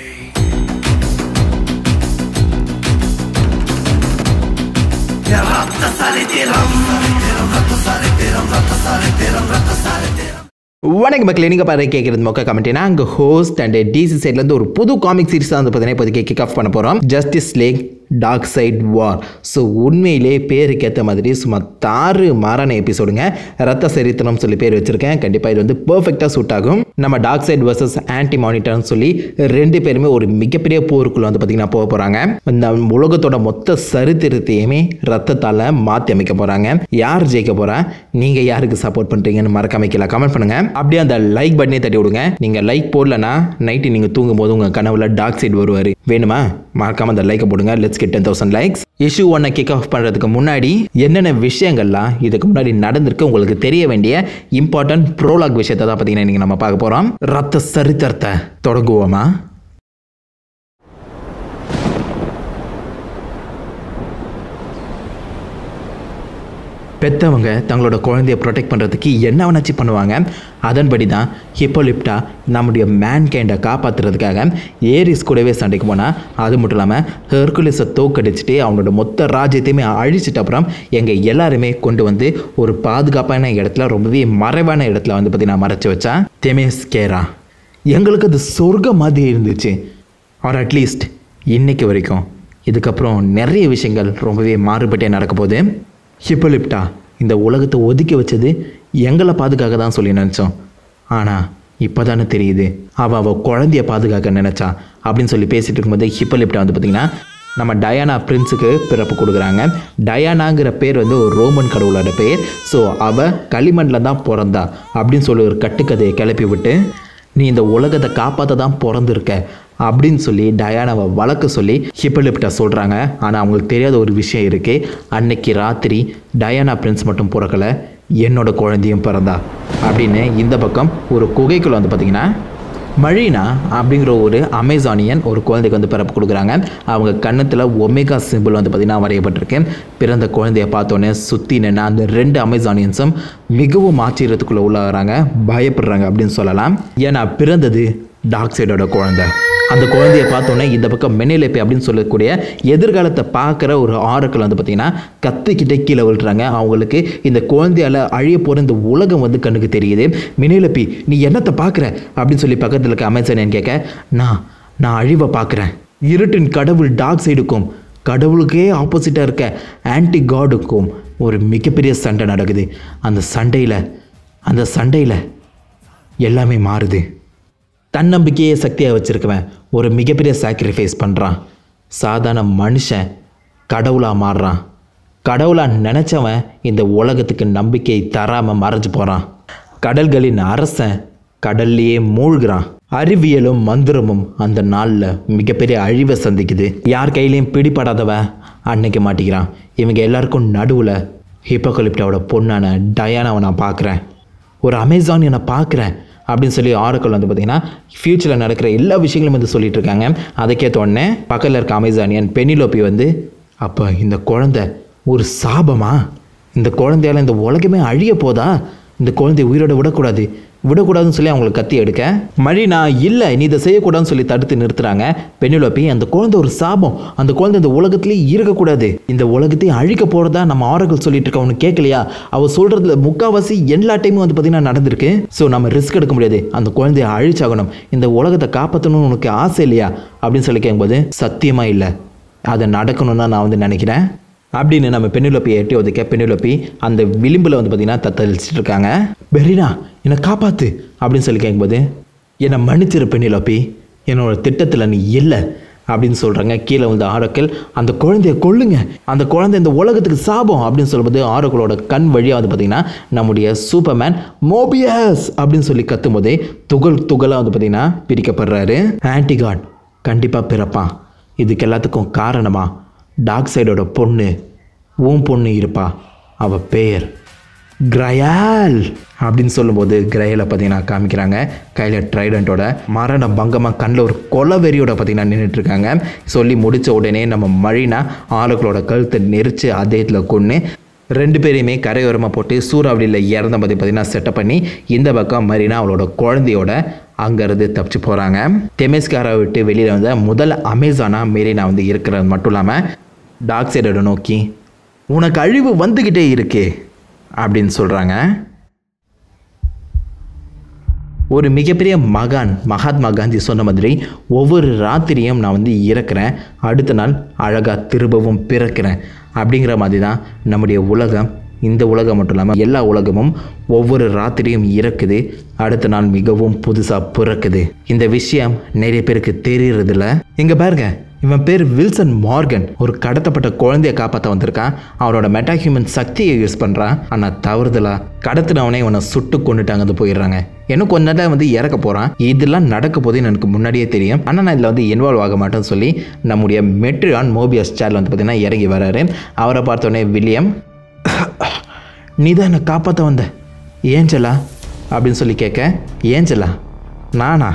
வணக்கம் மக்கள் நீங்கள் பாரு கேட்குறது மொக்க கமெண்ட் அங்கே ஹோஸ்ட் அண்ட் டிசி சைட்லேருந்து ஒரு புது காமிக் சீரிஸ் தான் வந்து பார்த்தீங்கன்னா இப்போதைக்கு கிக் ஆஃப் பண்ண போகிறோம் justice league dark side war so உண்மையிலே பேருக்கு ஏற்ற மாதிரி சும்மா தாறு மாறான எபிசோடுங்க ரத்த சரித்திரம் சொல்லி பேர் வச்சுருக்கேன் கண்டிப்பாக இது வந்து பர்ஃபெக்டாக சூட் ஆகும் நம்ம டார்க் சைட் வர்சஸ் ஆன்டி மானிட்டர்னு சொல்லி ரெண்டு பேருமே ஒரு மிகப்பெரிய போருக்குள்ள வந்து பார்த்திங்கன்னா போக போகிறாங்க இந்த உலகத்தோட மொத்த சரித்திரத்தையுமே ரத்தத்தால் மாற்றி அமைக்க போகிறாங்க யார் ஜெயிக்க போகிறா நீங்கள் யாருக்கு சப்போர்ட் பண்ணுறீங்கன்னு மறக்காம கீழே கமெண்ட் பண்ணுங்க அப்படியே அந்த லைக் பட்டனே தட்டி விடுங்க நீங்கள் லைக் போடலன்னா நைட்டு நீங்கள் தூங்கும் போது உங்கள் கனவுல டார்க் சைடு வருவார் வேணுமா மறக்காம அந்த லைக்கை போடுங்க let's get ten thousand likes issue ஒன்னை கிக் ஆஃப் பண்ணுறதுக்கு முன்னாடி என்னென்ன விஷயங்கள்லாம் இதுக்கு முன்னாடி நடந்திருக்கு உங்களுக்கு தெரிய வேண்டிய இம்பார்ட்டன்ட் ப்ரோலாக் விஷயத்தை தான் பார்த்தீங்கன்னா இன்றைக்கி நம்ம பார்க்க போகிறோம் ரத்த சரித்திரத்தை தொடங்குவோமா பெற்றவங்க தங்களோட குழந்தைய ப்ரொடெக்ட் பண்ணுறதுக்கு என்ன வேணாச்சு பண்ணுவாங்க அதன்படி தான் ஹிப்போலிப்டா நம்முடைய மேன் கேண்டை காப்பாற்றுறதுக்காக ஏரிஸ் கூடவே சண்டைக்கு போனால் அது மட்டும் இல்லாமல் ஹெர்குலிஸை தோக்கடிச்சிட்டு அவனோட மொத்த ராஜ்யத்தையுமே அழிச்சிட்ட அப்புறம் எங்கள் எல்லாருமே கொண்டு வந்து ஒரு பாதுகாப்பான இடத்துல ரொம்பவே மறைவான இடத்துல வந்து பார்த்தீங்கன்னா மறைச்சு வச்சா தெமேஸ் கேரா எங்களுக்கு அது சொர்க்கம் மாதிரி இருந்துச்சு ஆர் அட்லீஸ்ட் இன்னைக்கு வரைக்கும் இதுக்கப்புறம் நிறைய விஷயங்கள் ரொம்பவே மாறுபட்டே நடக்க போகுது ஹிப்போலிப்டா இந்த உலகத்தை ஒதுக்கி வச்சது எங்களை பாதுகாக்க தான் சொல்லி நினச்சோம் ஆனால் இப்போ தானே தெரியுது அவள் அவள் குழந்தைய பாதுகாக்க நினச்சா அப்படின்னு சொல்லி பேசிகிட்டு இருக்கும்போது ஹிப்போலிப்டா வந்து பார்த்திங்கன்னா நம்ம டயானா பிரின்ஸுக்கு பிறப்பு கொடுக்குறாங்க டயானாங்கிற பேர் வந்து ஒரு ரோமன் கடவுளோட பேர் ஸோ அவள் களிமண்ணில் தான் பிறந்தா அப்படின்னு சொல்லி ஒரு கட்டுக்கதையை கிளப்பி விட்டு நீ இந்த உலகத்தை காப்பாற்ற தான் பிறந்திருக்க அப்படின்னு சொல்லி டயானாவை வளர்க்க சொல்லி ஹிப்பலிப்டா சொல்கிறாங்க ஆனால் அவங்களுக்கு தெரியாத ஒரு விஷயம் இருக்குது அன்னைக்கு ராத்திரி டயானா பிரின்ஸ் மட்டும் பிறக்கலை என்னோட குழந்தையும் பிறந்தா அப்படின்னு இந்த பக்கம் ஒரு குகைக்குள்ள வந்து பார்த்திங்கன்னா மழீனா அப்படிங்கிற ஒரு அமேசானியன் ஒரு குழந்தைக்கு வந்து பிறப்பு கொடுக்குறாங்க அவங்க கன்னத்தில் ஒமேகா சிம்பிள் வந்து பார்த்திங்கன்னா வரையப்பட்டிருக்கு பிறந்த குழந்தைய பார்த்தோன்னே சுற்றி நின்று அந்த ரெண்டு அமேசானியன்ஸும் மிகவும் ஆச்சரியத்துக்குள்ளே உள்ளாகிறாங்க பயப்படுறாங்க அப்படின்னு சொல்லலாம் ஏன்னா பிறந்தது டார்க் சைடோட குழந்தை அந்த குழந்தைய பார்த்தோன்னே இந்த பக்கம் மெனிலேப்பி அப்படின்னு சொல்லக்கூடிய எதிர்காலத்தை பார்க்குற ஒரு ஆரக்கில் வந்து பார்த்திங்கன்னா கத்துக்கிட்டே கீழே விழுறாங்க அவங்களுக்கு இந்த குழந்தையால் அழிய போகிற இந்த உலகம் வந்து கண்ணுக்கு தெரியுது மினிலப்பி நீ என்னத்தை பார்க்குற அப்படின்னு சொல்லி பக்கத்தில் இருக்க அமைச்சர் கேட்க நான் நான் அழிவை பார்க்குறேன் இருட்டின் கடவுள் டார்க் சைடுக்கும் கடவுளுக்கே ஆப்போசிட்டாக இருக்க ஆன்டி காடுக்கும் ஒரு மிகப்பெரிய சண்டை நடக்குது அந்த சண்டையில் அந்த சண்டையில் எல்லாமே மாறுது தன்னம்பிக்கையே சக்தியாக வச்சுருக்கவன் ஒரு மிகப்பெரிய சாக்ரிஃபைஸ் பண்ணுறான் சாதாரண மனுஷன் கடவுளாக மாறுறான் கடவுளாக நினச்சவன் இந்த உலகத்துக்கு நம்பிக்கை தராமல் மறைஞ்சு போகிறான் கடல்களின் அரசன் கடல்லையே மூழ்கிறான் அறிவியலும் மந்திரமும் அந்த நாளில் மிகப்பெரிய அழிவை சந்திக்குது யார் கையிலையும் பிடிபடாதவன் அன்னைக்கு மாட்டிக்கிறான் இவங்க எல்லாருக்கும் நடுவில் ஹிப்போகலிப்டாவோட பொண்ணான டயானாவை நான் பார்க்குறேன் ஒரு அமேசானியை நான் பார்க்குறேன் அப்படின்னு சொல்லி ஆரக்கல் வந்து பார்த்தீங்கன்னா ஃப்யூச்சரில் நடக்கிற எல்லா விஷயங்களும் வந்து சொல்லிட்டு இருக்காங்க அதுக்கேற்ற உடனே பக்கத்தில் இருக்க அமேசானியன் பெனிலோப்பி வந்து அப்போ இந்த குழந்தை ஒரு சாபமா இந்த குழந்தையால இந்த உலகமே அழிய போதா இந்த குழந்தைய உயிரோட விடக்கூடாது விடக்கூடாதுன்னு சொல்லி அவங்களுக்கு கத்தி எடுக்க மழினா இல்லை நீ இதை செய்யக்கூடாதுன்னு சொல்லி தடுத்து நிறுத்துறாங்க பெண்ணிலப்பி அந்த குழந்தை ஒரு சாபம் அந்த குழந்தை இந்த உலகத்திலே இருக்கக்கூடாது இந்த உலகத்தையும் அழிக்க போகிறதா நம்ம ஆரங்கள் சொல்லிட்டு இருக்க அவனுக்கு கேட்கலையா அவ சொல்கிறதுல முக்கால்வாசி எல்லா டைமும் வந்து பார்த்தீங்கன்னா நடந்திருக்கு ஸோ நம்ம ரிஸ்க் எடுக்க முடியாது அந்த குழந்தைய அழிச்சாகணும் இந்த உலகத்தை காப்பாற்றணும்னு உனக்கு ஆசை இல்லையா அப்படின்னு சொல்லி கேட்கும்போது சத்தியமாக இல்லை அதை நடக்கணும்னு தான் நான் வந்து நினைக்கிறேன் அப்படின்னு நம்ம பெண்ணிலப்பியை எட்டி ஒதுக்க பெண்ணிலப்பி அந்த விளிம்பில் வந்து பார்த்தீங்கன்னா தத்தளிச்சிட்டு இருக்காங்க பெரினா என்னை காப்பாத்து அப்படின்னு சொல்லி கேட்கும்போது என்னை மன்னிச்சிரு பெண்ணிலப்பி என்னோட திட்டத்தில் நீ இல்லை அப்படின்னு சொல்கிறாங்க கீழே வந்து ஆரோக்கிள் அந்த குழந்தைய கொல்லுங்க அந்த குழந்தை இந்த உலகத்துக்கு சாபம் அப்படின்னு சொல்லும்போது ஆரோக்கிளோட கண் வழியாக வந்து பார்த்திங்கன்னா நம்முடைய சூப்பர்மேன் மோபியஸ் அப்படின்னு சொல்லி கத்தும்போதே துகள் துகளாக வந்து பார்த்திங்கன்னா பிரிக்கப்படுறாரு ஆன்டிகாட் கண்டிப்பாக பிறப்பான் இதுக்கு எல்லாத்துக்கும் காரணமா டார்க் சைடோட பொண்ணு உன் பொண்ணு இருப்பா அவ பேர் கிரயால் அப்படின்னு சொல்லும்போது கிரயலை பார்த்தீங்கன்னா காமிக்கிறாங்க கையில் ட்ரைடண்ட்டோட மரண பங்கமாக கண்ணில் ஒரு கொலவெறியோட பார்த்தீங்கன்னா நின்றுட்டு இருக்காங்க சொல்லி முடித்த உடனே நம்ம மழினா ஆளுகளோட கழுத்தை நெரிச்சு அதே இடத்துல கொன்று ரெண்டு பேரையுமே கரையோரமாக போட்டு சூறாவளியில் இறந்த பற்றி பார்த்தீங்கன்னா செட்டப் பண்ணி இந்த பக்கம் மரினா அவளோட குழந்தையோட அங்கேருந்து தப்பிச்சு போகிறாங்க தெமேஸ்காரை விட்டு வெளியில் வந்த முதல் அமேசானாக மெரினா வந்து இருக்கிறது மட்டும் இல்லாமல் டாக் சைடோட நோக்கி உனக்கு அழிவு வந்துக்கிட்டே இருக்கே அப்படின்னு சொல்கிறாங்க ஒரு மிகப்பெரிய மகான் மகாத்மா காந்தி சொன்ன மாதிரி ஒவ்வொரு ராத்திரியும் நான் வந்து இறக்குறேன் அடுத்த நாள் அழகாக திரும்பவும் பிறக்கிறேன் அப்படிங்கிற மாதிரி தான் நம்முடைய உலகம் இந்த உலகம் மட்டும் இல்லாமல் எல்லா உலகமும் ஒவ்வொரு ராத்திரியும் இறக்குது அடுத்த நாள் மிகவும் புதுசாக பிறக்குது இந்த விஷயம் நிறைய பேருக்கு தெரியறதில்ல இங்கே பாருங்க இவன் பேர் வில்சன் மார்கன் ஒரு கடத்தப்பட்ட குழந்தைய காப்பாற்ற வந்திருக்கான் அவனோட மெட்டா ஹியூமன் சக்தியை யூஸ் பண்ணுறான் ஆனால் தவறுதலா கடத்தினவனே இவனை சுட்டு கொண்டுட்டாங்க வந்து போயிடுறாங்க இன்னும் கொஞ்ச நேரம் வந்து இறக்க போகிறான் இதெல்லாம் நடக்க போதுன்னு எனக்கு முன்னாடியே தெரியும் ஆனால் நான் இதில் வந்து இன்வால்வ் ஆக மாட்டேன்னு சொல்லி நம்முடைய மெட்ரியான் மோபியஸ் சேனல் வந்து பார்த்திங்கன்னா இறங்கி வராரு அவரை பார்த்தோன்னே வில்லியம் நீ தான் என்னை காப்பாற்ற வந்த ஏஞ்சலா அப்படின்னு சொல்லி கேட்க ஏஞ்சலா நானா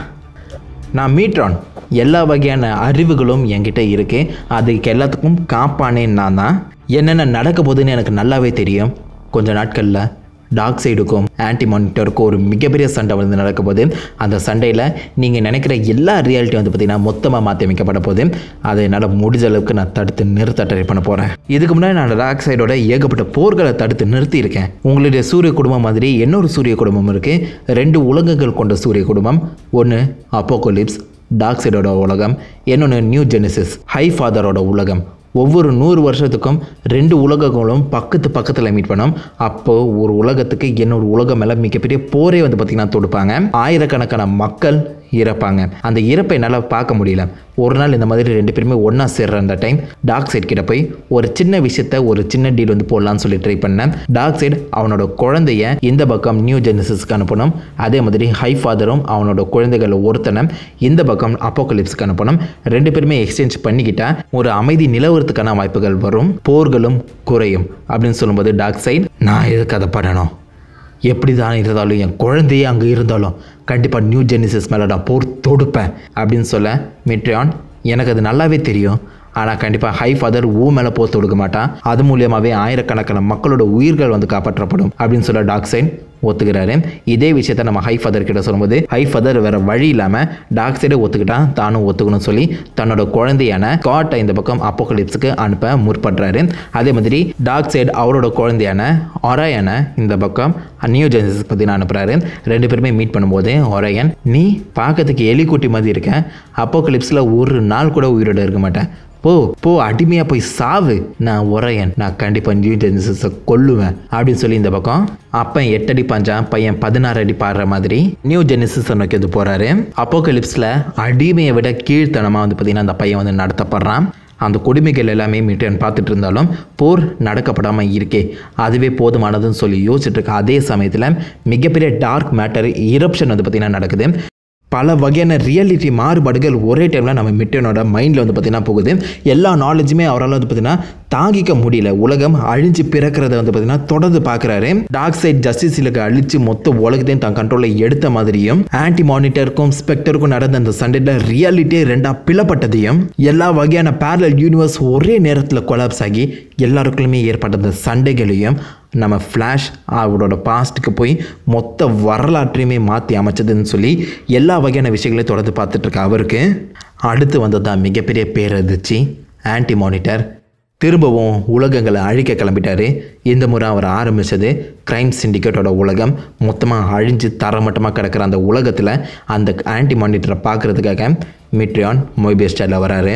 நான் மீட்ரான் எல்லா வகையான அறிவுகளும் என்கிட்ட இருக்குது அதுக்கு எல்லாத்துக்கும் காப்பானேன் நான் தான் என்னென்ன நடக்க போகுதுன்னு எனக்கு நல்லாவே தெரியும் கொஞ்ச நாட்களில் டாக் சைடுக்கும் ஆன்டி மானிட்டருக்கும் ஒரு மிகப்பெரிய சண்டை வந்து நடக்க போகுது அந்த சண்டையில் நீங்கள் நினைக்கிற எல்லா ரியாலிட்டி வந்து பார்த்திங்கன்னா மொத்தமாக மாற்றி அமைக்கப்பட போகுது அதை என்னால் முடிஞ்ச அளவுக்கு நான் தடுத்து நிறுத்த ட்ரை பண்ண போகிறேன் இதுக்கு முன்னாடி நான் டாக் சைடோட ஏகப்பட்ட போர்களை தடுத்து நிறுத்தியிருக்கேன் உங்களுடைய சூரிய குடும்பம் மாதிரி இன்னொரு சூரிய குடும்பம் இருக்குது ரெண்டு உலகங்கள் கொண்ட சூரிய குடும்பம் ஒன்று அப்போகோலிப்ஸ் டார்க் சைடோட உலகம் இன்னொன்று நியூ ஜெனிசிஸ் ஹை ஃபாதரோட உலகம் ஒவ்வொரு நூறு வருஷத்துக்கும் ரெண்டு உலகங்களும் பக்கத்து பக்கத்தில் மீட் பண்ணோம் அப்போது ஒரு உலகத்துக்கு இன்னொரு உலகம் மேலே மிகப்பெரிய போரே வந்து பார்த்திங்கன்னா தொடுப்பாங்க ஆயிரக்கணக்கான மக்கள் இறப்பாங்க அந்த இறப்பை என்னால் பார்க்க முடியல ஒரு நாள் இந்த மாதிரி ரெண்டு பேருமே ஒன்றா சேர்ற அந்த டைம் டார்க் சைட் கிட்ட போய் ஒரு சின்ன விஷயத்த ஒரு சின்ன டீல் வந்து போடலான்னு சொல்லி ட்ரை பண்ணேன் டார்க் சைடு அவனோட குழந்தைய இந்த பக்கம் நியூ ஜெனிசிஸ்க்கு அனுப்பணும் அதே மாதிரி ஹை ஃபாதரும் அவனோட குழந்தைகள் ஒருத்தனை இந்த பக்கம் அப்போகலிப்ஸ்க்கு அனுப்பணும் ரெண்டு பேருமே எக்ஸ்சேஞ்ச் பண்ணிக்கிட்டா ஒரு அமைதி நிலவரத்துக்கான வாய்ப்புகள் வரும் போர்களும் குறையும் அப்படின்னு சொல்லும்போது டார்க் சைடு நான் எதுக்கு அதை பண்ணணும் எப்படி தான் இருந்தாலும் என் குழந்தையே அங்கே இருந்தாலும் கண்டிப்பாக நியூ ஜெனிசிஸ் மேலே நான் போர் தொடுப்பேன் அப்படின்னு சொல்ல மிட்ரியான் எனக்கு அது நல்லாவே தெரியும் ஆனால் கண்டிப்பாக ஹை ஃபாதர் ஊ மேலே போர் தொடுக்க மாட்டான் அது மூலியமாகவே ஆயிரக்கணக்கான மக்களோட உயிர்கள் வந்து காப்பாற்றப்படும் அப்படின்னு சொல்ல டாக் சைன் ஒத்துக்கிறாரு இதே விஷயத்த நம்ம ஹை ஃபாதர் கிட்ட சொல்லும்போது ஹை ஃபாதர் வேற வழி இல்லாமல் டாக் சைடை ஒத்துக்கிட்டான் தானும் ஒத்துக்கணும்னு சொல்லி தன்னோட குழந்தையான காட்டை இந்த பக்கம் அப்போகலிப்ஸுக்கு அனுப்ப முற்படுறாரு அதே மாதிரி டாக் சைடு அவரோட குழந்தையான ஒரையனை இந்த பக்கம் நியூ ஜென்சஸ் பற்றி நான் அனுப்புகிறாரு ரெண்டு பேருமே மீட் பண்ணும்போது ஒரையன் நீ பார்க்கறதுக்கு எலிக்குட்டி மாதிரி இருக்க அப்போகலிப்ஸில் ஒரு நாள் கூட உயிரோட இருக்க மாட்டேன் போ போ அடிமையாக போய் சாவு நான் உரையன் நான் கண்டிப்பாக நியூ ஜெனிசஸை கொல்லுவேன் அப்படின்னு சொல்லி இந்த பக்கம் அப்பன் எட்டடி பாஞ்சான் பையன் பதினாறு அடி பாடுற மாதிரி நியூ ஜெனிசஸை நோக்கி வந்து போகிறாரு அப்போகலிப்ஸில் அடிமையை விட கீழ்த்தனமாக வந்து பார்த்திங்கன்னா அந்த பையன் வந்து நடத்தப்படுறான் அந்த கொடுமைகள் எல்லாமே மீட்டர் பார்த்துட்டு இருந்தாலும் போர் நடக்கப்படாமல் இருக்கே அதுவே போதுமானதுன்னு சொல்லி யோசிச்சுட்டு இருக்க அதே சமயத்தில் மிகப்பெரிய டார்க் மேட்டர் இரப்ஷன் வந்து பார்த்திங்கன்னா நடக்குது பல வகையான ரியாலிட்டி மாறுபாடுகள் ஒரே டைமில் நம்ம மிட்டனோட மைண்டில் வந்து பார்த்திங்கன்னா போகுது எல்லா நாலேஜுமே அவரால் வந்து பார்த்திங்கன்னா தாங்கிக்க முடியல உலகம் அழிஞ்சு பிறக்கிறத வந்து பார்த்திங்கன்னா தொடர்ந்து பார்க்குறாரு டார்க் சைட் ஜஸ்டிஸ் லீக்கு அழிச்சு மொத்த உலகத்தையும் தன் கண்ட்ரோலில் எடுத்த மாதிரியும் ஆன்டி மானிட்டருக்கும் ஸ்பெக்டருக்கும் நடந்த அந்த சண்டையில் ரியாலிட்டியே ரெண்டாக பிளப்பட்டதையும் எல்லா வகையான பேரல் யூனிவர்ஸ் ஒரே நேரத்தில் கொலாப்ஸ் ஆகி எல்லாருக்குள்ளுமே ஏற்பட்ட அந்த சண்டைகளையும் நம்ம ஃப்ளாஷ் அவரோட பாஸ்ட்டுக்கு போய் மொத்த வரலாற்றையுமே மாற்றி அமைச்சதுன்னு சொல்லி எல்லா வகையான விஷயங்களையும் தொடர்ந்து பார்த்துட்ருக்க அவருக்கு அடுத்து வந்ததான் மிகப்பெரிய பேரதிர்ச்சி ஆன்டி மானிட்டர் திரும்பவும் உலகங்களை அழிக்க கிளம்பிட்டாரு இந்த முறை அவர் ஆரம்பித்தது கிரைம் சிண்டிகேட்டோட உலகம் மொத்தமாக அழிஞ்சு தரமட்டமாக கிடக்கிற அந்த உலகத்தில் அந்த ஆன்டி மானிட்டரை பார்க்குறதுக்காக மிட்ரியான் மொபியஸ் ஸ்டைலில் வராரு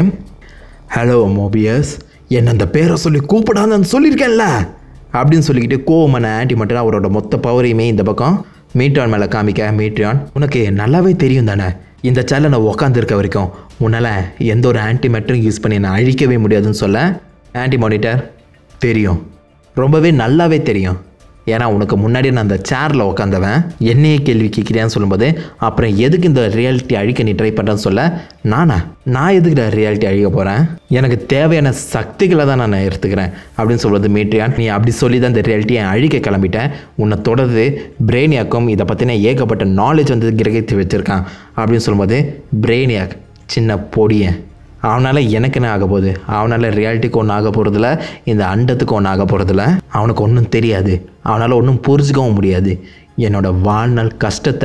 ஹலோ மோபியஸ் என்ன அந்த பேரை சொல்லி கூப்பிடாதன்னு சொல்லியிருக்கேன்ல அப்படின்னு சொல்லிக்கிட்டு கோவமான ஆன்டி மட்டும் அவரோட மொத்த பவரையுமே இந்த பக்கம் மீட்ரான் மேலே காமிக்க மீட்ரான் உனக்கு நல்லாவே தெரியும் தானே இந்த சேனலை நான் உக்காந்துருக்க வரைக்கும் உன்னால் எந்த ஒரு ஆன்டி மேட்டரும் யூஸ் பண்ணி நான் அழிக்கவே முடியாதுன்னு சொல்ல ஆன்டி மானிட்டர் தெரியும் ரொம்பவே நல்லாவே தெரியும் ஏன்னா உனக்கு முன்னாடி நான் அந்த சேரில் உட்காந்தவன் என்னையே கேள்வி கேட்குறியான்னு சொல்லும்போது அப்புறம் எதுக்கு இந்த ரியாலிட்டி அழிக்க நீ ட்ரை பண்ணுறேன்னு சொல்ல நானா நான் எதுக்கு ரியாலிட்டி அழிக்க போகிறேன் எனக்கு தேவையான சக்திகளை தான் நான் எடுத்துக்கிறேன் அப்படின்னு சொல்கிறது மீட்ரியான் நீ அப்படி சொல்லி தான் இந்த ரியாலிட்டியை அழிக்க கிளம்பிட்டேன் உன்னை தொடர்ந்து பிரெயினியாக்கும் இதை பற்றின ஏகப்பட்ட நாலேஜ் வந்து கிரகித்து வச்சுருக்கான் அப்படின்னு சொல்லும்போது பிரெயினியாக் சின்ன பொடியன் அவனால் எனக்கு என்ன ஆக போகுது அவனால் ரியாலிட்டிக்கு ஒன்றும் ஆக போகிறதில்ல இந்த அண்டத்துக்கு ஒன்றும் ஆக போகிறதில்ல அவனுக்கு ஒன்றும் தெரியாது அவனால் ஒன்றும் புரிஞ்சுக்கவும் முடியாது என்னோட வாழ்நாள் கஷ்டத்தை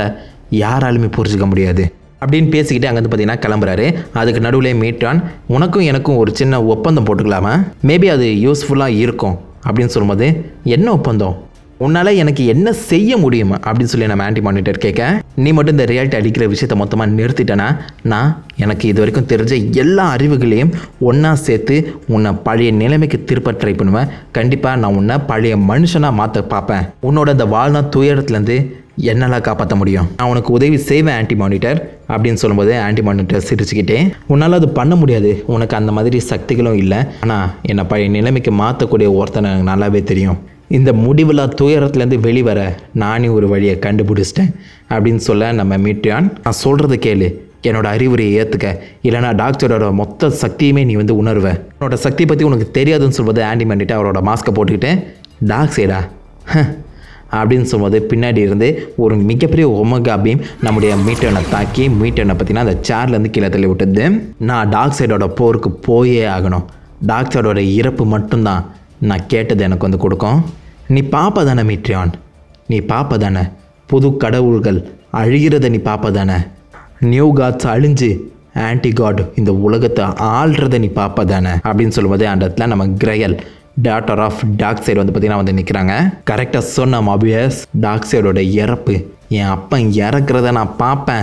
யாராலுமே புரிஞ்சுக்க முடியாது அப்படின்னு பேசிக்கிட்டு அங்கேருந்து பார்த்தீங்கன்னா கிளம்புறாரு அதுக்கு நடுவில் மீட்டான் உனக்கும் எனக்கும் ஒரு சின்ன ஒப்பந்தம் போட்டுக்கலாமா மேபி அது யூஸ்ஃபுல்லாக இருக்கும் அப்படின்னு சொல்லும்போது என்ன ஒப்பந்தம் உன்னால் எனக்கு என்ன செய்ய முடியும் அப்படின்னு சொல்லி நம்ம ஆன்டி மானிட்டர் கேட்க நீ மட்டும் இந்த ரியாலிட்டி அடிக்கிற விஷயத்த மொத்தமாக நிறுத்திட்டேனா நான் எனக்கு இது வரைக்கும் தெரிஞ்ச எல்லா அறிவுகளையும் ஒன்றா சேர்த்து உன்னை பழைய நிலைமைக்கு திருப்ப ட்ரை பண்ணுவேன் கண்டிப்பாக நான் உன்னை பழைய மனுஷனாக மாற்ற பார்ப்பேன் உன்னோட அந்த வாழ்நாள் துயரத்துலேருந்து என்னால் காப்பாற்ற முடியும் நான் உனக்கு உதவி செய்வேன் ஆன்டி மானிட்டர் அப்படின்னு சொல்லும்போது ஆன்டி மானிட்டர் சிரிச்சுக்கிட்டே உன்னால் அது பண்ண முடியாது உனக்கு அந்த மாதிரி சக்திகளும் இல்லை ஆனால் என்னை பழைய நிலைமைக்கு மாற்றக்கூடிய ஒருத்தனை எனக்கு நல்லாவே தெரியும் இந்த முடிவில்லா துயரத்துலேருந்து வெளிவர நானே ஒரு வழியை கண்டுபிடிச்சிட்டேன் அப்படின்னு சொல்ல நம்ம மீட்டியான் நான் சொல்கிறத கேளு என்னோட அறிவுரையை ஏற்றுக்க இல்லைனா டாக்டரோட மொத்த சக்தியுமே நீ வந்து உணர்வ உன்னோட சக்தி பற்றி உனக்கு தெரியாதுன்னு சொல்வது ஆன்டி மானிட்டு அவரோட மாஸ்க்கை போட்டுக்கிட்டு டாக் சைடா அப்படின்னு சொல்லும்போது பின்னாடி இருந்து ஒரு மிகப்பெரிய ஒமகா பீம் நம்முடைய மீட்டனை தாக்கி மீட்டனை பார்த்தீங்கன்னா அந்த சேர்லேருந்து கீழே தள்ளி விட்டுது நான் டாக் சைடோட போருக்கு போயே ஆகணும் டாக் சைடோட இறப்பு மட்டும்தான் நான் கேட்டது எனக்கு வந்து கொடுக்கும் நீ பாப்ப தானே மீட்ரியான் நீ பாப்ப தானே புது கடவுள்கள் அழிகிறத நீ பாப்ப தானே நியூ காட்ஸ் அழிஞ்சு ஆன்டி காட் இந்த உலகத்தை ஆள்றத நீ பாப்ப தானே அப்படின்னு சொல்லும்போது அந்த இடத்துல நம்ம Grail daughter of dark side வந்து பார்த்தீங்கன்னா வந்து நிற்கிறாங்க கரெக்டாக சொன்ன மாபியஸ் டாக் சைடோட இறப்பு என் அப்பன் இறக்குறத நான் பார்ப்பேன்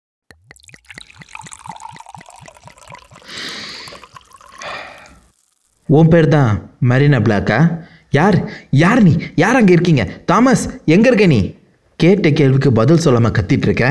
உன் பேர் தான் மரீனா பிளாக்கா யார் யார் நீ யார் அங்கே இருக்கீங்க தாமஸ் எங்கே இருக்க நீ கேட்ட கேள்விக்கு பதில் சொல்லாமல் கத்திட்டு இருக்க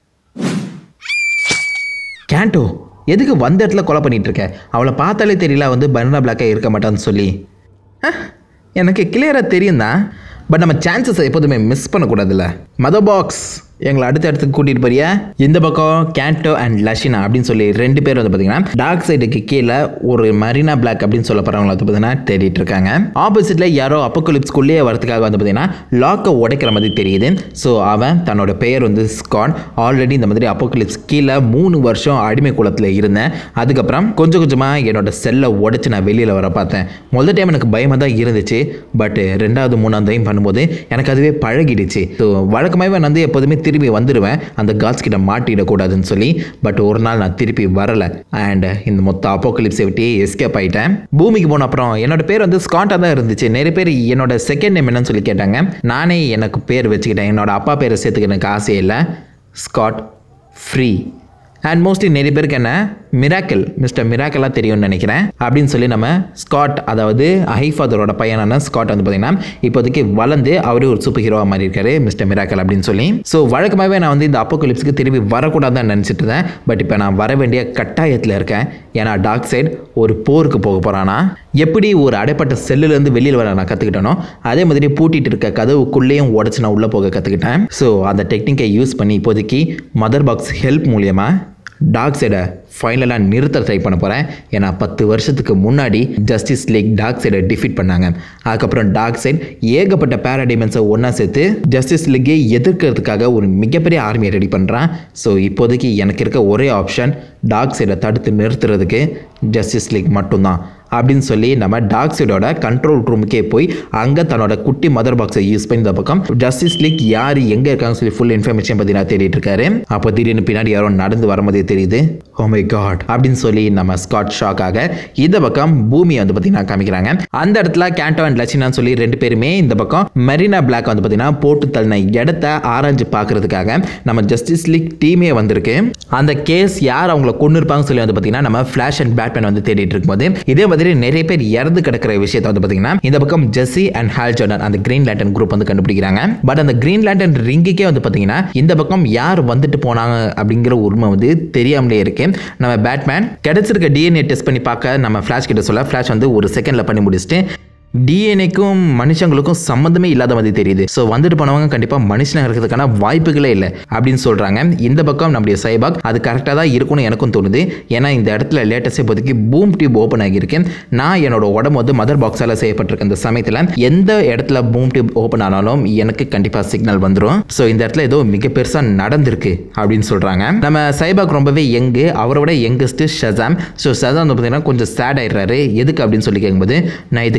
கேண்டோ எதுக்கு வந்த இடத்துல கொலை பண்ணிட்டு இருக்க அவளை பார்த்தாலே தெரியல வந்து பர்னா பிளாக்காக இருக்க மாட்டான்னு சொல்லி அஹ், எனக்கு கிளியராக தெரியும் தான் பட் நம்ம சான்சஸை எப்போதுமே மிஸ் பண்ணக்கூடாதுல்ல மதர் பாக்ஸ் எங்களை அடுத்த இடத்துக்கு கூட்டிகிட்டு போறியா இந்த பக்கம் கேண்டோ அண்ட் லஷினா அப்படின்னு சொல்லி ரெண்டு பேர் வந்து பார்த்தீங்கன்னா டார்க் சைடுக்கு கீழே ஒரு மரீனா பிளாக் அப்படின்னு சொல்ல போகிறவங்களை வந்து பார்த்தீங்கன்னா தேடிட்டு இருக்காங்க ஆப்போசிட்டில் யாரோ அப்போக்குலிப்ஸ்குள்ளேயே வரதுக்காக வந்து பார்த்தீங்கன்னா லாக்கை உடைக்கிற மாதிரி தெரியுது ஸோ அவன் தன்னோட பெயர் வந்து ஸ்கான் ஆல்ரெடி இந்த மாதிரி அப்போக்குலிப்ஸ் கீழே மூணு வருஷம் அடிமை குளத்தில் இருந்தேன் அதுக்கப்புறம் கொஞ்சம் கொஞ்சமாக என்னோட செல்லை உடைச்சு நான் வெளியில் வர பார்த்தேன் முதல் டைம் எனக்கு பயமாக தான் இருந்துச்சு பட் ரெண்டாவது மூணாவது டைம் பண்ணும்போது எனக்கு அதுவே பழகிடுச்சு ஸோ வழக்கமாகவே நான் வந்து எப்போதுமே திரும்பி வந்துடுவேன் அந்த காட்ஸ் கிட்ட மாட்டிடக்கூடாதுன்னு சொல்லி பட் ஒரு நாள் நான் திருப்பி வரலை அண்ட் இந்த மொத்த அப்போக்கலிப்ஸை விட்டு எஸ்கேப் ஆயிட்டேன் பூமிக்கு போன அப்புறம் என்னோட பேர் வந்து ஸ்காட்டாக தான் இருந்துச்சு நிறைய பேர் என்னோட செகண்ட் நேம் என்னன்னு சொல்லி கேட்டாங்க நானே எனக்கு பேர் வச்சுக்கிட்டேன் என்னோட அப்பா பேரை சேர்த்துக்க எனக்கு ஆசையே இல்லை ஸ்காட் ஃப்ரீ அண்ட் மோஸ்ட்லி நிறைய பேருக்கு என்ன மிராக்கிள் மிஸ்டர் மிராக்கலாக தெரியும்னு நினைக்கிறேன் அப்படின்னு சொல்லி நம்ம ஸ்காட் அதாவது ஹைஃபாதரோட பையனான ஸ்காட் வந்து பார்த்தீங்கன்னா இப்போதைக்கு வளர்ந்து அவரே ஒரு சூப்பர் ஹீரோவாக மாறி இருக்காரு மிஸ்டர் மிராக்கல் அப்படின்னு சொல்லி ஸோ வழக்கமாகவே நான் வந்து இந்த அப்போகலிப்ஸுக்கு திரும்பி வரக்கூடாதுன்னு நினச்சிட்டு இருந்தேன் பட் இப்போ நான் வர வேண்டிய கட்டாயத்தில் இருக்கேன் ஏன்னா டார்க் சைடு ஒரு போருக்கு போக போகிறானா எப்படி ஒரு அடைப்பட்ட செல்லுலேருந்து வெளியில் வர நான் கற்றுக்கிட்டேனோ அதே மாதிரி பூட்டிட்டு இருக்க கதவுக்குள்ளேயும் உடச்சி நான் உள்ளே போக கற்றுக்கிட்டேன் ஸோ அந்த டெக்னிக்கை யூஸ் பண்ணி இப்போதைக்கு மதர் பாக்ஸ் ஹெல்ப் மூலியமாக டாக் சைடை ஃபைனலாக நிறுத்த ட்ரை பண்ண போகிறேன் ஏன்னா பத்து வருஷத்துக்கு முன்னாடி ஜஸ்டிஸ் லீக் டாக் சைடை டிஃபீட் பண்ணாங்க அதுக்கப்புறம் டாக் சைட் ஏகப்பட்ட பேராடைமெண்ட்ஸை ஒன்றா சேர்த்து ஜஸ்டிஸ் லீக்கை எதிர்க்கிறதுக்காக ஒரு மிகப்பெரிய ஆர்மியை ரெடி பண்ணுறான் ஸோ இப்போதைக்கு எனக்கு இருக்க ஒரே ஆப்ஷன் டாக் சைடை தடுத்து நிறுத்துறதுக்கு ஜஸ்டிஸ் லீக் மட்டும்தான் அப்படின்னு சொல்லி நம்ம டாக் சைடோட கண்ட்ரோல் ரூமுக்கே போய் அங்கே தன்னோட குட்டி மதர் பாக்ஸை யூஸ் பண்ணி இந்த பக்கம் ஜஸ்டிஸ் லீக் யார் எங்கே இருக்காங்கன்னு சொல்லி ஃபுல் இன்ஃபர்மேஷன் பற்றி நான் தேடிட்டு இருக்காரு அப்போ திடீர்னு பின்னாடி யாரோ நடந்து வரும்போதே தெரியுது ஓ மை காட் அப்படின்னு சொல்லி நம்ம ஸ்காட் ஷாக் ஆக இந்த பக்கம் பூமியை வந்து பார்த்தீங்கன்னா காமிக்கிறாங்க அந்த இடத்துல கேண்டோ அண்ட் லட்சினான்னு சொல்லி ரெண்டு பேருமே இந்த பக்கம் மெரினா பிளாக் வந்து பார்த்தீங்கன்னா போட்டு தள்ளின இடத்த ஆராய்ஞ்சு பார்க்கறதுக்காக நம்ம ஜஸ்டிஸ் லீக் டீமே வந்திருக்கு அந்த கேஸ் யார் அவங்கள கொண்டு இருப்பாங்கன்னு சொல்லி வந்து பார்த்தீங்கன்னா நம்ம ஃபிளாஷ் அண்ட் பேட்மேன் வந்து தேடிட்டு இருக்கும்போது இதே மாதிரி நிறைய பேர் இறந்து கிடக்கிற விஷயத்தை வந்து பார்த்தீங்கன்னா இந்த பக்கம் ஜெஸ்ஸி அண்ட் ஹால் ஜோர்டன் அந்த கிரீன் லேண்டன் குரூப் வந்து கண்டுபிடிக்கிறாங்க பட் அந்த கிரீன் லேண்டன் ரிங்குக்கே வந்து பார்த்தீங்கன்னா இந்த பக்கம் யார் வந்துட்டு போனாங்க அப்படிங்கிற உண்மை வந்து தெரியாமலே இருக்கு நம்ம பேட்மேன் கிடைச்சிருக்க டிஎன்ஏ டெஸ்ட் பண்ணி பார்க்க நம்ம ஃப்ளாஷ் கிட்ட சொல்ல ஃப்ளாஷ் வந்து ஒரு செகண்டில் பண்ணி முடிச்சுட்டு டிஎன்ஏக்கும் மனுஷங்களுக்கும் சம்மந்தமே இல்லாத மாதிரி தெரியுது ஸோ வந்துட்டு போனவங்க கண்டிப்பாக மனுஷனாக இருக்கிறதுக்கான வாய்ப்புகளே இல்லை அப்படின்னு சொல்கிறாங்க இந்த பக்கம் நம்முடைய சைபாக் அது கரெக்டாக தான் இருக்கும்னு எனக்கும் தோணுது ஏன்னா இந்த இடத்துல லேட்டஸ்ட் இப்போதைக்கு பூம் டியூப் ஓப்பன் ஆகியிருக்கு நான் என்னோட உடம்பு வந்து மதர் பாக்ஸால் செய்யப்பட்டிருக்க இந்த சமயத்தில் எந்த இடத்துல பூம் டியூப் ஓப்பன் ஆனாலும் எனக்கு கண்டிப்பாக சிக்னல் வந்துடும் ஸோ இந்த இடத்துல ஏதோ மிக பெருசாக நடந்திருக்கு அப்படின்னு சொல்கிறாங்க நம்ம சைபாக் ரொம்பவே யங்கு அவரோட யங்கஸ்ட் ஷசாம் ஸோ ஷசாம் வந்து பார்த்தீங்கன்னா கொஞ்சம் சேட் ஆயிடுறாரு எதுக்கு அப்படின்னு சொல்லி கேட்கும்போது நான் இதுக்கு முன்னாடி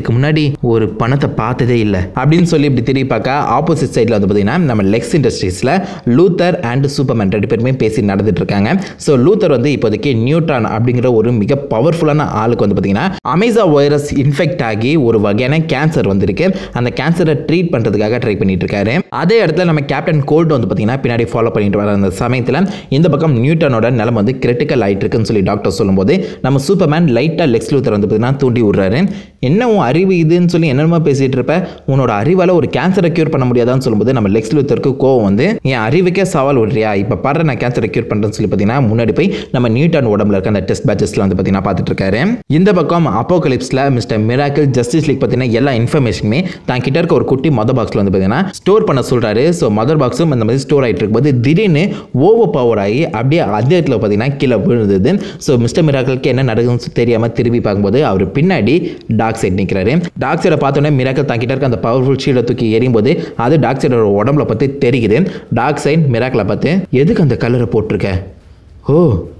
முன்னாடி ஒரு பணத்தை பார்த்ததே இல்லை அப்படின்னு சொல்லி இப்படி திரும்பி பார்க்க ஆப்போசிட் சைடில் வந்து பார்த்தீங்கன்னா நம்ம லெக்ஸ் இண்டஸ்ட்ரீஸில் லூத்தர் அண்ட் சூப்பர்மேன் ரெண்டு பேருமே பேசி நடந்துட்டு இருக்காங்க ஸோ லூத்தர் வந்து இப்போதைக்கு நியூட்ரான் அப்படிங்கிற ஒரு மிக பவர்ஃபுல்லான ஆளுக்கு வந்து பார்த்தீங்கன்னா அமேசா வைரஸ் இன்ஃபெக்ட் ஆகி ஒரு வகையான கேன்சர் வந்திருக்கு அந்த கேன்சரை ட்ரீட் பண்ணுறதுக்காக ட்ரை பண்ணிட்டு இருக்காரு அதே இடத்துல நம்ம கேப்டன் கோல்ட் வந்து பார்த்தீங்கன்னா பின்னாடி ஃபாலோ பண்ணிட்டு வர அந்த சமயத்தில் இந்த பக்கம் நியூட்டனோட நிலம் வந்து கிரிட்டிக்கல் ஆயிட்டு இருக்குன்னு சொல்லி டாக்டர் சொல்லும்போது நம்ம சூப்பர்மேன் லைட்டாக லெக்ஸ் லூத்தர் வந்து பார்த்தீங்கன்னா தூண்டி விடுறாரு என்ன உன் அறிவு இதுன்னு சொல்லி என்னென்னமோ பேசிட்டு இருப்ப உன்னோட அறிவால் ஒரு கேன்சரை க்யூர் பண்ண முடியாதான்னு சொல்லும்போது நம்ம லெக்ஸ் லூத்தருக்கு கோவம் வந்து என் அறிவுக்கே சவால் விடுறியா இப்போ பாரு நான் கேன்சரை க்யூர் பண்ணுறேன்னு சொல்லி பார்த்தீங்கன்னா முன்னாடி போய் நம்ம நியூட்டன் உடம்புல இருக்க அந்த டெஸ்ட் பேச்சஸ்ல வந்து பார்த்தீங்கன்னா பார்த்துட்டு இருக்காரு இந்த பக்கம் அப்போகலிப்ஸில் மிஸ்டர் மிராக்கிள் ஜஸ்டிஸ் லீக் பார்த்தீங்கன்னா எல்லா இன்ஃபர்மேஷனுமே தான் கிட்ட இருக்க ஒரு குட்டி மதர் பாக்ஸில் வந்து பார்த்தீங்கன்னா ஸ்டோர் பண்ண சொல்கிறாரு ஸோ மதர் பாக்ஸும் இந்த மாதிரி ஸ்டோர் ஆகிட்டு இருக்கும்போது திடீர்னு ஓவர் பவர் ஆகி அப்படியே அதே இடத்துல பார்த்தீங்கன்னா கீழே விழுந்தது ஸோ மிஸ்டர் மிராக்கிளுக்கு என்ன நடக்குதுன்னு தெரியாமல் திரும்பி பார்க்கும்போது அவர் பின்னாடி டாக் சைட் நிற்கிறாரு டாக் சைடை பார்த்தோன்னே மிராக்கிள் தான் கிட்ட இருக்க அந்த பவர்ஃபுல் ஷீல்டை தூக்கி எறியும் போது அது டாக் சைடோட உடம்புல பார்த்து தெரியுது டாக் சைட் மிராக்கிளை பார்த்து எதுக்கு அந்த கலரை போட்டிருக்க ஓ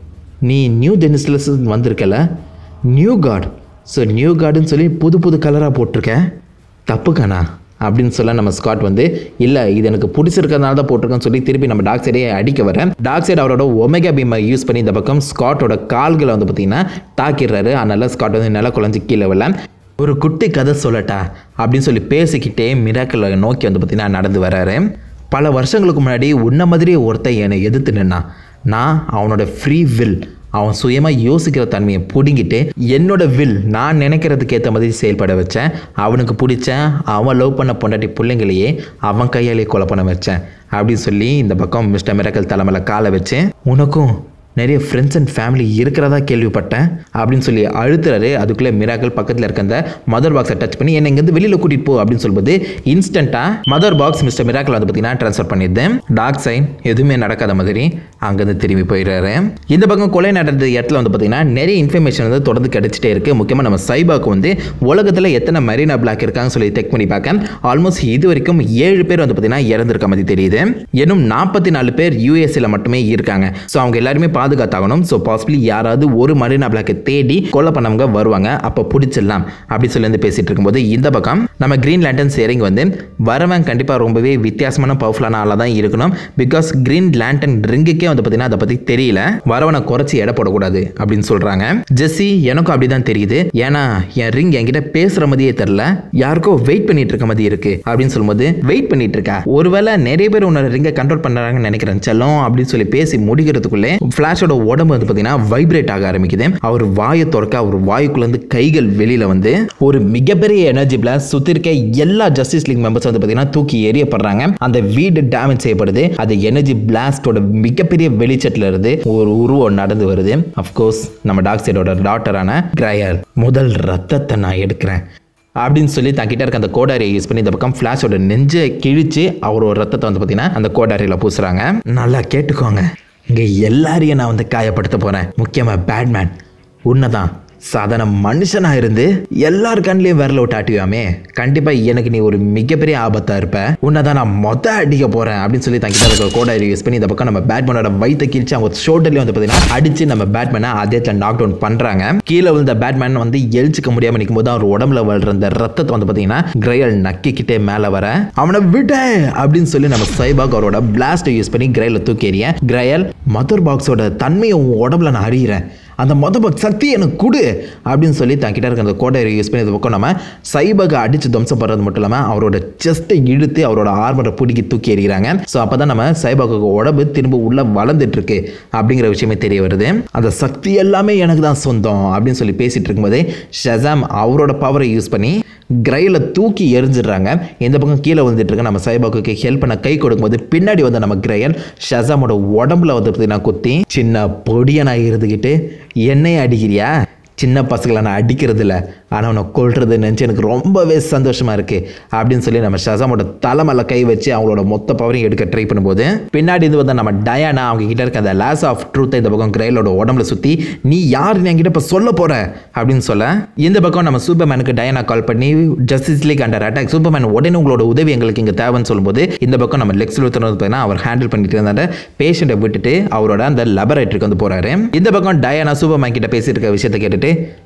நீ நியூ ஜெனிஸ்ல வந்திருக்கல நியூ காட் ஸோ நியூ கார்டுன்னு சொல்லி புது புது கலராக போட்டிருக்க தப்புக்கானா அப்படின்னு சொல்ல நம்ம ஸ்காட் வந்து இல்லை இது எனக்கு பிடிச்சிருக்கிறதுனால தான் போட்டிருக்கேன்னு சொல்லி திருப்பி நம்ம டாக் சைடே அடிக்க வர டாக் சைடு அவரோட ஒமேகா பீமை யூஸ் பண்ணி இந்த பக்கம் ஸ்காட்டோட கால்களை வந்து பார்த்தீங்கன்னா தாக்கிடுறாரு அதனால ஸ்காட் வந்து நில குழஞ்சி கீழே விழ ஒரு குட்டி கதை சொல்லட்டா அப்படின்னு சொல்லி பேசிக்கிட்டே மிராக்களை நோக்கி வந்து பார்த்தீங்கன்னா நடந்து வராரு பல வருஷங்களுக்கு முன்னாடி உன்ன மாதிரி ஒருத்தன் என்னை எதிர்த்து நின்னான் நான் அவனோட ஃப்ரீ வில் அவன் சுயமாக யோசிக்கிற தன்மையை பிடுங்கிட்டு என்னோட வில் நான் நினைக்கிறதுக்கு ஏற்ற மாதிரி செயல்பட வச்சேன் அவனுக்கு பிடிச்ச அவன் லவ் பண்ண பொண்டாட்டி பிள்ளைங்களையே அவன் கையாலே கொலை பண்ண வச்சேன் அப்படின்னு சொல்லி இந்த பக்கம் மிஸ்டர் மிராக்கல் தலைமையில் காலை வச்சு உனக்கும் நிறைய ஃப்ரெண்ட்ஸ் அண்ட் ஃபேமிலி இருக்கிறதா கேள்விப்பட்டேன் அப்படின்னு சொல்லி அழுத்துறாரு அதுக்குள்ளே மிராக்கள் பக்கத்தில் இருக்க அந்த மதர் பாக்ஸை டச் பண்ணி என்னை இங்கேருந்து வெளியில் கூட்டிகிட்டு போ அப்படின்னு சொல்லும்போது இன்ஸ்டண்ட்டாக மதர் பாக்ஸ் மிஸ்டர் மிராக்கள் வந்து பார்த்தீங்கன்னா ட்ரான்ஸ்ஃபர் பண்ணியிருந்தேன் டாக் சைன் எதுவுமே நடக்காத மாதிரி அங்கேருந்து திரும்பி போயிடுறாரு இந்த பக்கம் கொலை நடந்த இடத்துல வந்து பார்த்தீங்கன்னா நிறைய இன்ஃபர்மேஷன் வந்து தொடர்ந்து கிடைச்சிட்டே இருக்குது முக்கியமாக நம்ம சைபாக்கு வந்து உலகத்தில் எத்தனை மெரினா பிளாக் இருக்காங்கன்னு சொல்லி செக் பண்ணி பார்க்க ஆல்மோஸ்ட் இது வரைக்கும் ஏழு பேர் வந்து பார்த்தீங்கன்னா இறந்துருக்க மாதிரி தெரியுது இன்னும் நாற்பத்தி நாலு பேர் யூஎஸ்ஏல மட்டுமே இருக்காங்க ஸோ அவங்க எல்லாருமே பாதுகாத்தாகணும் ஸோ பாசிபிளி யாராவது ஒரு மரீனா பிளாக்கை தேடி கொலை பண்ணவங்க வருவாங்க அப்போ பிடிச்சிடலாம் அப்படி சொல்லி வந்து பேசிட்டு இருக்கும்போது இந்த பக்கம் நம்ம கிரீன் லேண்டன்ஸ் இறங்கி வந்து வரவன் கண்டிப்பாக ரொம்பவே வித்தியாசமான பவர்ஃபுல்லான ஆளாக தான் இருக்கணும் பிகாஸ் கிரீன் லேண்டன் ரிங்குக்கே வந்து பார்த்தீங்கன்னா அதை பற்றி தெரியல வரவனை குறைச்சி எடை போடக்கூடாது அப்படின்னு சொல்கிறாங்க ஜெஸ்ஸி எனக்கும் அப்படி தான் தெரியுது ஏன்னா என் ரிங் என்கிட்ட பேசுகிற மாதிரியே தெரில யாருக்கோ வெயிட் பண்ணிட்டு இருக்க மாதிரி இருக்கு அப்படின்னு சொல்லும்போது வெயிட் பண்ணிட்டு இருக்கா ஒருவேளை நிறைய பேர் உன்னோட ரிங்கை கண்ட்ரோல் பண்ணுறாங்கன்னு நினைக்கிறேன் செல்லம் அப்படின்னு சொல்லி பேசி முடிக்கிறதுக்குள்ளே ஃப்ளாஷோட உடம்பு வந்து பார்த்தீங்கன்னா வைப்ரேட் ஆக ஆரம்பிக்குது அவர் வாயை திறக்க அவர் வாயுக்குள்ளேருந்து கைகள் வெளியில் வந்து ஒரு மிகப்பெரிய எனர்ஜி பிளாஸ்ட் சுற்றி இருக்க எல்லா ஜஸ்டிஸ் லீக் மெம்பர்ஸ் வந்து பார்த்தீங்கன்னா தூக்கி எறியப்படுறாங்க அந்த வீடு டேமேஜ் செய்யப்படுது அது எனர்ஜி பிளாஸ்டோட மிகப்பெரிய வெளிச்சத்தில் இருந்து ஒரு உருவம் நடந்து வருது அஃப்கோர்ஸ் நம்ம டாக் சைடோட டாட்டரான கிரையர் முதல் ரத்தத்தை நான் எடுக்கிறேன் அப்படின்னு சொல்லி தங்கிட்ட இருக்க அந்த கோடாரியை யூஸ் பண்ணி இந்த பக்கம் ஃப்ளாஷோட நெஞ்சை கிழிச்சு அவரோட ரத்தத்தை வந்து பார்த்தீங்கன்னா அந்த கோடாரியில் பூசுறாங்க நல்லா கேட்டுக்கோங்க இங்கே எல்லாரையும் நான் வந்து காயப்படுத்த போகிறேன் முக்கியமாக பேட்மேன் உன்னதான் சாதாரண மனுஷனாக இருந்து எல்லார் கண்ணிலையும் விரல விட்டு ஆட்டுவாமே கண்டிப்பாக எனக்கு நீ ஒரு மிகப்பெரிய ஆபத்தாக இருப்ப உன்னை தான் நான் மொத்த அடிக்க போகிறேன் அப்படின்னு சொல்லி தங்கிட்ட இருக்க கோடாரி யூஸ் பண்ணி இந்த பக்கம் நம்ம பேட்மேனோட வயிற்றை கிழிச்சு அவங்க ஷோல்டர்லேயே வந்து பார்த்தீங்கன்னா அடிச்சு நம்ம பேட்மேனை அதே நாக் டவுன் பண்ணுறாங்க கீழே விழுந்த பேட்மேன் வந்து எழுச்சிக்க முடியாமல் நிற்கும் போது அவர் உடம்புல வளர்ற அந்த ரத்தத்தை வந்து பார்த்தீங்கன்னா கிரையல் நக்கிக்கிட்டே மேலே வர அவனை விட்ட அப்படின்னு சொல்லி நம்ம சைபாக் அவரோட பிளாஸ்ட்டை யூஸ் பண்ணி கிரையலை தூக்கி எறிய கிரையல் மதர் பாக்ஸோட தன்மையை உன் உடம்புல நான் அறிகிறேன் அந்த மொத பக் சக்தி எனக்கு கொடு அப்படின்னு சொல்லி தங்கிட்ட இருக்க அந்த கோட்டையை யூஸ் பண்ணி இது பக்கம் நம்ம சைபகை அடித்து துவம்சப்படுறது மட்டும் இல்லாமல் அவரோட செஸ்ட்டை இழுத்து அவரோட ஆர்மரை பிடிக்கி தூக்கி எறிகிறாங்க ஸோ அப்போ தான் நம்ம சைபகுக்கு உடம்பு திரும்ப உள்ள வளர்ந்துட்டு இருக்கு அப்படிங்கிற விஷயமே தெரிய வருது அந்த சக்தி எல்லாமே எனக்கு தான் சொந்தம் அப்படின்னு சொல்லி பேசிட்டு இருக்கும்போதே ஷசாம் அவரோட பவரை யூஸ் பண்ணி கிரையில் தூக்கி எரிஞ்சிடுறாங்க இந்த பக்கம் கீழே வந்துட்டு இருக்க நம்ம சைபாக்கு ஹெல்ப் பண்ண கை கொடுக்கும்போது பின்னாடி வந்து நம்ம கிரையல் ஷசாமோட உடம்புல வந்து பார்த்தீங்கன்னா குத்தி சின்ன பொடியனா இருந்துக்கிட்டு என்னைய அடிக்கிறியா சின்ன பசங்களை நான் அடிக்கிறது இல்லை ஆனால் அவனை கொள்றது நினச்சி எனக்கு ரொம்பவே சந்தோஷமாக இருக்குது அப்படின்னு சொல்லி நம்ம ஷசாமோட தலைமையில கை வச்சு அவங்களோட மொத்த பவரையும் எடுக்க ட்ரை பண்ணும்போது பின்னாடி இது வந்து நம்ம டயானா அவங்க கிட்ட இருக்க அந்த லாஸ் ஆஃப் ட்ரூத்தை இந்த பக்கம் கிரைலோட உடம்புல சுற்றி நீ யாருன்னு என்கிட்ட இப்போ சொல்ல போற அப்படின்னு சொல்ல இந்த பக்கம் நம்ம சூப்பர்மேனுக்கு டயானா கால் பண்ணி justice league under attack Superman உடனே உங்களோட உதவி எங்களுக்கு இங்கே தேவைன்னு சொல்லும்போது இந்த பக்கம் நம்ம லெக்ஸ் லூத்தர் வந்து பார்த்தீங்கன்னா அவர் ஹேண்டில் பண்ணிட்டு இருந்த பேஷண்ட்டை விட்டுட்டு அவரோட அந்த லெபரேட்டருக்கு வந்து போறாரு இந்த பக்கம் டயானா சூப்பர்மேன் கிட்ட பேசிட்டு இருக்க விஷயத்தை கேட்டுட்டு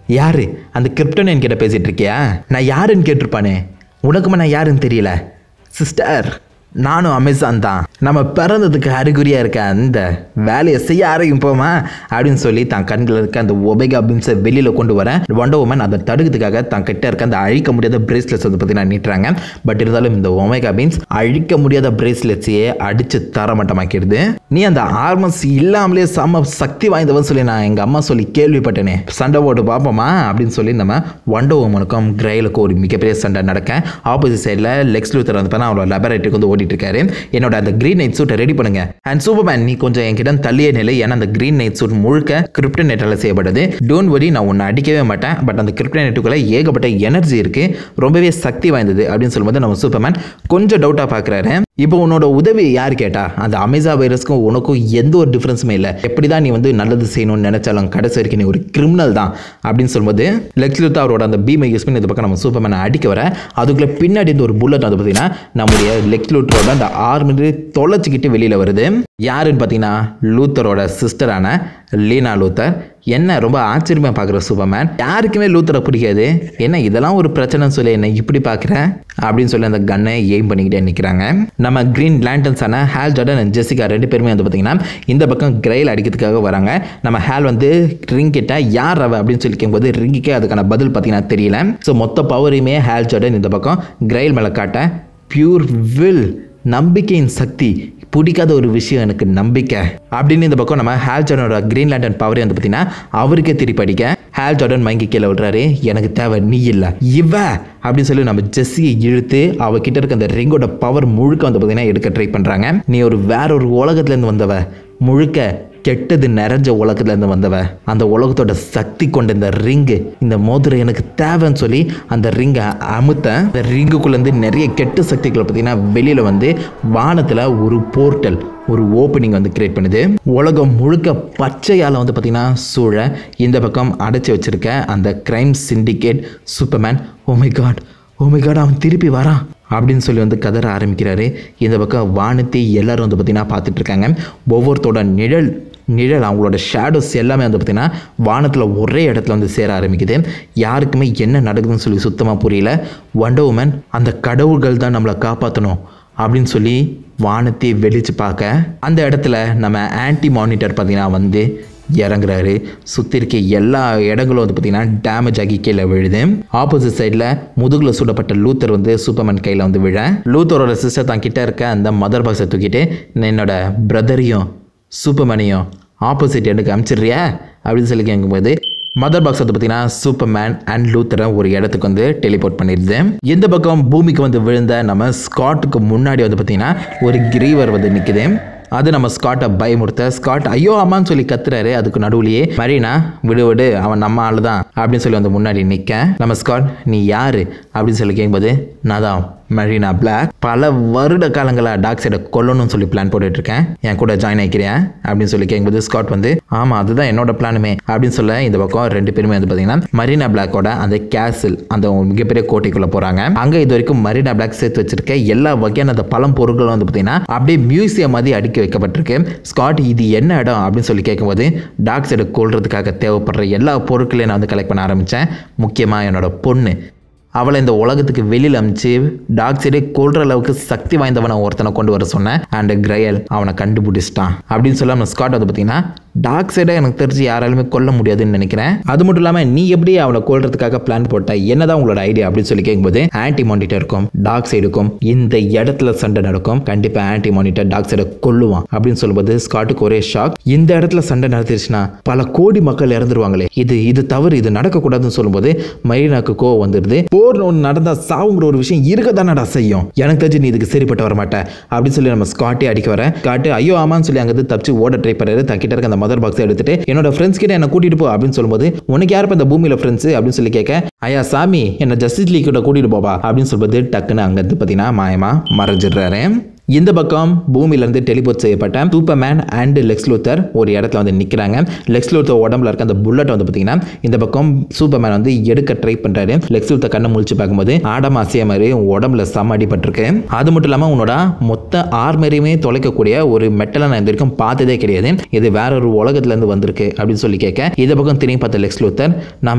யாரு அந்த கிரிப்டன் என்கிட்ட பேசிட்டு இருக்கியா நான் யாருன்னு கேட்டிருப்பானே உனக்குமா நான் யாருன்னு தெரியல சிஸ்டர் நானும் அமேசான் தான் நம்ம பிறந்ததுக்கு அறிகுறியாக இருக்க அந்த வேலையை செய்ய ஆரம்பிப்போமா அப்படின்னு சொல்லி தான் கண்களில் இருக்க அந்த ஒபேகா பீம்ஸை வெளியில் கொண்டு வரேன் வண்டர் உமன் அதை தடுக்கிறதுக்காக தான் கிட்ட இருக்க அந்த அழிக்க முடியாத பிரேஸ்லெட்ஸ் வந்து பார்த்தீங்கன்னா நீட்டுறாங்க பட் இருந்தாலும் இந்த ஒமேகா பீம்ஸ் அழிக்க முடியாத பிரேஸ்லெட்ஸையே அடித்து தரமட்டமாக்கிடுது நீ அந்த ஆர்மஸ் இல்லாமலே செம சக்தி வாய்ந்தவன் சொல்லி நான் எங்கள் அம்மா சொல்லி கேள்விப்பட்டேனே சண்டை போட்டு பார்ப்போமா அப்படின்னு சொல்லி நம்ம வண்டர் உமனுக்கும் கிரைலுக்கும் ஒரு மிகப்பெரிய சண்டை நடக்க ஆப்போசிட் சைடில் லெக்ஸ் லூத்தர் வந்து பார்த்தா அவரோட லெபரேட்டருக்கு வந்து ஓடிட்டு இருக்காரு என்னோட அந்த கிரீன் நைட் சூட்டை ரெடி பண்ணுங்க அண்ட் சூப்பர்மேன் நீ கொஞ்சம் என்கிட்ட தள்ளிய நிலை ஏன்னா அந்த கிரீன் நைட் சூட் முழுக்க கிரிப்டன் நெட்டால் செய்யப்பட்டது டோன்ட் வரி நான் உன்னை அடிக்கவே மாட்டேன் பட் அந்த கிரிப்டன் நெட்டுக்குள்ள ஏகப்பட்ட எனர்ஜி இருக்கு ரொம்பவே சக்தி வாய்ந்தது அப்படின்னு சொல்லும்போது நம்ம சூப்பர்மேன் கொஞ்சம் டவுட்டாக பார்க்குறாரு இப்போ உன்னோட உதவி யார் கேட்டா அந்த அமேசா வைரஸ்க்கும் உனக்கும் எந்த ஒரு டிஃப்ரென்ஸுமே இல்லை எப்படி தான் நீ வந்து நல்லது செய்யணும்னு நினைச்சாலும் கடைசி வரைக்கும் நீ ஒரு கிரிமினல் தான் அப்படின்னு சொல்லும்போது லெக்ஸ்லுத்தா அவரோட அந்த பீமை யூஸ் பண்ணி இந்த பக்கம் நம்ம சூப்பர்மேனை அடிக்க வர அதுக்குள்ள பின்னாடி இந்த ஒரு புல்லட் வந்து பார்த்தீங்கன்னா நம்முடைய லெக்ஸ்லூட்டரோட அந்த ஆர்மி தொலைச்சிக்கிட்டு வெளியில் வருது யாருன்னு பார்த்தீங்கன்னா லூத்தரோட சிஸ்டரான லீனா லூத்தர் என்ன ரொம்ப ஆச்சரியமாக பார்க்குற சூப்பர்மேன் யாருக்குமே லூத்தரை பிடிக்காது என்ன இதெல்லாம் ஒரு பிரச்சனைன்னு சொல்லி என்ன இப்படி பார்க்குறேன் அப்படின்னு சொல்லி அந்த கன்னை எய்ம் பண்ணிக்கிட்டே நிற்கிறாங்க நம்ம க்ரீன் லேண்டன்ஸான ஹேல் ஜார்டன் அண்ட் ஜெசிகா ரெண்டு பேருமே வந்து பார்த்தீங்கன்னா இந்த பக்கம் கிரைல் அடிக்கிறதுக்காக வராங்க நம்ம ஹேல் வந்து ரிங் கிட்ட யார் அவ அப்படின்னு சொல்லி கேட்கும்போது ரிங்குக்கே அதுக்கான பதில் பார்த்தீங்கன்னா தெரியல ஸோ மொத்த பவரையுமே ஹேல் ஜார்டன் இந்த பக்கம் கிரைல் மேலே காட்ட பியூர் வில் நம்பிக்கையின் சக்தி பிடிக்காத ஒரு விஷயம் எனக்கு நம்பிக்கை அப்படின்னு இந்த பக்கம் நம்ம ஹேல் ஜார்டனோட கிரீன் லேண்டன் பவரே வந்து பார்த்தீங்கன்னா அவருக்கே திருப்பி அடிக்க ஹேல் ஜார்டன் மயங்கி கீழே விடுறாரு எனக்கு தேவை நீ இல்லை இவ அப்படின்னு சொல்லி நம்ம ஜெஸ்ஸியை இழுத்து அவகிட்ட இருக்க அந்த ரிங்கோட பவர் முழுக்க வந்து பார்த்தீங்கன்னா எடுக்க ட்ரை பண்ணுறாங்க நீ ஒரு வேற ஒரு உலகத்துலேருந்து வந்தவ முழுக்க கெட்டது நிறைஞ்ச உலகத்துலேருந்து வந்தவ அந்த உலகத்தோட சக்தி கொண்ட இந்த ரிங்கு இந்த மோதிரம் எனக்கு தேவைன்னு சொல்லி அந்த ரிங்கை அமுத்த அந்த ரிங்குக்குள்ளேருந்து நிறைய கெட்ட சக்திகளை பார்த்தீங்கன்னா வெளியில் வந்து வானத்தில் ஒரு போர்ட்டல் ஒரு ஓப்பனிங் வந்து கிரியேட் பண்ணுது உலகம் முழுக்க பச்சையால் வந்து பார்த்தீங்கன்னா சூழ இந்த பக்கம் அடைச்சி வச்சிருக்க அந்த crime syndicate Superman oh my God oh my God அவன் திருப்பி வரான் அப்படின்னு சொல்லி வந்து கதற ஆரம்பிக்கிறாரு இந்த பக்கம் வானத்தை எல்லாரும் வந்து பார்த்தீங்கன்னா பார்த்துட்டு இருக்காங்க ஒவ்வொருத்தோட நிழல் நிழல் அவங்களோட ஷேடோஸ் எல்லாமே வந்து பார்த்திங்கன்னா வானத்தில் ஒரே இடத்துல வந்து சேர ஆரம்பிக்குது யாருக்குமே என்ன நடக்குதுன்னு சொல்லி சுத்தமாக புரியல வண்டர் உமன் அந்த கடவுள்கள் தான் நம்மளை காப்பாற்றணும் அப்படின்னு சொல்லி வானத்தை வெளிச்சு பார்க்க அந்த இடத்துல நம்ம ஆன்டி மானிட்டர் பார்த்தீங்கன்னா வந்து இறங்குறாரு சுற்றி இருக்க எல்லா இடங்களும் வந்து பார்த்தீங்கன்னா டேமேஜ் ஆகி கீழே விழுது ஆப்போசிட் சைடில் முதுகில் சுடப்பட்ட லூத்தர் வந்து சூப்பர்மேன் கையில் வந்து விழ லூத்தரோட சிஸ்டர் தான் கிட்ட இருக்க அந்த மதர் பாக்ஸை தூக்கிட்டு என்னோட பிரதரையும் சூப்பர்மேனையும் ஆப்போசிட் எனக்கு அனுப்பிச்சிடுறியா அப்படின்னு சொல்லி கேட்கும்போது மதர் பாக்ஸ் வந்து பார்த்தீங்கன்னா சூப்பர்மேன் அண்ட் லூத்தரை ஒரு இடத்துக்கு வந்து டெலிபோர்ட் பண்ணிடுது இந்த பக்கம் பூமிக்கு வந்து விழுந்த நம்ம ஸ்காட்டுக்கு முன்னாடி வந்து பார்த்தீங்கன்னா ஒரு கிரீவர் வந்து நிற்குது அது நம்ம ஸ்காட்டை பயமுறுத்த ஸ்காட் ஐயோ அம்மான்னு சொல்லி கத்துறாரு அதுக்கு நடுவுலயே மரீனா விடு விடு அவன் நம்ம ஆளு தான் அப்படின்னு சொல்லி வந்து முன்னாடி நிற்க நம்ம ஸ்காட் நீ யாரு அப்படின்னு சொல்லி கேட்கும்போது நான் தான் மரீனா பிளாக் பல வருட காலங்களாக டாக் சைடை கொல்லணும்னு சொல்லி பிளான் போட்டுட்டு இருக்கேன் என் கூட ஜாயின் ஆகிக்கிறேன் அப்படின்னு சொல்லி கேட்கும்போது ஸ்காட் வந்து ஆமாம் அதுதான் என்னோட பிளானுமே அப்படின்னு சொல்ல இந்த பக்கம் ரெண்டு பேருமே வந்து பார்த்தீங்கன்னா மரீனா பிளாக்கோட அந்த கேசில் அந்த ஒரு மிகப்பெரிய கோட்டைக்குள்ளே போகிறாங்க அங்கே இது வரைக்கும் மரீனா பிளாக் சேர்த்து வச்சிருக்க எல்லா வகையான அந்த பழம் பொருட்களும் வந்து பார்த்தீங்கன்னா அப்படியே மியூசியம் மாதிரி அடுக்கி வைக்கப்பட்டிருக்கு ஸ்காட் இது என்ன இடம் அப்படின்னு சொல்லி கேட்கும்போது டாக் சைடை கொள்றதுக்காக தேவைப்படுற எல்லா பொருட்களையும் நான் வந்து கலெக்ட் பண்ண ஆரம்பித்தேன் முக்கியமாக என்னோட பொண்ணு அவளை இந்த உலகத்துக்கு வெளியில் அமிச்சு டாக் சைடே கொல்ற அளவுக்கு சக்தி வாய்ந்தவனை ஒருத்தனை கொண்டு வர சொன்னேன் அண்ட் கிரையல் அவனை கண்டுபிடிச்சிட்டான் அப்படின்னு சொல்ல நம்ம ஸ்காட் வந்து பார்த்தீங்கன்னா டாக் சைடை எனக்கு தெரிஞ்சு யாராலுமே கொல்ல முடியாதுன்னு நினைக்கிறேன் அது மட்டும் இல்லாமல் நீ எப்படி அவனை கொல்றதுக்காக பிளான் போட்ட என்னதான் உங்களோட ஐடியா அப்படின்னு சொல்லி கேட்கும்போது ஆன்டி மானிட்டருக்கும் டாக் சைடுக்கும் இந்த இடத்துல சண்டை நடக்கும் கண்டிப்பாக ஆன்டி மானிட்டர் டாக் சைடை கொல்லுவான் அப்படின்னு சொல்லும்போது ஸ்காட்டுக்கு ஒரே ஷாக் இந்த இடத்துல சண்டை நடந்துருச்சுன்னா பல கோடி மக்கள் இறந்துருவாங்களே இது இது தவறு இது நடக்கக்கூடாதுன்னு சொல்லும்போது மரீனாக்கு கோவம் வந்துடுது போர் ஒன்று நடந்தா சாவுங்கிற ஒரு விஷயம் இருக்க தானடா செய்யும் எனக்கு தெரிஞ்சு நீ இதுக்கு சரிப்பட்டு வர மாட்டேன் அப்படின்னு சொல்லி நம்ம ஸ்காட்டே அடிக்க வர ஸ்காட்டு ஐயோ ஆமான்னு சொல்லி அங்கிருந்து தப்பிச்சு ஓட ட்ரை பண்ணுறாரு தக்கிட்ட இருக்க அந்த மதர் பாக்ஸை எடுத்துட்டு என்னோட ஃப்ரெண்ட்ஸ் கிட்ட என்ன கூட்டிட்டு போ அப்படின்னு சொல்லும்போது உனக்கு யார் இந்த பூமியில ஃப்ரெண்ட்ஸ் அப்படின்னு சொல்லி கேட்க ஐயா சாமி என்ன ஜஸ்டிஸ் லீக் கிட்ட கூட்டிட்டு போவா அப்படின்னு சொல்லும்போது டக்குன்னு அங்கிருந்து பார்த்தீங்கன்னா மாயமா மறைஞ்சிடுறாரு இந்த பக்கம் பூமியிலேருந்து டெலிபோர்ட் செய்யப்பட்ட சூப்பர்மேன் அண்ட் லெக்ஸ் லூத்தர் ஒரு இடத்துல வந்து நிற்கிறாங்க லெக்ஸ் லூத்தர் உடம்புல இருக்க அந்த புல்லட் வந்து பார்த்தீங்கன்னா இந்த பக்கம் சூப்பர்மேன் வந்து எடுக்க ட்ரை பண்ணுறாரு லெக்ஸ் லூத்தர் கண்ணை முழிச்சு பார்க்கும்போது ஆடம் அசைய மாதிரி உன் உடம்புல சம அடிபட்டிருக்கு அது மட்டும் இல்லாமல் உன்னோட மொத்த ஆர்மரியுமே தொலைக்கக்கூடிய ஒரு மெட்டலை நான் இந்த வரைக்கும் பார்த்ததே கிடையாது இது வேற ஒரு உலகத்துலேருந்து வந்திருக்கு அப்படின்னு சொல்லி கேட்க இந்த பக்கம் திரும்பி பார்த்த லெக்ஸ் லூத்தர் நாம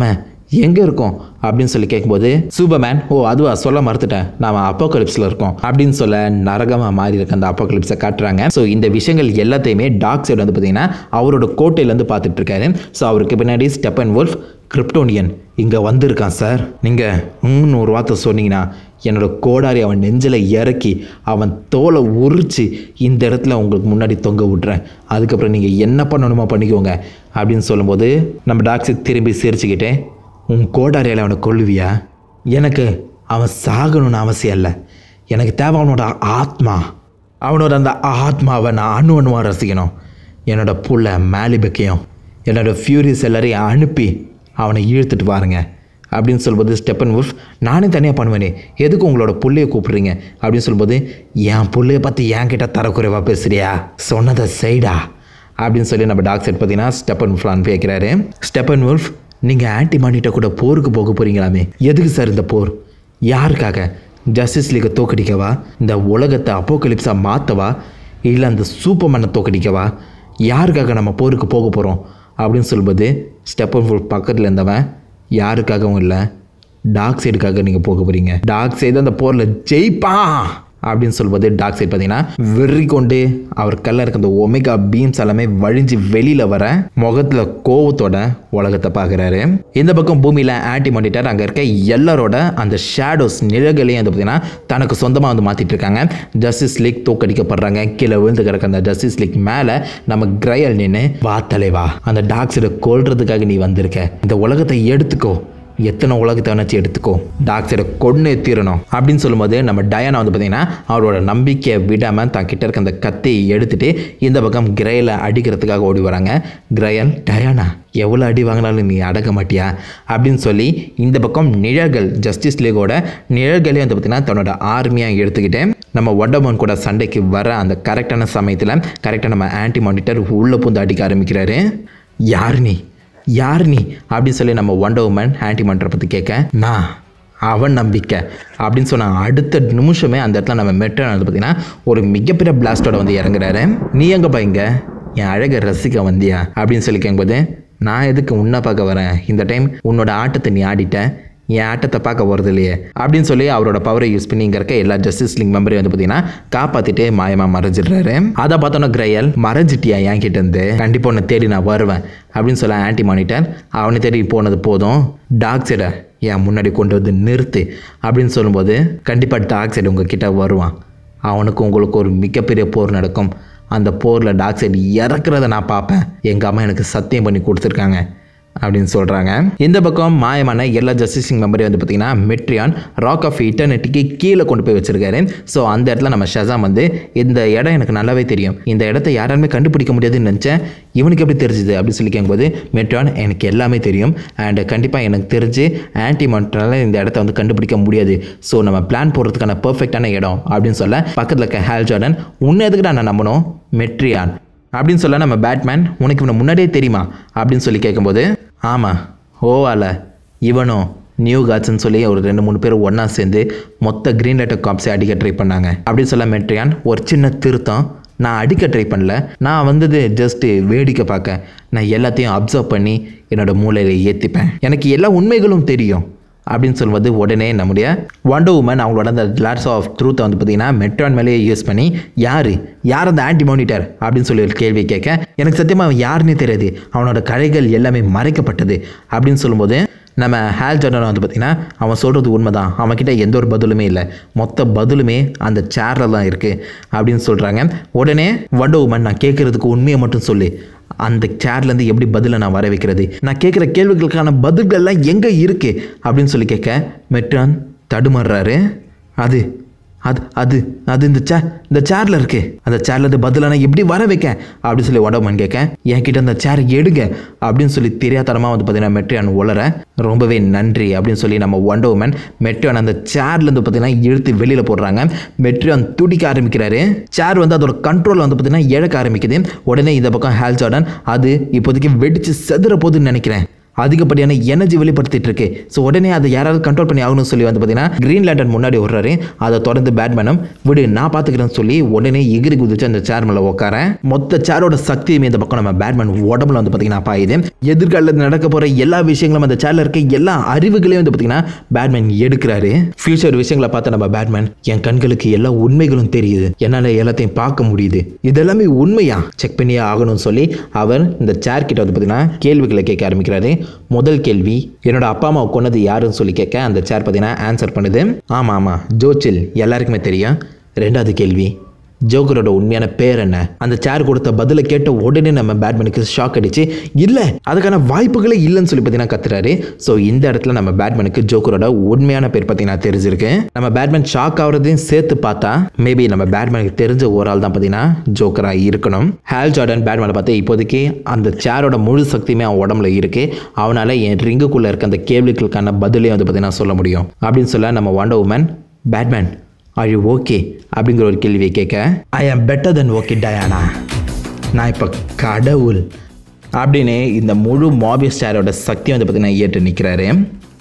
எங்கே இருக்கோம் அப்படின்னு சொல்லி கேட்கும்போது சூப்பர்மேன் ஓ அதுவா சொல்ல மறுத்துட்டேன் நாம அப்போகலிப்ஸில் இருக்கோம் அப்படின்னு சொல்ல நரகமாக மாறி இருக்க அந்த அப்போகலிப்ஸை காட்டுறாங்க ஸோ இந்த விஷயங்கள் எல்லாத்தையுமே டாக் சைடு வந்து பார்த்தீங்கன்னா அவரோட கோட்டையிலேருந்து பார்த்துட்டு இருக்காரு ஸோ அவருக்கு பின்னாடி ஸ்டெப் அண்ட் வுல்ஃப் கிரிப்டோனியன் இங்கே வந்திருக்கான் சார் நீங்கள் ம் ஒரு வார்த்தை சொன்னீங்கன்னா என்னோட கோடாரி அவன் நெஞ்சில் இறக்கி அவன் தோலை உரிச்சு இந்த இடத்துல உங்களுக்கு முன்னாடி தொங்க விட்றேன் அதுக்கப்புறம் நீங்கள் என்ன பண்ணணுமோ பண்ணிக்கோங்க அப்படின்னு சொல்லும்போது நம்ம டாக்ஸர் திரும்பி சிரிச்சுக்கிட்டே உன் கோடாரியால் அவனை கொல்லுவியா எனக்கு அவன் சாகணும்னு அவசியம் இல்லை எனக்கு தேவை அவனோட ஆத்மா அவனோட அந்த ஆத்மாவை நான் அணு அணுவாக ரசிக்கணும் என்னோட புள்ள மேலிபக்கையும் என்னோட ஃபியூரிஸ் எல்லாரையும் அனுப்பி அவனை இழுத்துட்டு வாருங்க அப்படின்னு சொல்லும்போது ஸ்டெப்பன் உல்ஃப் நானே தனியாக பண்ணுவேனே எதுக்கு உங்களோட புள்ளையை கூப்பிடுறீங்க அப்படின்னு சொல்லும்போது என் புள்ளைய பற்றி என்கிட்ட தரக்குறைவாக பேசுறியா சொன்னதை செய்டா அப்படின்னு சொல்லி நம்ம டாக் செட் பார்த்தீங்கன்னா ஸ்டெப்பன் உல்ஃப் அனுப்பி வைக்கிறாரு ஸ்டெப்பன் உல்ஃப் நீங்கள் ஆன்டி மானிட்ட கூட போருக்கு போக போகிறீங்களாமே எதுக்கு சார் இந்த போர் யாருக்காக ஜஸ்டிஸ் லீகை தோக்கடிக்கவா இந்த உலகத்தை அப்போகலிப்ஸாக மாற்றவா இல்லை அந்த சூப்பர்மேனை தோக்கடிக்கவா யாருக்காக நம்ம போருக்கு போக போகிறோம் அப்படின்னு சொல்லும்போது ஸ்டெப்பன் ஃபுல் பக்கத்தில் இருந்தவன் யாருக்காகவும் இல்லை டாக் சைடுக்காக நீங்கள் போக போகிறீங்க டாக் சைடு அந்த போரில் ஜெயிப்பான் அப்படின்னு சொல்லும்போது டாக் சைடு பார்த்தீங்கன்னா வெறி கொண்டு அவர் கல்ல இருக்க அந்த ஒமேகா பீம்ஸ் எல்லாமே வழிஞ்சு வெளியில் வர முகத்தில் கோவத்தோட உலகத்தை பார்க்குறாரு இந்த பக்கம் பூமியில் ஆன்டி மானிட்டர் அங்கே இருக்க எல்லாரோட அந்த ஷேடோஸ் நிழல்களையும் வந்து பார்த்தீங்கன்னா தனக்கு சொந்தமாக வந்து மாற்றிட்டு இருக்காங்க ஜஸ்டிஸ் லீக் தோக்கடிக்கப்படுறாங்க கீழே விழுந்து கிடக்க அந்த ஜஸ்டிஸ் லீக் மேலே நம்ம கிரையல் நின்று வா தலைவா அந்த டாக் சைடை கொல்றதுக்காக நீ வந்திருக்க இந்த உலகத்தை எடுத்துக்கோ எத்தனை உலகத்தை வேணாச்சு எடுத்துக்கோ டாக்டரை கொண்டு தீரணும் அப்படின்னு சொல்லும்போது நம்ம டயானா வந்து பார்த்தீங்கன்னா அவரோட நம்பிக்கையை விடாமல் தான் கிட்ட இருக்க அந்த கத்தியை எடுத்துட்டு இந்த பக்கம் கிரையலை அடிக்கிறதுக்காக ஓடி வராங்க கிரையல் டயானா எவ்வளோ அடி வாங்கினாலும் நீ அடக்க மாட்டியா அப்படின்னு சொல்லி இந்த பக்கம் நிழல்கள் ஜஸ்டிஸ் லீகோட நிழல்களையும் வந்து பார்த்தீங்கன்னா தன்னோட ஆர்மியாக எடுத்துக்கிட்டு நம்ம ஒண்டமோன் கூட சண்டைக்கு வர அந்த கரெக்டான சமயத்தில் கரெக்டாக நம்ம ஆன்டி மானிட்டர் உள்ளே பூந்து அடிக்க ஆரம்பிக்கிறாரு யார் நீ யார் நீ அப்படின்னு சொல்லி நம்ம ஒண்டர் உமன் ஆன்டி மண்டரை பற்றி கேட்க நான் அவன் நம்பிக்கை அப்படின்னு சொன்ன அடுத்த நிமிஷமே அந்த இடத்துல நம்ம மெட்ரன் வந்து பார்த்தீங்கன்னா ஒரு மிகப்பெரிய பிளாஸ்டோட வந்து இறங்குறாரு நீ எங்கப்பா இங்க என் அழகை ரசிக்க வந்தியா அப்படின்னு சொல்லி கேட்கும்போது நான் எதுக்கு உன்னை பார்க்க வரேன் இந்த டைம் உன்னோட ஆட்டத்தை நீ ஆடிட்ட என் ஆட்டத்தை பார்க்க போகிறது இல்லையே அப்படின்னு சொல்லி அவரோட பவரை யூஸ் பண்ணி இங்கே இருக்க எல்லா ஜஸ்டிஸ் லீக் மெம்பரையும் வந்து பார்த்தீங்கன்னா காப்பாற்றிட்டு மாயமாக மறைஞ்சிடுறாரு அதை பார்த்தோன்னா கிரையல் மறைஞ்சிட்டியா என் கிட்ட இருந்து கண்டிப்பாக உன்னை தேடி நான் வருவேன் அப்படின்னு சொல்ல ஆன்டி மானிட்டர் அவனை தேடி போனது போதும் டாக் சைடை என் முன்னாடி கொண்டு வந்து நிறுத்து அப்படின்னு சொல்லும்போது கண்டிப்பாக டாக் சைடு உங்கள் கிட்ட வருவான் அவனுக்கு உங்களுக்கு ஒரு மிகப்பெரிய போர் நடக்கும் அந்த போரில் டாக் சைடு இறக்குறத நான் பார்ப்பேன் எங்கள் அம்மா எனக்கு சத்தியம் பண்ணி கொடுத்துருக்காங்க அப்படின்னு சொல்கிறாங்க இந்த பக்கம் மாயமான எல்லா ஜஸ்டிஸிங் மெம்பரையும் வந்து பார்த்தீங்கன்னா மெட்ரியான் ராக் ஆஃப் இட்டர்நெட்டிக்கு கீழே கொண்டு போய் வச்சிருக்காரு ஸோ அந்த இடத்துல நம்ம ஷசாம் வந்து இந்த இடம் எனக்கு நல்லாவே தெரியும் இந்த இடத்த யாராலுமே கண்டுபிடிக்க முடியாதுன்னு நினச்சேன் இவனுக்கு எப்படி தெரிஞ்சுது அப்படின்னு சொல்லி கேட்கும்போது மெட்ரான் எனக்கு எல்லாமே தெரியும் அண்ட் கண்டிப்பாக எனக்கு தெரிஞ்சு ஆன்டி மான்ட்ரால இந்த இடத்த வந்து கண்டுபிடிக்க முடியாது ஸோ நம்ம பிளான் போடுறதுக்கான பர்ஃபெக்டான இடம் அப்படின்னு சொல்ல பக்கத்தில் இருக்க ஹேல் ஜார்டன் உன்னை எதுக்கு நான் நம்பணும் மெட்ரியான் அப்படின்னு சொல்ல நம்ம பேட்மேன் உனக்கு இவனை முன்னாடியே தெரியுமா அப்படின்னு சொல்லி கேட்கும்போது ஆமாம் ஓவால இவனும் நியூ காட்ஸ்ன்னு சொல்லி ஒரு ரெண்டு மூணு பேர் ஒன்றா சேர்ந்து மொத்த க்ரீன் லெட்டர் காப்ஸை அடிக்க ட்ரை பண்ணாங்க அப்படின்னு சொல்ல மெட்ரியான் ஒரு சின்ன திருத்தம் நான் அடிக்க ட்ரை பண்ணல நான் வந்தது ஜஸ்ட்டு வேடிக்கை பார்க்க நான் எல்லாத்தையும் அப்சர்வ் பண்ணி என்னோட மூளையில் ஏற்றிப்பேன் எனக்கு எல்லா உண்மைகளும் தெரியும் அப்படின்னு சொல்வது உடனே நம்முடைய வண்டர் உமன் அவங்களோட அந்த கிளாஸ் ஆஃப் ட்ரூத்தை வந்து பார்த்தீங்கன்னா மெட்ரான் மேலேயே யூஸ் பண்ணி யார் யார் அந்த ஆன்டி மானிட்டர் அப்படின்னு சொல்லி ஒரு கேள்வி கேட்க எனக்கு சத்தியமாக அவன் யாருன்னே தெரியாது அவனோட கலைகள் எல்லாமே மறைக்கப்பட்டது அப்படின்னு சொல்லும்போது நம்ம ஹேல் ஜார்டன் வந்து பார்த்திங்கன்னா அவன் சொல்கிறது உண்மை தான் அவன்கிட்ட எந்த ஒரு பதிலுமே இல்லை மொத்த பதிலுமே அந்த சேரில் தான் இருக்குது அப்படின்னு சொல்கிறாங்க உடனே வண்டர் உமன் நான் கேட்குறதுக்கு உண்மையை மட்டும் சொல்லு அந்த சேர்லேருந்து எப்படி பதிலை நான் வர வைக்கிறது நான் கேட்குற கேள்விகளுக்கான பதில்கள்லாம் எங்கே இருக்குது அப்படின்னு சொல்லி கேட்க மெட்ரான் தடுமாறுறாரு அது அது அது அது இந்த சே இந்த சேரில் இருக்கு அந்த சேர்ல இருந்து பதிலை நான் எப்படி வர வைக்க அப்படின்னு சொல்லி உடம்புன்னு கேட்க என்கிட்ட அந்த சேர் எடுங்க அப்படின்னு சொல்லி தெரியாதனமாக வந்து பார்த்தீங்கன்னா மெட்ரியான் உளர ரொம்பவே நன்றி அப்படின்னு சொல்லி நம்ம ஒண்டர் உமன் மெட்ரியான் அந்த சேர்லேருந்து பார்த்தீங்கன்னா இழுத்து வெளியில் போடுறாங்க மெட்ரியான் துடிக்க ஆரம்பிக்கிறாரு சேர் வந்து அதோட கண்ட்ரோல் வந்து பார்த்தீங்கன்னா இழக்க ஆரம்பிக்குது உடனே இந்த பக்கம் ஹேல் ஜார்டன் அது இப்போதைக்கு வெடிச்சு செதுற போகுதுன்னு நினைக்கிறேன் அதிகப்படியான எனர்ஜி வெளிப்படுத்திட்டு இருக்கு ஸோ உடனே அதை யாராவது கண்ட்ரோல் பண்ணி ஆகணும்னு சொல்லி வந்து பார்த்தீங்கன்னா கிரீன் லேண்டன் முன்னாடி விடுறாரு அதை தொடர்ந்து பேட்மேனும் விடு நான் பார்த்துக்கிறேன்னு சொல்லி உடனே எகிரி குதிச்சு அந்த சேர் மேலே உட்காரேன் மொத்த சேரோட சக்தியுமே இந்த பக்கம் நம்ம பேட்மேன் உடம்புல வந்து பார்த்தீங்கன்னா பாயுது எதிர்காலத்தில் நடக்க போகிற எல்லா விஷயங்களும் அந்த சேரில் இருக்க எல்லா அறிவுகளையும் வந்து பார்த்தீங்கன்னா பேட்மேன் எடுக்கிறாரு ஃபியூச்சர் விஷயங்களை பார்த்து நம்ம பேட்மேன் என் கண்களுக்கு எல்லா உண்மைகளும் தெரியுது என்னால் எல்லாத்தையும் பார்க்க முடியுது இதெல்லாமே உண்மையா செக் பண்ணியே ஆகணும்னு சொல்லி அவர் இந்த சேர் கிட்ட வந்து பார்த்தீங்கன்னா கேள்விகளை கேட்க ஆரம்பிக்கிறாரு முதல் கேள்வி என்னோட அப்பா அம்மாவை கொன்னது யாருன்னு சொல்லி கேட்க அந்த சேர் பார்த்தீங்கன்னா ஆன்சர் பண்ணுது ஆமாம் ஆமாம் ஜோச்சில் எல்லாருக்குமே தெரியும் ரெண்டாவது கேள்வி ஜோக்கரோட உண்மையான பேர் என்ன அந்த சேர் கொடுத்த பதிலை கேட்ட உடனே நம்ம பேட்மேனுக்கு ஷாக் அடிச்சு இல்லை அதுக்கான வாய்ப்புகளே இல்லைன்னு சொல்லி பார்த்தீங்கன்னா கத்துறாரு ஸோ இந்த இடத்துல நம்ம பேட்மேனுக்கு ஜோக்கரோட உண்மையான பேர் பார்த்தீங்கன்னா தெரிஞ்சிருக்கு நம்ம பேட்மேன் ஷாக் ஆகுறதையும் சேர்த்து பார்த்தா மேபி நம்ம பேட்மேனுக்கு தெரிஞ்ச ஒரு ஆள் தான் பார்த்தீங்கன்னா ஜோக்கராக இருக்கணும் ஹேல் ஜார்டன் பேட்மேனை பார்த்து இப்போதைக்கு அந்த சேரோட முழு சக்தியுமே அவன் உடம்புல இருக்கு அவனால என் ரிங்குக்குள்ளே இருக்க அந்த கேபிளுக்கான பதிலே வந்து பார்த்தீங்கன்னா சொல்ல முடியும் அப்படின்னு சொல்ல நம்ம wonder woman Batman are you okay அப்படிங்கிற ஒரு கேள்வியை கேட்க ஐ ஆம் பெட்டர் தென் ஓகே டயானா நான் இப்போ கடவுள் அப்படின்னு இந்த முழு மாபியஸ் ஸ்டாரோட சக்தி வந்து பார்த்தீங்கன்னா ஏற்று நிற்கிறாரு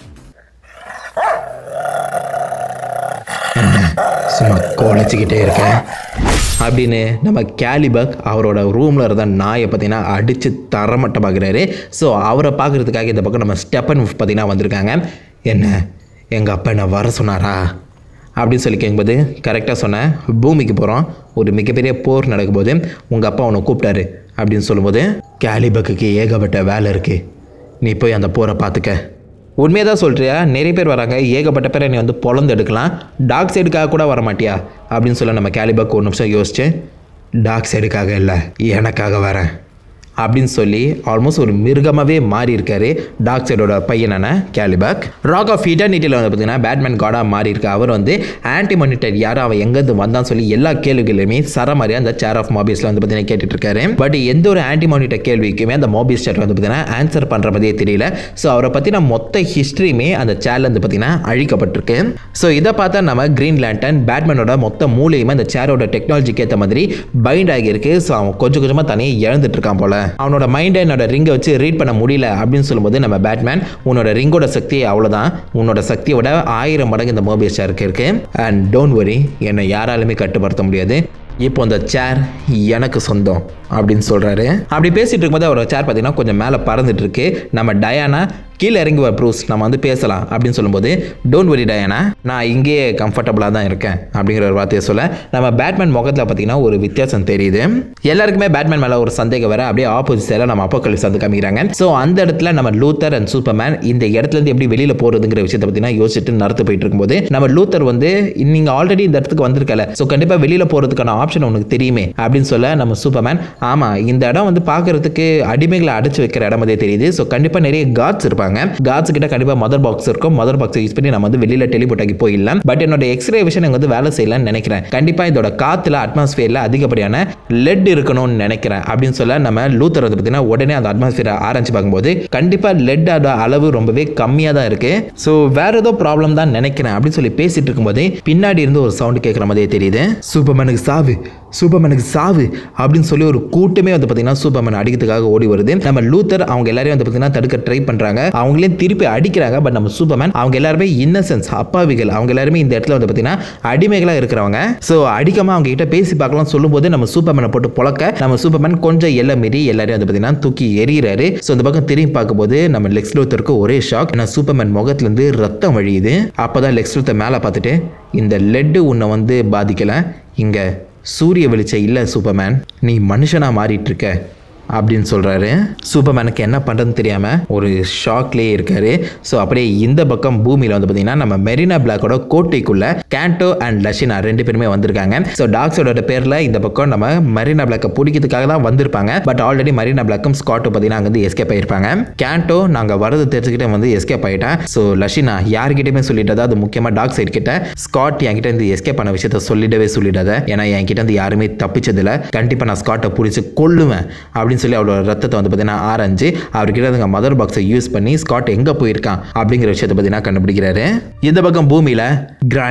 சும்மா கோலச்சிக்கிட்டே இருக்கேன் அப்படின்னு நம்ம கேலிபக் அவரோட ரூமில் இருந்த நாயை பார்த்தீங்கன்னா அடித்து தரமட்டமாக்குறாரு ஸோ அவரை பார்க்குறதுக்காக இந்த பக்கம் நம்ம ஸ்டெப்பன் பார்த்தீங்கன்னா வந்திருக்காங்க என்ன எங்கள் அப்பா என்ன வர சொன்னாரா அப்படின்னு சொல்லி கேட்கும்போது கரெக்டாக சொன்னேன் பூமிக்கு போகிறோம் ஒரு மிகப்பெரிய போர் நடக்கும்போது உங்கள் அப்பா உன்னை கூப்பிட்டாரு அப்படின்னு சொல்லும்போது கேலிபக்குக்கு ஏகப்பட்ட வேலை இருக்குது நீ போய் அந்த போரை பார்த்துக்க உண்மையாக தான் சொல்கிறியா நிறைய பேர் வராங்க ஏகப்பட்ட பேரை நீ வந்து பொழந்து எடுக்கலாம் டாக் சைடுக்காக கூட வர மாட்டியா அப்படின்னு சொல்ல நம்ம கேலிபக் ஒரு நிமிஷம் யோசிச்சு டாக் சைடுக்காக இல்லை எனக்காக வரேன் அப்படின்னு சொல்லி ஆல்மோஸ்ட் ஒரு மிருகமாகவே மாறி இருக்காரு டாக் சைடோட பையனான கேலிபக் ராக் ஆஃப் இட்டர்னிட்டியில் வந்து பார்த்தீங்கன்னா பேட்மேன் காடாக மாறி இருக்க அவர் வந்து ஆன்டி மானிட்டர் யாரும் அவன் எங்கேருந்து வந்தான்னு சொல்லி எல்லா கேள்விகளுமே சர மாதிரி அந்த சேர் ஆஃப் மாபிஸில் வந்து பார்த்தீங்கன்னா கேட்டுட்டு இருக்காரு பட் எந்த ஒரு ஆன்டி மானிட்டர் கேள்விக்குமே அந்த மாபிஸ் சேர் வந்து பார்த்தீங்கன்னா ஆன்சர் பண்ணுற மாதிரியே தெரியல ஸோ அவரை பற்றின மொத்த ஹிஸ்ட்ரியுமே அந்த சேரில் வந்து பார்த்தீங்கன்னா அழிக்கப்பட்டிருக்கு ஸோ இதை பார்த்தா நம்ம கிரீன் லேண்டன் பேட்மேனோட மொத்த மூலையுமே அந்த சேரோட டெக்னாலஜிக்கு ஏற்ற மாதிரி பைண்ட் ஆகியிருக்கு ஸோ அவன் கொஞ்சம் கொஞ்சமாக தனியே இழந்துட்டு இருக்கான் போல அவனோட மைண்டை என்னோட ரிங்கை வச்சு ரீட் பண்ண முடியல அப்படின்னு சொல்லும்போது நம்ம பேட்மேன் உன்னோட ரிங்கோட சக்தி அவ்வளோதான் உன்னோட சக்தியோட ஆயிரம் மடங்கு இந்த மோபியஸ் சேருக்கு இருக்கு அண்ட் டோன்ட் வரி என்னை யாராலுமே கட்டுப்படுத்த முடியாது இப்போ அந்த சேர் எனக்கு சொந்தம் அப்படின்னு சொல்கிறாரு அப்படி பேசிட்டு இருக்கும்போது அவரோட சேர் பார்த்தீங்கன்னா கொஞ்சம் மேலே பறந்துட்டு இருக்கு நம்ம டயானா கீழே இறங்கி வர ப்ரூஸ் நம்ம வந்து பேசலாம் அப்படின்னு சொல்லும்போது டோன்ட் வரி டயானா நான் இங்கேயே கம்ஃபர்டபுளாக தான் இருக்கேன் அப்படிங்கிற ஒரு வார்த்தையை சொல்ல நம்ம பேட்மேன் முகத்தில் பார்த்தீங்கன்னா ஒரு வித்தியாசம் தெரியுது எல்லாருக்குமே பேட்மேன் மேலே ஒரு சந்தேகம் வர அப்படியே ஆப்போசிட் சைடில் நம்ம அப்போ கழிச்சு வந்து காமிக்கிறாங்க ஸோ அந்த இடத்துல நம்ம லூத்தர் அண்ட் சூப்பர்மேன் இந்த இடத்துல இருந்து எப்படி வெளியில் போகிறதுங்கிற விஷயத்தை பார்த்தீங்கன்னா யோசிச்சுட்டு நடத்து போயிட்டு இருக்கும்போது நம்ம லூத்தர் வந்து நீங்கள் ஆல்ரெடி இந்த இடத்துக்கு வந்திருக்கல ஸோ கண்டிப்பாக வெளியில் போகிறதுக்கான ஆப்ஷன் உனக்கு தெரியுமே அப்படின்னு சொல்ல நம்ம சூப்பர்மேன் ஆமாம் இந்த இடம் வந்து பார்க்கறதுக்கு அடிமைகளை அடைச்சு வைக்கிற இடம் மாதிரி தெரியுது ஸோ கண்டிப்பாக நிறைய காட்ஸ் இருப்பாங்க காட்ஸ் கிட்ட கண்டிப்பாக மதர் பாக்ஸ் இருக்கும் மதர் பாக்ஸை யூஸ் பண்ணி நம்ம வந்து வெளியில் டெலிபோர்ட் ஆகி போயிடலாம் பட் என்னோட எக்ஸ்ரே விஷன் எனக்கு வந்து வேலை செய்யலாம்னு நினைக்கிறேன் கண்டிப்பாக இதோட காற்றுல அட்மாஸ்பியரில் அதிகப்படியான லெட் இருக்கணும்னு நினைக்கிறேன் அப்படின்னு சொல்ல நம்ம லூத்தர் வந்து பார்த்தீங்கன்னா உடனே அந்த அட்மாஸ்பியரை ஆரம்பிச்சு பார்க்கும்போது கண்டிப்பாக லெட்டோட அளவு ரொம்பவே கம்மியாக தான் இருக்கு ஸோ வேற ஏதோ ப்ராப்ளம் தான் நினைக்கிறேன் அப்படின்னு சொல்லி பேசிட்டு இருக்கும்போதே பின்னாடி இருந்து ஒரு சவுண்ட் கேட்குற மாதிரியே தெரியுது சூப்பர்மேனுக்கு சாவு சூப்பர்மேனுக்கு சாவு அப்படின்னு சொல்லி ஒரு கூட்டமே வந்து பார்த்தீங்கன்னா சூப்பர்மேன் அடிக்கிறதுக்காக ஓடி வருது நம்ம லூத்தர் அவங்க எல்லாரையும் வந்து பார்த்தீங்கன்னா தடுக்க ட்ரை பண்ணுறாங்க அவங்களே திருப்பி அடிக்கிறாங்க பட் நம்ம சூப்பர்மேன் அவங்க எல்லாருமே இன்னசென்ஸ் அப்பாவிகள் அவங்க எல்லாருமே இந்த இடத்துல வந்து பார்த்தீங்கன்னா அடிமைகளாக இருக்கிறவங்க ஸோ அடிக்காம அவங்க கிட்ட பேசி பார்க்கலாம் சொல்லும்போது நம்ம சூப்பர்மேனை போட்டு புழக்க நம்ம சூப்பர்மேன் கொஞ்சம் எல்லை மீறி எல்லாரையும் வந்து பார்த்தீங்கன்னா தூக்கி எறிகிறாரு ஸோ இந்த பக்கம் திரும்பி பார்க்கும்போது நம்ம லெக்ஸ் லூத்தருக்கு ஒரே ஷாக் ஏன்னா சூப்பர்மேன் முகத்துலேருந்து ரத்தம் வழியுது அப்பதான் லெக்ஸ் லூத்தர் மேலே பார்த்துட்டு இந்த லெட்டு உன்னை வந்து பாதிக்கல இங்கே சூரிய வெளிச்சம் இல்லை சூப்பர்மேன் நீ மனுஷனாக மாறிட்டு இருக்க அப்படின்னு சொல்கிறாரு சூப்பர்மேனுக்கு என்ன பண்ணுறதுன்னு தெரியாமல் ஒரு ஷாக்லேயே இருக்காரு ஸோ அப்படியே இந்த பக்கம் பூமியில் வந்து பார்த்தீங்கன்னா நம்ம மெரினா பிளாக்கோட கோட்டைக்குள்ள கேண்டோ அண்ட் லஷினா ரெண்டு பேருமே வந்திருக்காங்க ஸோ டாக்ஸோட பேரில் இந்த பக்கம் நம்ம மரீனா பிளாக்கை பிடிக்கிறதுக்காக தான் வந்திருப்பாங்க பட் ஆல்ரெடி மரீனா பிளாக்கும் ஸ்காட்டும் பார்த்தீங்கன்னா அங்கே வந்து எஸ்கேப் ஆயிருப்பாங்க கேண்டோ நாங்கள் வரது தெரிஞ்சுக்கிட்டே வந்து எஸ்கேப் ஆகிட்டேன் ஸோ லஷினா யார்கிட்டயுமே சொல்லிட்டதா அது முக்கியமாக டாக் சைட் கிட்ட ஸ்காட் என்கிட்ட இருந்து எஸ்கேப் பண்ண விஷயத்த சொல்லிடவே சொல்லிடாத ஏன்னா என்கிட்ட இருந்து யாருமே தப்பிச்சதில்ல கண்டிப்பாக நான் ஸ்காட்டை பிடிச்சி கொல்லுவேன் அப்படின்னு சொல்லி அவரோட ரத்தத்தை வந்து பார்த்தீங்கன்னா ஆரஞ்சு அவர்கிட்ட இருந்த மதர் பாக்ஸை யூஸ் பண்ணி ஸ்காட் எங்கே போயிருக்கான் அப்படிங்கிற விஷயத்தை பார்த்தீங்கன்னா கண்டுபிடிக்கிறாரு இந்த பக்கம் பூமியில் கிராயல்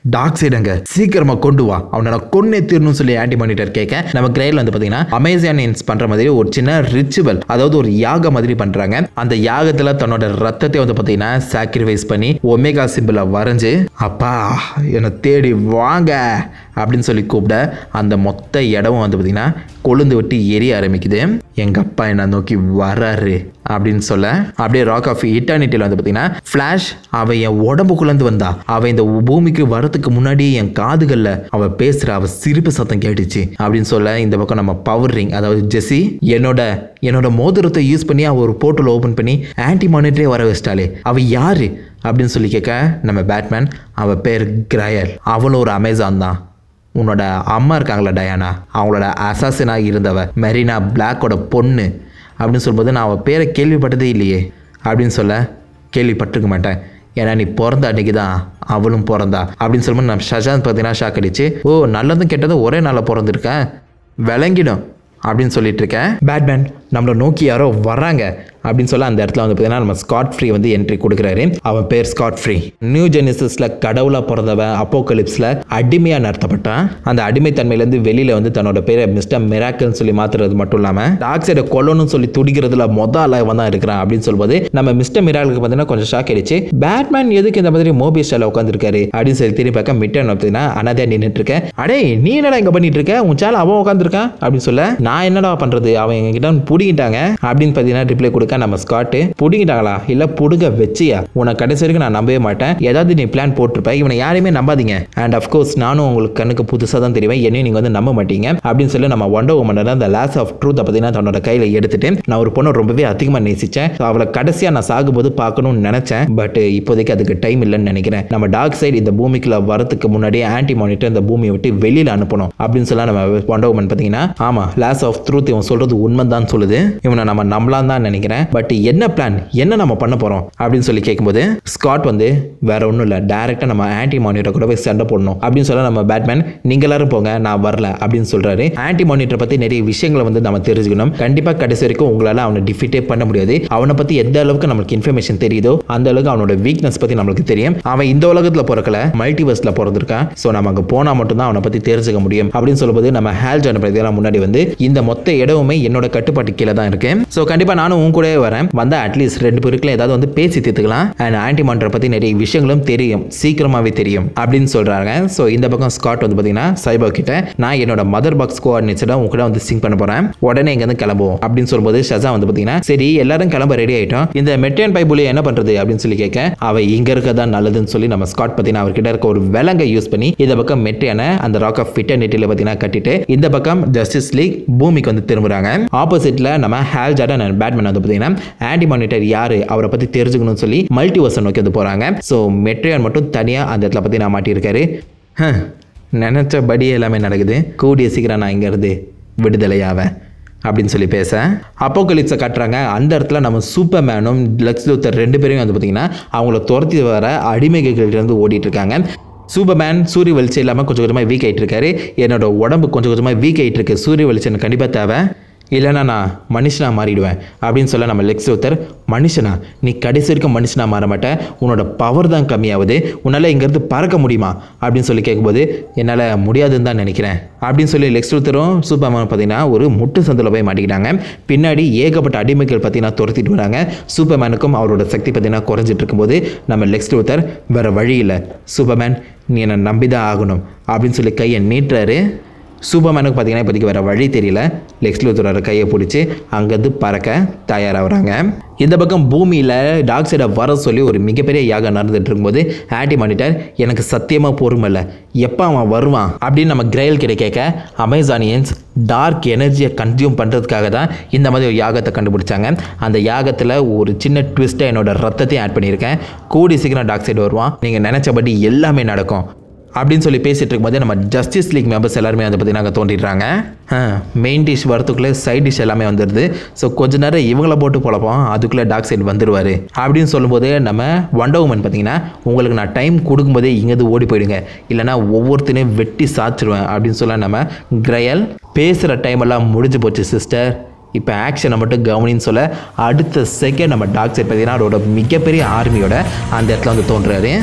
டார்க் சைடுங்க சீக்கிரமா கொண்டு வா அவனை நான் கொன்னே தீரணும்னு சொல்லி ஆன்டி மானிட்டர் கேட்க நம்ம கிரையில் வந்து பார்த்தீங்கன்னா அமேசானியன்ஸ் பண்ற மாதிரி ஒரு சின்ன ரிச்சுவல் அதாவது ஒரு யாக மாதிரி பண்றாங்க அந்த யாகத்துல தன்னோட ரத்தத்தை வந்து பார்த்தீங்கன்னா சாக்ரிஃபைஸ் பண்ணி ஒமேகா சிம்பிளை வரைஞ்சு அப்பா என்னை தேடி வாங்க அப்படின்னு சொல்லி கூப்பிட அந்த மொத்த இடமும் வந்து பார்த்தீங்கன்னா கொழுந்து விட்டு எரிய ஆரம்பிக்குது எங்க அப்பா என்ன நோக்கி வராரு அப்படின்னு சொல்ல அப்படியே ராக் ஆஃப் இட்டர்னிட்டியில் வந்து பார்த்தீங்கன்னா ஃப்ளாஷ் அவன் என் உடம்புக்குள்ளேருந்து வந்தா அவன் இந்த பூமிக்கு வரதுக்கு முன்னாடி என் காதுகளில் அவ பேசுகிற அவ சிரிப்பு சத்தம் கேட்டுச்சு அப்படின்னு சொல்ல இந்த பக்கம் நம்ம பவர் ரிங் அதாவது ஜெஸி என்னோட என்னோட மோதிரத்தை யூஸ் பண்ணி அவ ஒரு போர்ட்டல் ஓப்பன் பண்ணி ஆன்டி மானிட்டரே வர வச்சிட்டாளே அவ யாரு அப்படின்னு சொல்லி கேட்க நம்ம பேட்மேன் அவ பேர் கிரயல் அவளும் ஒரு அமேசான் தான் உன்னோட அம்மா இருக்காங்களா டயானா அவங்களோட அசாசினாக இருந்தவ மெரினா பிளாக்கோட பொண்ணு அப்படின்னு சொல்லும்போது நான் அவள் பேரை கேள்விப்பட்டதே இல்லையே அப்படின்னு சொல்ல கேள்விப்பட்டிருக்க மாட்டேன் ஏன்னா நீ பிறந்த அன்னைக்கு தான் அவளும் பிறந்தா அப்படின்னு சொல்லும்போது நம்ம ஷஷாந்த் பார்த்தீங்கன்னா ஷாக் அடிச்சு ஓ நல்லதும் கெட்டதும் ஒரே நாளில் பிறந்திருக்கேன் விளங்கிடும் அப்படின்னு சொல்லிட்டு இருக்கேன் பேட்மேன் நம்மளை நோக்கி யாரோ வராங்க அப்படின்னு சொல்ல அந்த இடத்துல வந்து பார்த்தீங்கன்னா நம்ம ஸ்காட் ஃப்ரீ வந்து என்ட்ரி கொடுக்குறாரு அவன் பேர் ஸ்காட் ஃப்ரீ நியூ ஜெனிசிஸில் கடவுளாக பிறந்தவன் அப்போகலிப்ஸில் அடிமையாக நடத்தப்பட்டான் அந்த அடிமைத்தன்மையிலேருந்து வெளியில் வந்து தன்னோட பேரை மிஸ்டர் மிராக்கல்னு சொல்லி மாற்றுறது மட்டும் இல்லாமல் டாக் சைடை கொல்லணும்னு சொல்லி துடிக்கிறதுல மொதல் ஆளாக தான் இருக்கிறான் அப்படின்னு சொல்லும்போது நம்ம மிஸ்டர் மிராக்கலுக்கு பார்த்தீங்கன்னா கொஞ்சம் ஷாக் ஆயிடுச்சு பேட்மேன் எதுக்கு இந்த மாதிரி மோபி ஸ்டைல உட்காந்துருக்காரு அப்படின்னு சொல்லி திரும்பி பார்க்க மிட்டன் பார்த்தீங்கன்னா அனாதையா நின்றுட்டு இருக்கேன் அடே நீ என்னடா இங்கே பண்ணிட்டு இருக்க உன் சேல அவன் உட்காந்துருக்கான் அப்படின்னு சொல்ல நான் என்னடா பண்றது அவன் எங்ககிட்ட புடிங்கிட்டாங்க அப்படின்னு பார்த்தீங்கன்னா ரிப்ளை கொடுக்க நம்ம ஸ்காட்டு புடிங்கிட்டாங்களா இல்ல புடுங்க வச்சியா உனக்கு கடைசி வரைக்கும் நான் நம்பவே மாட்டேன் ஏதாவது நீ பிளான் போட்டிருப்ப இவனை யாரையுமே நம்பாதீங்க அண்ட் அஃப்கோர்ஸ் நானும் உங்களுக்கு கண்ணுக்கு புதுசாக தான் தெரியும் என்னையும் நீங்க வந்து நம்ப மாட்டீங்க அப்படின்னு சொல்லி நம்ம ஒண்டர் உமன் அந்த லாஸ் ஆஃப் ட்ரூத்தை பார்த்தீங்கன்னா தன்னோட கையில எடுத்துட்டு நான் ஒரு பொண்ணை ரொம்பவே அதிகமாக நேசிச்சேன் So அவளை கடைசியா நான் சாகும்போது பார்க்கணும்னு நினைச்சேன் பட் இப்போதைக்கு அதுக்கு டைம் இல்லைன்னு நினைக்கிறேன் நம்ம டார்க் சைடு இந்த பூமிக்குள்ள வரதுக்கு முன்னாடியே ஆன்டி மானிட்டர் இந்த பூமியை விட்டு வெளியில அனுப்பணும் அப்படின்னு சொல்ல நம்ம ஒண்டர் உமன் பார்த்தீங்கன்னா ஆமா லாஸ் ஆஃப் ட்ரூத் இவன் சொல்றது உண்மைதான் சொல்லுது இவனை நம்ம நம்பலாம் தான் நினைக்கிறேன் பட் என்ன பிளான் என்ன நம்ம பண்ண போறோம் அப்படின்னு சொல்லி கேட்கும்போது ஸ்காட் வந்து வேற ஒன்றும் இல்லை டேரக்டா நம்ம ஆன்டி மானிட்டர் கூட போய் சண்டை போடணும் அப்படின்னு சொல்ல நம்ம பேட்மேன் நீங்க எல்லாரும் போங்க நான் வரல அப்படின்னு சொல்றாரு ஆன்டி மானிட்டர் பத்தி நிறைய விஷயங்களை வந்து நம்ம தெரிஞ்சுக்கணும் கண்டிப்பா கடைசி வரைக்கும் உங்களால அவனை டிஃபிட்டே பண்ண முடியாது அவனை பத்தி எந்த அளவுக்கு நம்மளுக்கு இன்ஃபர்மேஷன் தெரியுதோ அந்த அளவுக்கு அவனோட வீக்னஸ் பத்தி நம்மளுக்கு தெரியும் அவன் இந்த உலகத்துல பிறக்கல மல்டிவர்ஸ்ல பிறந்திருக்கான் ஸோ நம்ம அங்க போனா மட்டும்தான் அவனை பத்தி தெரிஞ்சுக்க முடியும் அப்படின்னு சொல்லும்போது நம்ம ஹேல் ஜான் பத்தியெல்லாம் முன்னாடி வந்து இந்த மொத்த இடமுமே என்னோட கட்டுப்பாட்டு கீழே தான் இருக்கு ஸோ கண்டிப்பா நானும் உன் கூடவே வரேன் வந்தா அட்லீஸ்ட் ரெண்டு பேருக்குள்ள ஏதாவது வந்து பேசி தீர்த்துக்கலாம் அண்ட் ஆன்டி மாண்டரை பத்தி நிறைய விஷயங்களும் தெரியும் சீக்கிரமாவே தெரியும் அப்படின்னு சொல்றாங்க ஸோ இந்த பக்கம் ஸ்காட் வந்து பாத்தீங்கன்னா சைபா கிட்ட நான் என்னோட மதர் பாக்ஸ் கோஆர்டினேட்ஸோட உங்க கூட வந்து சிங்க் பண்ண போறேன் உடனே இங்க இருந்து கிளம்புவோம் அப்படின்னு சொல்லும்போது ஷசா வந்து பாத்தீங்கன்னா சரி எல்லாரும் கிளம்ப ரெடி ஆயிட்டோம் இந்த மெட்டியன் பைபுலி என்ன பண்றது அப்படின்னு சொல்லி கேட்க அவ இங்க இருக்கதான் நல்லதுன்னு சொல்லி நம்ம ஸ்காட் பாத்தீங்கன்னா அவர்கிட்ட இருக்க ஒரு விலங்கை யூஸ் பண்ணி இந்த பக்கம் மெட்டியான அந்த ராக் ஆஃப் ஃபிட்டர்னிட்டியில பாத்தீங்கன்னா கட்டிட்டு இந்த பக்கம் ஜஸ்டிஸ் லீக் பூமிக்கு வந்து திரும்புறாங்க ஆப்போசிட்ல நம்ம ஹேல் ஜார்டன் அண்ட் பேட்மேன் வந்து பாத்தீங்கன்னா ஆன்டி மானிட்டர் யாரு அவரை பத்தி தெரிஞ்சுக்கணும்னு சொல்லி மல்டிவர்ஸை நோக்கி வந்து போறாங்க ஸோ மெட்ரியான் மட்டும் தனியா அந்த இடத்துல பத்தி நான் மாட்டியிருக்காரு ஹம், நினைச்சபடி எல்லாமே நடக்குது கூடிய சீக்கிரம் நான் இங்கேருந்து விடுதலையாவேன் அப்படின்னு சொல்லி பேச அப்போகலிப்ஸை காட்டுறாங்க அந்த இடத்துல நம்ம சூப்பர்மேனும் லக்ஸ் லூத்தர் ரெண்டு பேரையும் வந்து பார்த்தீங்கன்னா அவங்கள துரத்தி வர அடிமைகள்கிட்டருந்து ஓடிட்டு இருக்காங்க சூப்பர்மேன் சூரிய வெளிச்சம் இல்லாமல் கொஞ்சம் கொஞ்சமாக வீக் ஆகிட்டு இருக்காரு என்னோட உடம்பு கொஞ்சம் கொஞ்சமாக வீக் ஆகிட்டு இருக்கு சூரிய வெளிச்சம் எனக்கு கண்டிப்பாக தேவை இல்லைன்னா நான் மனுஷனாக மாறிடுவேன் அப்படின்னு சொல்ல நம்ம லெக்ஸ் ஒருத்தர் மனுஷனா நீ கடைசி வரைக்கும் மனுஷனாக மாற மாட்டேன் உன்னோட பவர் தான் கம்மியாகுது உன்னால் இங்கேருந்து பறக்க முடியுமா அப்படின்னு சொல்லி கேட்கும்போது என்னால் முடியாதுன்னு தான் நினைக்கிறேன் அப்படின்னு சொல்லி லெக்ஸ் ஒருத்தரும் சூப்பர்மேன் பார்த்தீங்கன்னா ஒரு முட்டு சந்தில் போய் மாட்டிக்கிட்டாங்க பின்னாடி ஏகப்பட்ட அடிமைகள் பார்த்தீங்கன்னா துரத்திட்டு வராங்க சூப்பர்மேனுக்கும் அவரோட சக்தி பார்த்தீங்கன்னா குறைஞ்சிட்டு இருக்கும்போது நம்ம லெக்ஸ் ஒருத்தர் வேறு வழி இல்லை சூப்பர்மேன் நீ என்னை நம்பி தான் ஆகணும் அப்படின்னு சொல்லி கையை நீட்டுறாரு சூப்பர்மேனுக்கு பார்த்தீங்கன்னா இப்போதைக்கு வேறு வழி தெரியல லெக்ஸ் லூத்தரோட கையை பிடிச்சி அங்கேருந்து பறக்க தயாராகிறாங்க இந்த பக்கம் பூமியில் டாக் சைடை வர சொல்லி ஒரு மிகப்பெரிய யாகம் நடந்துட்டு இருக்கும்போது ஆன்டி மானிட்டர் எனக்கு சத்தியமாக பொறுமை இல்லை எப்போ அவன் வருவான் அப்படின்னு நம்ம கிரைல் கிட்ட கேட்க அமேசானியன்ஸ் டார்க் எனர்ஜியை கன்சியூம் பண்ணுறதுக்காக தான் இந்த மாதிரி ஒரு யாகத்தை கண்டுபிடிச்சாங்க அந்த யாகத்தில் ஒரு சின்ன ட்விஸ்ட்டை என்னோட ரத்தத்தையும் ஆட் பண்ணியிருக்கேன் கூடி சீக்கிரம் டாக் சைடு வருவான் நீங்கள் நினச்சபடி எல்லாமே நடக்கும் அப்படின்னு சொல்லி பேசிட்டு இருக்கும்போது நம்ம ஜஸ்டிஸ் லீக் மெம்பர்ஸ் எல்லாருமே வந்து பார்த்தீங்கன்னா அங்கே தோண்டிடுறாங்க மெயின் டிஷ் வரத்துக்குள்ளே சைட் டிஷ் எல்லாமே வந்துடுது ஸோ கொஞ்ச நேரம் இவங்கள போட்டு பொழப்போம் அதுக்குள்ளே டாக் சைடு வந்துடுவார் அப்படின்னு சொல்லும்போது நம்ம வண்டர் உமன் பார்த்தீங்கன்னா உங்களுக்கு நான் டைம் கொடுக்கும்போதே இங்கேருந்து ஓடி போயிடுங்க இல்லைனா ஒவ்வொருத்தனையும் வெட்டி சாச்சிருவேன் அப்படின்னு சொல்ல நம்ம கிரையல் பேசுகிற டைம் எல்லாம் முடிஞ்சு போச்சு சிஸ்டர் இப்போ ஆக்ஷனை மட்டும் கவனின்னு சொல்ல அடுத்த செகண்ட் நம்ம டாக் சைட் பார்த்தீங்கன்னா அவரோட மிகப்பெரிய ஆர்மியோட அந்த இடத்துல வந்து தோன்றுறாரு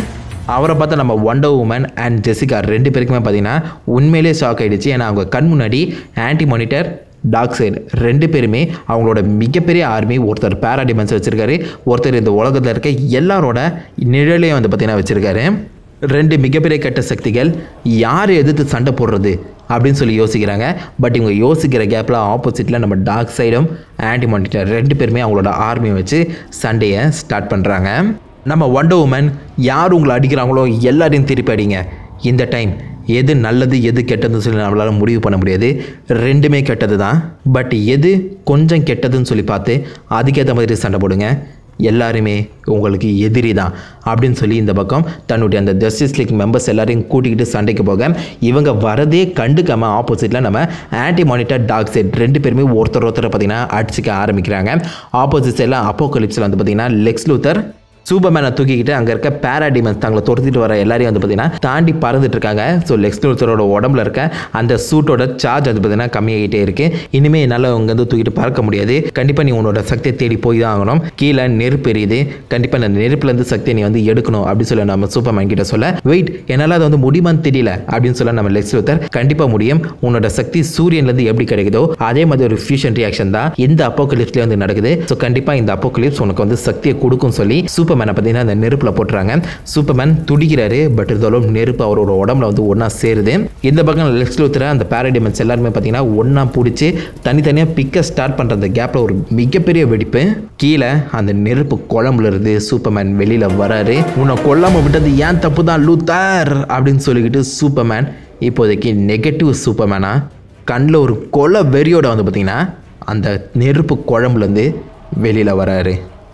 அவரை பார்த்து நம்ம ஒண்டர் உமன் அண்ட் ஜெசிகா ரெண்டு பேருக்குமே பார்த்தீங்கன்னா உண்மையிலே ஷாக் ஆயிடுச்சு ஏன்னா அவங்க கண் முன்னாடி ஆன்டி மானிட்டர் டார்க் சைடு ரெண்டு பேருமே அவங்களோட மிகப்பெரிய ஆர்மி ஒருத்தர் பேராடிமென்ஸ் வச்சுருக்காரு ஒருத்தர் இந்த உலகத்தில் இருக்க எல்லாரோட நிழலையும் வந்து பார்த்தீங்கன்னா வச்சுருக்காரு ரெண்டு மிகப்பெரிய கெட்ட சக்திகள் யார் எதிர்த்து சண்டை போடுறது அப்படின்னு சொல்லி யோசிக்கிறாங்க பட் இவங்க யோசிக்கிற கேப்பில் ஆப்போசிட்டில் நம்ம டார்க் சைடும் ஆன்டி மானிட்டர் ரெண்டு பேருமே அவங்களோட ஆர்மியை வச்சு சண்டையை ஸ்டார்ட் பண்ணுறாங்க நம்ம ஒண்டர் உமன் யார் உங்களை அடிக்கிறாங்களோ எல்லாரையும் திருப்பி அடிங்க இந்த டைம் எது நல்லது எது கெட்டதுன்னு சொல்லி நம்மளால் முடிவு பண்ண முடியாது ரெண்டுமே கெட்டது தான் பட் எது கொஞ்சம் கெட்டதுன்னு சொல்லி பார்த்து அதுக்கேற்ற மாதிரி சண்டை போடுங்க எல்லாருமே உங்களுக்கு எதிரி தான் அப்படின்னு சொல்லி இந்த பக்கம் தன்னுடைய அந்த ஜஸ்டிஸ் லீக் மெம்பர்ஸ் எல்லாரையும் கூட்டிக்கிட்டு சண்டைக்கு போக இவங்க வரதே கண்டுக்காம ஆப்போசிட்டில் நம்ம ஆன்டி மானிட்டர் டாக் சைட் ரெண்டு பேருமே ஒருத்தர் ஒருத்தரை பார்த்தீங்கன்னா அடிச்சுக்க ஆரம்பிக்கிறாங்க ஆப்போசிட் சைடில் அப்போகலிப்ஸில் வந்து பார்த்தீங்கன்னா லெக்ஸ் லூத்தர் சூப்பர்மேனை தூக்கிக்கிட்டு அங்கே இருக்க பேராடிமன்ஸ் தங்களை துரத்திட்டு வர எல்லாரையும் வந்து பார்த்தீங்கன்னா தாண்டி பறந்துட்டு இருக்காங்க ஸோ லெக்ஸ் லூத்தரோட உடம்புல இருக்க அந்த சூட்டோட சார்ஜ் வந்து பார்த்தீங்கன்னா கம்மியாகிட்டே இருக்கு இனிமேல் என்னால் அவங்க வந்து தூக்கிட்டு பறக்க முடியாது கண்டிப்பாக நீ உன்னோட சக்தியை தேடி போய் தான் ஆகணும் கீழே நெருப்பு எரியுது கண்டிப்பாக அந்த நெருப்புலேருந்து சக்தியை நீ வந்து எடுக்கணும் அப்படின்னு சொல்லி நம்ம சூப்பர்மேன் கிட்ட சொல்ல வெயிட் என்னால் அது வந்து முடியுமான்னு தெரியல அப்படின்னு சொல்ல நம்ம லெக்ஸ் லூத்தர் கண்டிப்பாக முடியும் உன்னோட சக்தி சூரியன்லேருந்து எப்படி கிடைக்குதோ அதே மாதிரி ஒரு ஃபியூஷன் ரியாக்ஷன் தான் இந்த அப்போக்கலிப்ஸ்லேயே வந்து நடக்குது ஸோ கண்டிப்பாக இந்த அப்போக்கலிப்ஸ் உனக்கு வந்து சக்தியை கொடுக்கும் சொல்லி சூப்பர்மேனை பார்த்தீங்கன்னா அந்த நெருப்பில் போட்டுறாங்க சூப்பர்மேன் துடிக்கிறாரு பட் இருந்தாலும் நெருப்பு அவரோட உடம்புல வந்து ஒன்றா சேருது இந்த பக்கம் லெக்ஸ் லூத்தர் அந்த பேரடிமென்ட்ஸ் எல்லாருமே பார்த்தீங்கன்னா ஒன்றா பிடிச்சி தனித்தனியாக பிக்க ஸ்டார்ட் பண்ணுற அந்த கேப்பில் ஒரு மிகப்பெரிய வெடிப்பு கீழே அந்த நெருப்பு குழம்புல இருந்து சூப்பர்மேன் வெளியில் வராரு உன்னை கொல்லாமல் விட்டது ஏன் தப்பு தான் லூத்தார் அப்படின்னு சொல்லிக்கிட்டு சூப்பர்மேன் இப்போதைக்கு நெகட்டிவ் சூப்பர்மேனா கண்ணில் ஒரு கொலை வெறியோட வந்து பார்த்தீங்கன்னா அந்த நெருப்பு குழம்புலேருந்து வெளியில் வராரு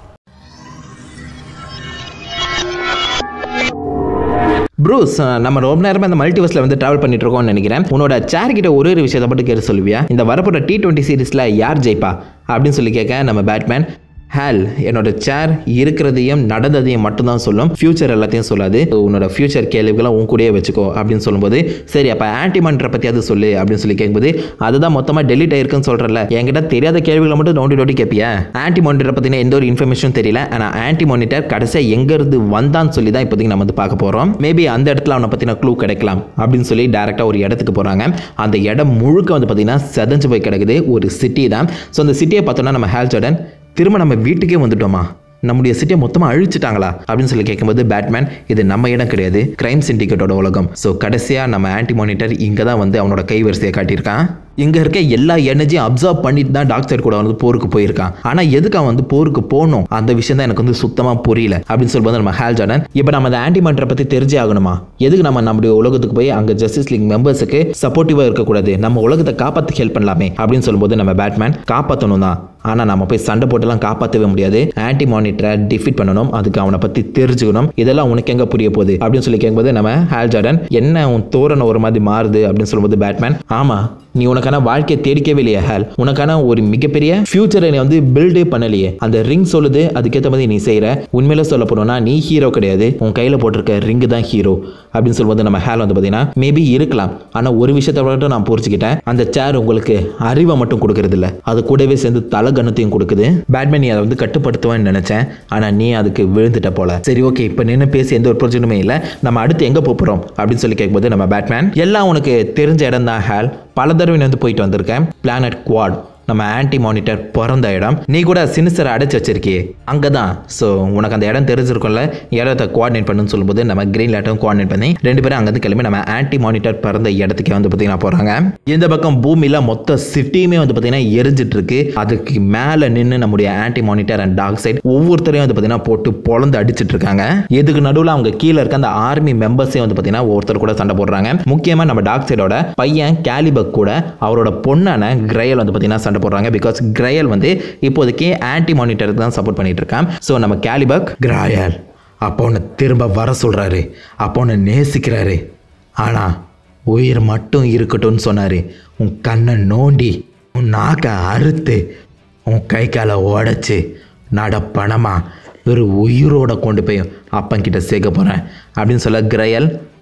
ப்ரூஸ் நம்ம ரொம்ப நேரமாக இந்த மல்டிவர்ஸில் வந்து ட்ராவல் பண்ணிட்டு இருக்கோம்னு நினைக்கிறேன் உன்னோட சேர் கிட்ட ஒரு ஒரு விஷயத்தை மட்டும் கேட்டு சொல்லுவியா இந்த வரப்போற டி டுவெண்ட்டி சீரீஸில் யார் ஜெயிப்பா அப்படின்னு சொல்லி கேட்க நம்ம பேட்மேன் ஹேல் என்னோட சேர் இருக்கிறதையும் நடந்ததையும் மட்டும்தான் சொல்லும் ஃபியூச்சர் எல்லாத்தையும் சொல்லாது உன்னோட ஃபியூச்சர் கேள்விகளை உன் கூடயே வச்சுக்கோ அப்படின்னு சொல்லும்போது சரி அப்போ ஆன்டிமானிட்டரை பற்றியாவது சொல்லு அப்படின்னு சொல்லி கேட்கும்போது அதுதான் மொத்தமாக டெலிட் ஆயிருக்குன்னு சொல்கிறல என்கிட்ட தெரியாத கேள்விகளை மட்டும் நோண்டி நோண்டி கேட்பியா ஆன்டி மானிட்டரை பற்றின எந்த ஒரு இன்ஃபர்மேஷனும் தெரியல ஆனால் ஆன்டி மானிட்டர் கடைசியாக எங்கேருந்து வந்தான்னு சொல்லி தான் இப்போதைக்கு நம்ம வந்து பார்க்க போகிறோம் மேபி அந்த இடத்துல அவனை பற்றின க்ளூ கிடைக்கலாம் அப்படின்னு சொல்லி டேரெக்டாக ஒரு இடத்துக்கு போகிறாங்க அந்த இடம் முழுக்க வந்து பார்த்தீங்கன்னா செதஞ்சு போய் கிடக்குது ஒரு சிட்டி தான் ஸோ அந்த சிட்டியை பார்த்தோன்னா நம்ம ஹேல் ஜார்டன் திரும்ப நம்ம வீட்டுக்கே வந்துட்டோமா நம்முடைய சிட்டியை மொத்தமாக அழிச்சிட்டாங்களா அப்படின்னு சொல்லி கேட்கும்போது பேட்மேன் இது நம்ம இடம் கிடையாது கிரைம் சிண்டிகேட்டோட உலகம் ஸோ கடைசியாக நம்ம ஆன்டி மானிட்டர் இங்கே தான் வந்து அவனோட கைவரிசையை காட்டியிருக்கான் இங்கே இருக்க எல்லா எனர்ஜியும் அப்சர்வ் பண்ணிட்டு தான் டாக்டர் கூட வந்து போருக்கு போயிருக்கான் ஆனால் எதுக்கு அவன் வந்து போருக்கு போகணும் அந்த விஷயம் தான் எனக்கு வந்து சுத்தமாக புரியல அப்படின்னு சொல்லும்போது நம்ம ஹேல் ஜார்டன் இப்போ நம்ம அந்த ஆன்டி மானிட்டரை பற்றி தெரிஞ்சே ஆகணுமா எதுக்கு நம்ம நம்முடைய உலகத்துக்கு போய் அங்கே ஜஸ்டிஸ் லீக் மெம்பர்ஸுக்கு சப்போர்ட்டிவாக இருக்கக்கூடாது நம்ம உலகத்தை காப்பாற்ற ஹெல்ப் பண்ணலாமே அப்படின்னு சொல்லும்போது நம்ம பேட்மேன் காப்பாற்றணும் தான் ஆனால் நம்ம போய் சண்டை போட்டுலாம் காப்பாற்றவே முடியாது ஆன்டி மானிட்டரை டிஃபீட் பண்ணணும் அதுக்கு அவனை பற்றி தெரிஞ்சுக்கணும் இதெல்லாம் உனக்கு எங்கே புரிய போகுது அப்படின்னு சொல்லி கேட்கும்போது நம்ம ஹேல் ஜார்டன் என்ன உன் தோரணை ஒரு மாதிரி மாறுது அப்படின்னு சொல்லும்போது பேட்மேன் ஆமாம் நீ உனக்கான வாழ்க்கையை தேடிக்கவே இல்லையா ஹேல் உனக்கான ஒரு மிகப்பெரிய ஃபியூச்சரை நீ வந்து பில்டே பண்ணலையே அந்த ரிங் சொல்லுது அதுக்கேற்ற மாதிரி நீ செய்கிற உண்மையில சொல்ல போனோம்னா நீ ஹீரோ கிடையாது உன் கையில் போட்டிருக்க ரிங்கு தான் ஹீரோ அப்படின்னு சொல்லும்போது நம்ம ஹேல் வந்து பார்த்தீங்கன்னா மேபி இருக்கலாம் ஆனால் ஒரு விஷயத்தை மட்டும் நான் புரிஞ்சுக்கிட்டேன் அந்த சேர் உங்களுக்கு அறிவை மட்டும் கொடுக்கறது இல்ல அது கூடவே சேர்ந்து தலகணத்தையும் கொடுக்குது பேட்மேன் நீ அதை வந்து கட்டுப்படுத்துவேன்னு நினைச்சேன் ஆனால் நீ அதுக்கு விழுந்துட்ட போல சரி ஓகே இப்போ நின்று பேசி எந்த ஒரு பிரச்சனையுமே இல்லை நம்ம அடுத்து எங்கே போகிறோம் அப்படின்னு சொல்லி கேட்கும்போது நம்ம பேட்மேன் எல்லாம் உனக்கு தெரிஞ்ச இடம் தான் ஹேல் பல தடவை நான் வந்து போயிட்டு வந்திருக்கேன் பிளானட் குவாட் நம்ம ஆன்டி மானிட்டர் பிறந்த இடம் நீ கூட சினிஸ்டரை அடைச்சு வச்சிருக்கியே அங்கே தான் ஸோ உனக்கு அந்த இடம் தெரிஞ்சிருக்கும்ல இடத்தை கோஆர்டினேட் பண்ணுன்னு சொல்லும்போது நம்ம கிரீன் லேட்டரும் கோஆர்டினேட் பண்ணி ரெண்டு பேரும் அங்கேருந்து கிளம்பி நம்ம ஆன்டி மானிட்டர் பிறந்த இடத்துக்கே வந்து பார்த்தீங்கன்னா போகிறாங்க இந்த பக்கம் பூமியில் மொத்த சிட்டியுமே வந்து பார்த்தீங்கன்னா எரிஞ்சிட்டு இருக்கு அதுக்கு மேலே நின்று நம்முடைய anti monitor and dark side ஒவ்வொருத்தரையும் வந்து பார்த்தீங்கன்னா போட்டு பொழந்து அடிச்சிட்டு இருக்காங்க இதுக்கு நடுவில் அவங்க கீழே இருக்க அந்த ஆர்மி மெம்பர்ஸே வந்து பார்த்தீங்கன்னா ஒருத்தர் கூட சண்டை போடுறாங்க முக்கியமாக நம்ம டாக் சைடோட பையன் கேலிபக் கூட அவரோட பொண்ணான கிரையல் வந்து பார்த்தீங்கன்னா சண்டை போடுறாங்க பிகாஸ் கிரையல் வந்து இப்போதைக்கு ஆன்டி மானிட்டருக்கு தான் சப்போர்ட் பண்ணிட்டு இருக்கான் ஸோ நம்ம கேலிபக் கிராயல் அப்போ உன்னை திரும்ப வர சொல்கிறாரு அப்போ உன்னை நேசிக்கிறாரு ஆனால் உயிர் மட்டும் இருக்கட்டும்னு சொன்னார் உன் கண்ணை நோண்டி உன் நாக்கை அறுத்து உன் கை காலை உடச்சி நட பணமா ஒரு உயிரோட கொண்டு போய் அப்பங்கிட்ட சேர்க்க போகிறேன் அப்படின்னு சொல்ல கிரையல்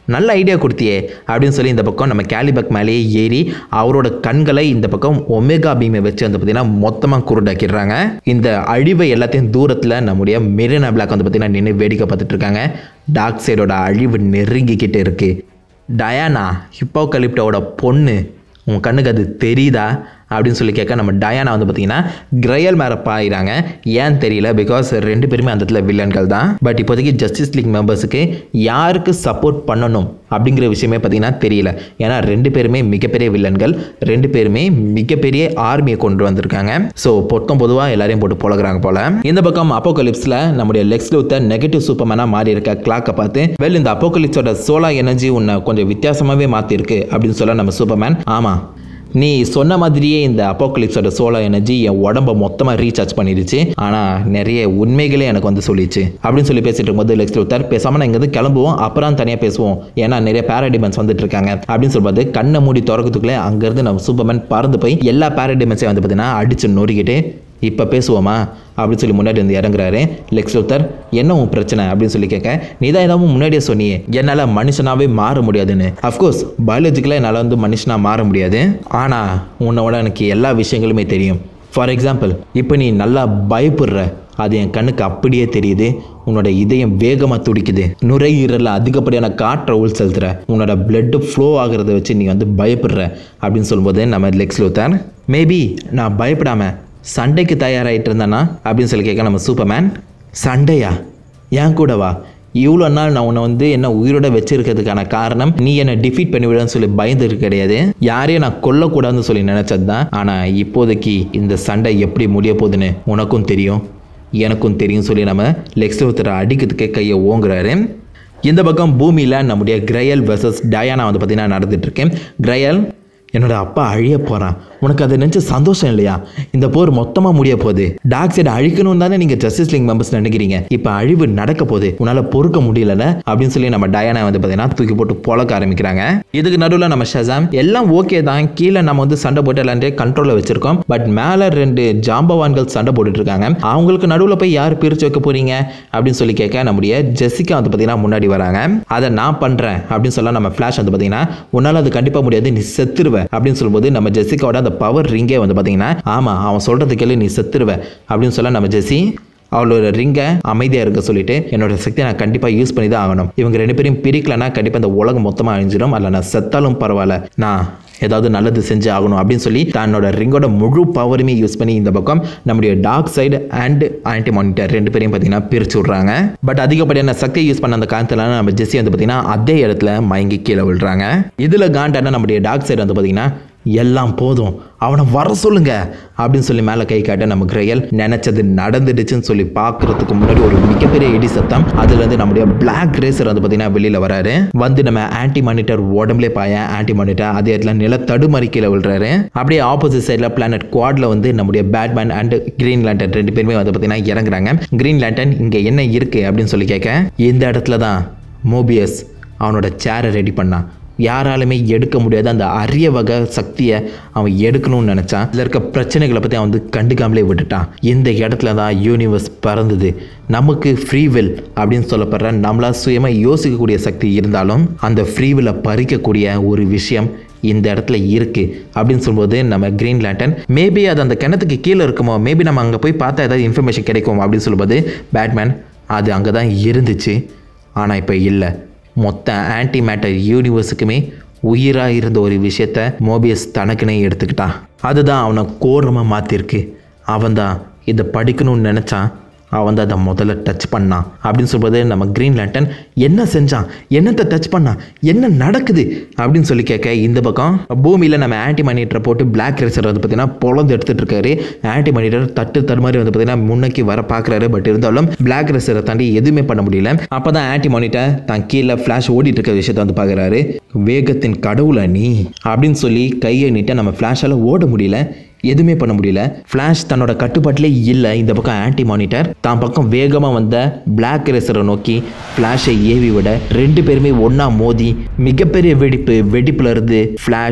நல்ல ஐடியா கொடுத்தியே அப்படின்னு சொல்லி இந்த பக்கம் நம்ம கேலிபக் மேலேயே ஏறி அவரோட கண்களை இந்த பக்கம் ஒமேகா பீமை வச்சு வந்து பார்த்தீங்கன்னா மொத்தமாக குருடாக்கிடுறாங்க இந்த அழிவை எல்லாத்தையும் தூரத்தில் நம்முடைய மெரினா பிளாக் வந்து பார்த்தீங்கன்னா நின்று வேடிக்கை பார்த்துட்டு இருக்காங்க டார்க் சைடோட அழிவு நெருங்கிக்கிட்டு இருக்கு டயானா ஹிப்போகலிப்டோட பொண்ணு உன் கண்ணுக்கு அது தெரியுதா அப்படின்னு சொல்லி கேட்க நம்ம டயானா வந்து பார்த்தீங்கன்னா கிரையல் மேலே பாயிறாங்க ஏன் தெரியல பிகாஸ் ரெண்டு பேருமே அந்த இடத்துல வில்லன்கள் தான் பட் இப்போதைக்கு ஜஸ்டிஸ் லீக் மெம்பர்ஸுக்கு யாருக்கு சப்போர்ட் பண்ணணும் அப்படிங்கிற விஷயமே பார்த்தீங்கன்னா தெரியல ஏன்னா ரெண்டு பேருமே மிகப்பெரிய வில்லன்கள் ரெண்டு பேருமே மிகப்பெரிய ஆர்மியை கொண்டு வந்திருக்காங்க ஸோ பொத்தம் பொதுவாக எல்லாரையும் போட்டு பொழகுறாங்க போல இந்த பக்கம் அப்போகலிப்ஸில் நம்முடைய லெக்ஸ் லூத்தர் நெகட்டிவ் சூப்பர்மேனாக மாறி இருக்க கிளாக்கை பார்த்து வெல் இந்த அப்போகலிப்ஸோட சோலா எனர்ஜி உன்னை கொஞ்சம் வித்தியாசமாகவே மாற்றிருக்கு அப்படின்னு சொல்ல நம்ம சூப்பர்மேன் ஆமாம் நீ சொன்ன மாதிரியே இந்த அப்போக்கலிப்ஸோட சோலா எனர்ஜி என் உடம்ப மொத்தமாக ரீசார்ஜ் பண்ணிடுச்சு ஆனால் நிறைய உண்மைகளே எனக்கு வந்து சொல்லிச்சு அப்படின்னு சொல்லி பேசிட்டு இருக்கும்போது லெக்ஸ் லூத்தர் பேசாமல் நான் இங்கேருந்து கிளம்புவோம் அப்புறம் தனியாக பேசுவோம் ஏன்னா நிறைய பேராடிமென்ஸ் வந்துட்டு இருக்காங்க அப்படின்னு சொல்லும்போது கண்ணை மூடி திறக்கிறதுக்குள்ளே அங்கேருந்து நம்ம சூப்பர்மேன் பறந்து போய் எல்லா பேராடிமென்ஸையும் வந்து பார்த்தீங்கன்னா அடிச்சு நொறுக்கிட்டு இப்போ பேசுவோமா அப்படின்னு சொல்லி முன்னாடி வந்து இறங்குறாரு லெக்ஸ் லூத்தர் என்ன உன் பிரச்சனை அப்படின்னு சொல்லி கேட்க நீ தான் ஏதாவது முன்னாடியே சொன்னியே என்னால் மனுஷனாவே மாற முடியாதுன்னு அஃப்கோர்ஸ் பயாலஜிக்கலாக என்னால் வந்து மனுஷனாக மாற முடியாது ஆனால் உன்னோட எனக்கு எல்லா விஷயங்களுமே தெரியும் ஃபார் எக்ஸாம்பிள் இப்போ நீ நல்லா பயப்படுற அது என் கண்ணுக்கு அப்படியே தெரியுது உன்னோட இதயம் வேகமாக துடிக்குது நுரையீரலில் அதிகப்படியான காற்றை உள் செலுத்துற உன்னோட பிளட்டு ஃப்ளோ ஆகிறத வச்சு நீ வந்து பயப்படுற அப்படின்னு சொல்லும்போது நம்ம லெக்ஸ் லூத்தர் மேபி நான் பயப்படாம சண்டைக்கு தயாராகிட்டு இருந்தேனா அப்படின்னு சொல்லி கேட்க நம்ம சூப்பர்மேன் சண்டையா ஏன் கூட வா இவ்வளோ நாள் நான் உன்னை வந்து என்ன உயிரோட வச்சிருக்கிறதுக்கான காரணம் நீ என்னை டிஃபீட் பண்ணிவிடன்னு சொல்லி பயந்துட்டு கிடையாது யாரையும் நான் கொல்லக்கூடாதுன்னு சொல்லி நினச்சது தான் ஆனால் இப்போதைக்கு இந்த சண்டை எப்படி முடிய போகுதுன்னு உனக்கும் தெரியும் எனக்கும் தெரியும் சொல்லி நம்ம லெக்ஸ் ஒருத்தரை அடிக்கிறதுக்கே கையை ஓங்குறாரு இந்த பக்கம் பூமியில் நம்முடைய கிரையல் வெர்சஸ் டயானா வந்து பார்த்தீங்கன்னா நடந்துட்டு இருக்கேன் கிரையல் என்னோட அப்பா அழிய போகிறான் உனக்கு அதை நினச்சி சந்தோஷம் இல்லையா இந்த போர் மொத்தமாக முடிய போகுது டார்க் சைடு அழிக்கணும் தானே நீங்கள் ஜஸ்டிஸ் லீக் மெம்பர்ஸ் நினைக்கிறீங்க இப்போ அழிவு நடக்க போகுது உன்னால் பொறுக்க முடியலல அப்படின்னு சொல்லி நம்ம டயானா வந்து பார்த்தீங்கன்னா தூக்கி போட்டு பொழக்க ஆரம்பிக்கிறாங்க இதுக்கு நடுவில் நம்ம ஷசாம் எல்லாம் ஓகே தான் கீழே நம்ம வந்து சண்டை போட்டு எல்லாத்தையும் கண்ட்ரோலில் வச்சிருக்கோம் பட் மேலே ரெண்டு ஜாம்பவான்கள் சண்டை போட்டுட்டு இருக்காங்க அவங்களுக்கு நடுவில் போய் யார் பிரித்து வைக்க போறீங்க அப்படின்னு சொல்லி கேட்க நம்முடைய ஜெசிகா வந்து பார்த்தீங்கன்னா முன்னாடி வராங்க அதை நான் பண்ணுறேன் அப்படின்னு சொல்ல நம்ம ஃப்ளாஷ் வந்து பார்த்தீங்கன்னா உன்னால் அது கண்டிப்பாக முடியாது நீ செத்துருவ அப்படின்னு சொல்லும்போது நம்ம ஜெசிகாவோட அந்த பவர் ரிங்கே வந்து பார்த்தீங்கன்னா ஆமாம் அவன் சொல்கிறது கேளு நீ செத்துருவ அப்படின்னு சொல்ல நம்ம ஜெசி அவளோட ரிங்கை அமைதியாக இருக்க சொல்லிட்டு என்னோட சக்தியை நான் கண்டிப்பாக யூஸ் பண்ணி தான் ஆகணும் இவங்க ரெண்டு பேரையும் பிரிக்கலனா கண்டிப்பாக இந்த உலகம் மொத்தமாக அழிஞ்சிடும் அதில் நான் செத்தாலும் பரவாயில்ல நான் ஏதாவது நல்லது செஞ்சு ஆகணும் அப்படின்னு சொல்லி தன்னோட ரிங்கோட முழு பவருமே யூஸ் பண்ணி இந்த பக்கம் நம்முடைய dark side and anti monitor ரெண்டு பேரையும் பார்த்தீங்கன்னா பிரிச்சு விட்றாங்க பட் அதிகப்படியான சக்தியை யூஸ் பண்ண அந்த காலத்தில் நம்ம ஜெஸ்ஸி வந்து பார்த்தீங்கன்னா அதே இடத்துல மயங்கி கீழே விழுறாங்க இதில் காண்டான நம்முடைய டார்க் சைடு வந்து பார்த்தீங்கன்னா எல்லாம் போதும் அவனை வர சொல்லுங்க அப்படின்னு சொல்லி மேலே கை காட்ட நம்ம கிரையல் நினைச்சது நடந்துடுச்சுன்னு சொல்லி பார்க்கறதுக்கு முன்னாடி ஒரு மிகப்பெரிய இடி சத்தம் அதுலேருந்து நம்முடைய பிளாக் ரேசர் வந்து பார்த்தீங்கன்னா வெளியில் வராரு வந்து நம்ம ஆன்டி மானிட்டர் உடம்புலே பாயன் ஆன்டி மானிட்டர் அதே இடத்துல நில தடுமாறி கீழே விழுறாரு அப்படியே ஆப்போசிட் சைடில் பிளானட் குவாட்ல வந்து நம்முடைய பேட்மேன் அண்ட் கிரீன் லேண்டன் ரெண்டு பேருமே வந்து பார்த்தீங்கன்னா இறங்குறாங்க கிரீன் லேண்டன் இங்கே என்ன இருக்கு அப்படின்னு சொல்லி கேட்க இந்த இடத்துல தான் மோபியஸ் அவனோட சேரை ரெடி பண்ணான் யாராலுமே எடுக்க முடியாத அந்த அரிய வகை சக்தியை அவன் எடுக்கணும்னு நினச்சான் இதில் இருக்க பிரச்சனைகளை பற்றி அவன் வந்து கண்டுக்காமலே விட்டுட்டான் இந்த இடத்துல தான் யூனிவர்ஸ் பிறந்தது நமக்கு ஃப்ரீவில் அப்படின்னு சொல்லப்படுற நம்மளா சுயமாக யோசிக்கக்கூடிய சக்தி இருந்தாலும் அந்த ஃப்ரீவில்லை பறிக்கக்கூடிய ஒரு விஷயம் இந்த இடத்துல இருக்கு அப்படின்னு சொல்லும்போது நம்ம கிரீன் லேண்டன் மேபி அது அந்த கிணத்துக்கு கீழே இருக்குமோ மேபி நம்ம அங்கே போய் பார்த்தா ஏதாவது இன்ஃபர்மேஷன் கிடைக்கும் அப்படின்னு சொல்லும்போது பேட்மேன் அது அங்கே தான் இருந்துச்சு ஆனால் இப்போ இல்லை மொத்த ஆன்டி மேட்டர் யூனிவர்ஸுக்குமே உயிராக இருந்த ஒரு விஷயத்த மோபியஸ் தனக்குனே எடுத்துக்கிட்டான் அதுதான் அவனை கோரமாக மாற்றிருக்கு அவன் தான் இதை படிக்கணும்னு நினச்சான் அவன் தான் அதை முதல்ல டச் பண்ணான் அப்படின்னு சொல்லும்போது நம்ம கிரீன் லேண்டன் என்ன செஞ்சான் என்னத்தை டச் பண்ணான் என்ன நடக்குது அப்படின்னு சொல்லி கேட்க இந்த பக்கம் பூமியில் நம்ம ஆன்டி மனிட்டரை போட்டு பிளாக் ரேசர் வந்து பார்த்தீங்கன்னா பொழந்து எடுத்துட்டு இருக்காரு ஆன்டி மனிட்டர் தட்டு தடுமாறி வந்து பார்த்தீங்கன்னா முன்னோக்கி வர பார்க்குறாரு பட் இருந்தாலும் பிளாக் ரேசரை தாண்டி எதுவுமே பண்ண முடியல அப்போ தான் ஆன்டி மானிட்டர் தான் கீழே ஃப்ளாஷ் ஓடிட்டு இருக்க விஷயத்த வந்து பார்க்குறாரு வேகத்தின் கடவுளா நீ அப்படின்னு சொல்லி கையை நீட்ட நம்ம ஃப்ளாஷால் ஓட முடியல எதுவுமே பண்ண முடியல ஃப்ளாஷ் தன்னோட கட்டுப்பாட்டிலே இல்லை இந்த பக்கம் ஆன்டி மானிட்டர் தான் பக்கம் வேகமாக வந்த பிளாக் ரேசரை நோக்கி ஃப்ளாஷை ஏவி விட ரெண்டு பேருமே ஒன்றா மோதி மிகப்பெரிய வெடிப்பு வெடிப்புல இருந்து ஃப்ளாஷ்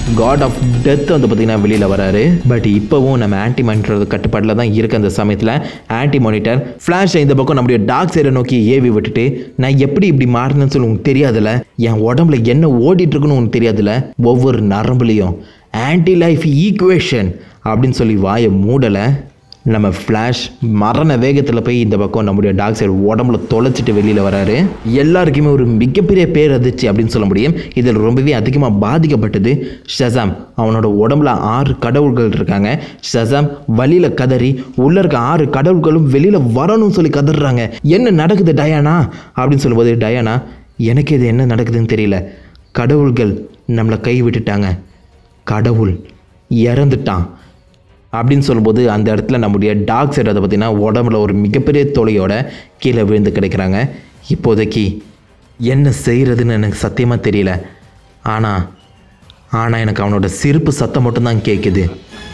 காட் ஆஃப் டெத் வந்து பார்த்தீங்கன்னா வெளியில் வராரு பட் இப்போவும் நம்ம ஆன்டி மானிட்டர் கட்டுப்பாட்டில் தான் இருக்கு அந்த சமயத்தில் ஆன்டி மானிட்டர் ஃப்ளாஷை இந்த பக்கம் நம்முடைய டார்க் சைடை நோக்கி ஏவி விட்டுட்டு நான் எப்படி இப்படி மாறினேன்னு சொல்லி உங்களுக்கு தெரியாதுல்ல என் உடம்புல என்ன ஓடிட்டு இருக்குன்னு உனக்கு தெரியாதுல்ல ஒவ்வொரு நரம்புலையும் ஆன்டி லைஃப் ஈக்குவேஷன் அப்படின்னு சொல்லி வாயை மூடலை நம்ம ஃப்ளாஷ் மரண வேகத்தில் போய் இந்த பக்கம் நம்முடைய டாக் சைடு உடம்புல தொலைச்சிட்டு வெளியில் வராரு எல்லாருக்குமே ஒரு மிகப்பெரிய பேரதிர்ச்சி அப்படின்னு சொல்ல முடியும் இதில் ரொம்பவே அதிகமாக பாதிக்கப்பட்டது ஷசாம் அவனோட உடம்புல ஆறு கடவுள்கள் இருக்காங்க ஷசாம் வழியில் கதறி உள்ள இருக்க ஆறு கடவுள்களும் வெளியில் வரணும்னு சொல்லி கதறாங்க என்ன நடக்குது டயானா அப்படின்னு சொல்லும்போது டயானா எனக்கு இது என்ன நடக்குதுன்னு தெரியல கடவுள்கள் நம்மளை கை விட்டுட்டாங்க கடவுள் இறந்துட்டான் அப்படின்னு சொல்லும்போது அந்த இடத்துல நம்முடைய டாக் சைடு அதை பார்த்தீங்கன்னா உடம்புல ஒரு மிகப்பெரிய தொலையோட கீழே விழுந்து கிடைக்கிறாங்க இப்போதைக்கு என்ன செய்கிறதுன்னு எனக்கு சத்தியமாக தெரியல ஆனால் ஆனால் எனக்கு அவனோட சிரிப்பு சத்தம் மட்டும்தான் கேட்குது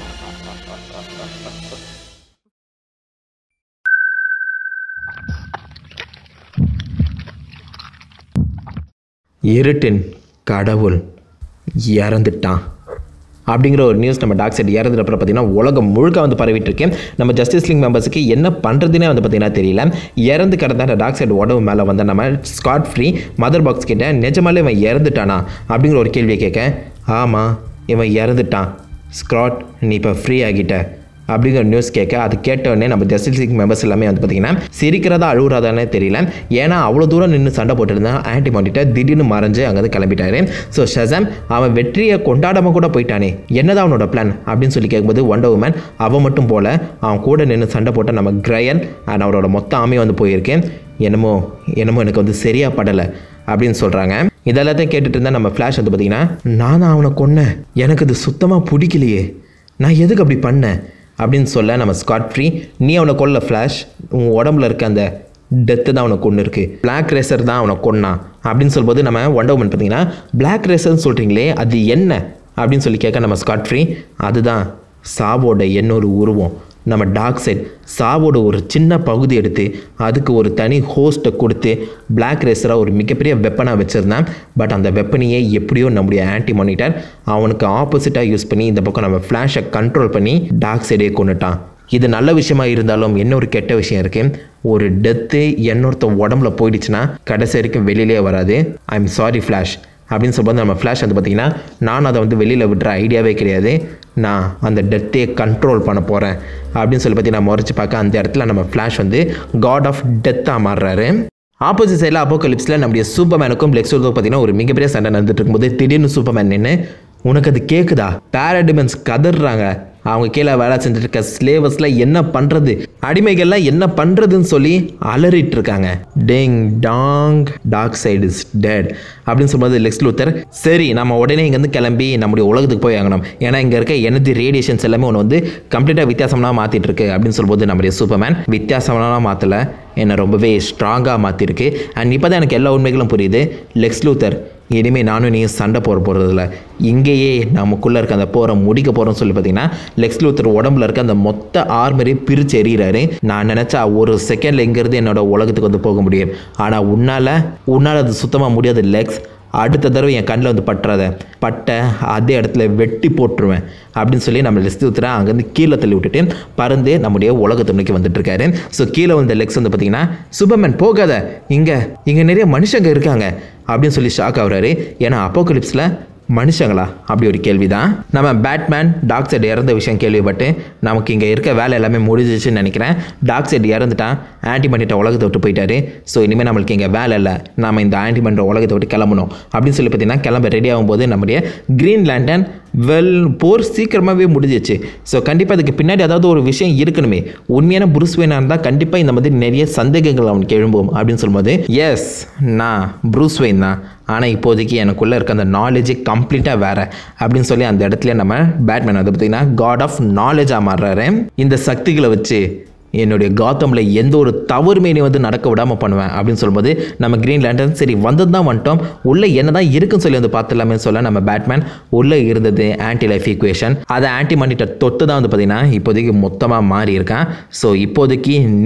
இருட்டின் கடவுள் இறந்துட்டான் அப்படிங்கிற ஒரு நியூஸ் நம்ம டாக் சைடு இறந்துட்டு அப்புறம் பார்த்தீங்கன்னா உலகம் முழுக்க வந்து பரவிட்டு இருக்கு நம்ம ஜஸ்டிஸ் லீக் மெம்பர்ஸுக்கு என்ன பண்ணுறதுனே வந்து பார்த்தீங்கன்னா தெரியல இறந்து கிடந்த அந்த டாக் சைடு உடம்பு மேலே வந்து நம்ம ஸ்காட் ஃப்ரீ மதர் பாக்ஸ் கிட்ட நிஜமாலே இவன் இறந்துட்டானா அப்படிங்கிற ஒரு கேள்வியை கேட்க ஆமாம் இவன் இறந்துட்டான் ஸ்காட் நீ இப்போ ஃப்ரீ ஆகிட்ட அப்படிங்கிற நியூஸ் கேட்க அது கேட்ட உடனே நம்ம ஜஸ்டிஸ் லீக் மெம்பர்ஸ் எல்லாமே வந்து பார்த்தீங்கன்னா சிரிக்கிறதா அழுகுறதானே தெரியல ஏன்னா அவ்வளோ தூரம் நின்று சண்டை போட்டுருந்தான் ஆன்டி மானிட்டர் திடீர்னு மறைஞ்சு அங்கேருந்து கிளம்பிட்டாரு ஸோ ஷசாம் அவன் வெற்றியை கொண்டாடாம கூட போயிட்டானே என்னதான் அவனோட பிளான் அப்படின்னு சொல்லி கேட்கும்போது ஒண்டர் உமன் அவன் மட்டும் போல அவன் கூட நின்று சண்டை போட்ட நம்ம கிரயன் அண்ட் அவரோட மொத்த ஆமையும் வந்து போயிருக்கேன் என்னமோ என்னமோ எனக்கு வந்து சரியாக படலை அப்படின்னு சொல்கிறாங்க இதெல்லாத்தையும் கேட்டுட்டு இருந்தால் நம்ம ஃப்ளாஷ் வந்து பார்த்தீங்கன்னா நான் தான் அவனை கொன்னேன் எனக்கு இது சுத்தமாக பிடிக்கலையே நான் எதுக்கு அப்படி பண்ணேன் அப்படின்னு சொல்ல நம்ம ஸ்காட் ஃப்ரீ நீ அவனை கொல்ல ஃப்ளாஷ் உன் உடம்புல இருக்க அந்த டெத்து தான் அவனை கொண்டு இருக்கு பிளாக் ரேசர் தான் அவனை கொன்னான் அப்படின்னு சொல்லும்போது நம்ம ஒண்டர் உமன் பார்த்தீங்கன்னா பிளாக் ரேசர்னு சொல்கிறீங்களே அது என்ன அப்படின்னு சொல்லி கேட்க நம்ம ஸ்காட் ஃப்ரீ அதுதான் சாவோட இன்னொரு உருவம் நம்ம டார்க் சைட் சாவோட ஒரு சின்ன பகுதி எடுத்து அதுக்கு ஒரு தனி ஹோஸ்ட்டை கொடுத்து பிளாக் ரேசராக ஒரு மிகப்பெரிய வெப்பனாக வச்சுருந்தேன் பட் அந்த வெப்பனையே எப்படியோ நம்முடைய ஆன்டி மானிட்டர் அவனுக்கு ஆப்போசிட்டாக யூஸ் பண்ணி இந்த பக்கம் நம்ம ஃப்ளாஷை கண்ட்ரோல் பண்ணி டார்க் சைடே கொண்டுட்டான் இது நல்ல விஷயமா இருந்தாலும் என்ன ஒரு கெட்ட விஷயம் இருக்கு ஒரு டெத்து இன்னொருத்த உடம்புல போயிடுச்சுன்னா கடைசி வரைக்கும் வெளியிலே வராது ஐ எம் சாரி ஃப்ளாஷ் அப்படின்னு சொல்லும்போது நம்ம ஃப்ளாஷ் வந்து பார்த்தீங்கன்னா நான் அதை வந்து வெளியில் விடுற ஐடியாவே கிடையாது நான் அந்த டெத்தையே கண்ட்ரோல் பண்ண போகிறேன் அப்படின்னு சொல்லி பார்த்தீங்கன்னா முறைச்சு பார்க்க அந்த இடத்துல நம்ம ஃப்ளாஷ் வந்து காட் ஆஃப் டெத்தாக மாறுறாரு ஆப்போசிட் சைடில் அப்போகலிப்ஸில் நம்முடைய சூப்பர்மேனுக்கும் பிளெக்ஸோருக்கும் பார்த்தீங்கன்னா ஒரு மிகப்பெரிய சண்டை நடந்துட்டு இருக்கும்போது திடீர்னு சூப்பர்மேன் நின்று உனக்கு அது கேட்குதா பேரடிமென்ஸ் கதறாங்க அவங்க கீழே வேலை செஞ்சுட்டு இருக்க ஸ்லேவர்ஸில் என்ன பண்ணுறது அடிமைகள்லாம் என்ன பண்ணுறதுன்னு சொல்லி அலறிட்டு இருக்காங்க டேங் டாங் டார்க் சைடு இஸ் டெட் அப்படின்னு சொல்லும்போது லெக்ஸ் லூத்தர் சரி நம்ம உடனே இங்கேருந்து கிளம்பி நம்முடைய உலகத்துக்கு போய் ஆகணும் ஏன்னா இங்கே இருக்க எனர்ஜி ரேடியேஷன்ஸ் எல்லாமே ஒன்று வந்து கம்ப்ளீட்டாக வித்தியாசமாக மாற்றிட்டு இருக்கு அப்படின்னு சொல்லும்போது நம்முடைய சூப்பர்மேன் வித்தியாசமெல்லாம் மாற்றலை என்னை ரொம்பவே ஸ்ட்ராங்காக மாற்றிருக்கு அண்ட் இப்போ தான் எனக்கு எல்லா உண்மைகளும் புரியுது லெக்ஸ் லூத்தர் இனிமேல் நானும் நீ சண்டை போட போகிறதில்ல இங்கேயே நமக்குள்ளே இருக்க அந்த போரை முடிக்க போகிறோம்னு சொல்லி பார்த்தீங்கன்னா லெக்ஸ் லூத்தர் உடம்புல இருக்க அந்த மொத்த ஆர்மரையும் பிரித்து எறிகிறாரு நான் நினச்சா ஒரு செகண்டில் எங்கேருந்து என்னோட உலகத்துக்கு வந்து போக முடியும் ஆனால் உன்னால் உன்னால் அது சுத்தமாக முடியாது லெக்ஸ் அடுத்த தடவை என் கண்ணில் வந்து பட்டுறாத பட்ட அதே இடத்துல வெட்டி போட்டுருவேன் அப்படின்னு சொல்லி நம்ம லெக்ஸ் லூத்தரை அங்கேருந்து கீழே தள்ளி விட்டுட்டு பறந்து நம்முடைய உலகத்தை நோக்கி வந்துட்டு இருக்காரு ஸோ கீழே வந்த லெக்ஸ் வந்து பார்த்தீங்கன்னா சூப்பர்மேன் போகாத இங்கே இங்கே நிறைய மனுஷங்க இருக்காங்க அப்படின்னு சொல்லி ஷாக் ஆகுறாரு ஏன்னா அப்போகலிப்ஸில் மனுஷங்களா அப்படி ஒரு கேள்வி தான் நம்ம பேட்மேன் டாக் சைடு இறந்த விஷயம் கேள்விப்பட்டு நமக்கு இங்கே இருக்க வேலை எல்லாமே முடிஞ்சிச்சுன்னு நினைக்கிறேன் டாக் சைடு இறந்துட்டான் ஆன்டி பண்ணிட்ட உலகத்தை விட்டு போயிட்டாரு ஸோ இனிமேல் நம்மளுக்கு இங்கே வேலை இல்லை நாம இந்த ஆன்டி பண்ணுற உலகத்தை விட்டு கிளம்பணும் அப்படின்னு சொல்லி பார்த்தீங்கன்னா கிளம்ப ரெடி ஆகும்போது நம்முடைய க்ரீன் லேண்டன் வெல் போர் சீக்கிரமாகவே முடிஞ்சிச்சு ஸோ கண்டிப்பாக அதுக்கு பின்னாடி ஏதாவது ஒரு விஷயம் இருக்கணுமே உண்மையான புருஸ்வேனாக இருந்தால் கண்டிப்பாக இந்த மாதிரி நிறைய சந்தேகங்கள் அவனுக்கு எழும்பும் அப்படின்னு சொல்லும்போது எஸ் நான் ப்ரூஸ்வெயின் தான் ஆனால் இப்போதைக்கு எனக்குள்ளே இருக்க அந்த நாலேஜே கம்ப்ளீட்டாக வேறு அப்படின்னு சொல்லி அந்த இடத்துல நம்ம பேட்மேன் அதை பார்த்தீங்கன்னா காட் ஆஃப் நாலேஜாக மாறுறாரு இந்த சக்திகளை வச்சு என்னுடைய காத்தமில் எந்த ஒரு தவறுமே நீ வந்து நடக்க விடாமல் பண்ணுவேன் அப்படின்னு சொல்லும்போது நம்ம க்ரீன் லேண்டன் சரி வந்தது தான் வந்துட்டோம் உள்ளே என்ன தான் இருக்குன்னு சொல்லி வந்து பார்த்துலாமே சொல்ல நம்ம பேட்மேன் உள்ளே இருந்தது ஆன்டி லைஃப் ஈக்குவேஷன் அதை ஆன்டி மானிட்டர் தொட்டு தான் வந்து பார்த்தீங்கன்னா இப்போதைக்கு மொத்தமாக மாறி இருக்கான் ஸோ இப்போதைக்கு நீ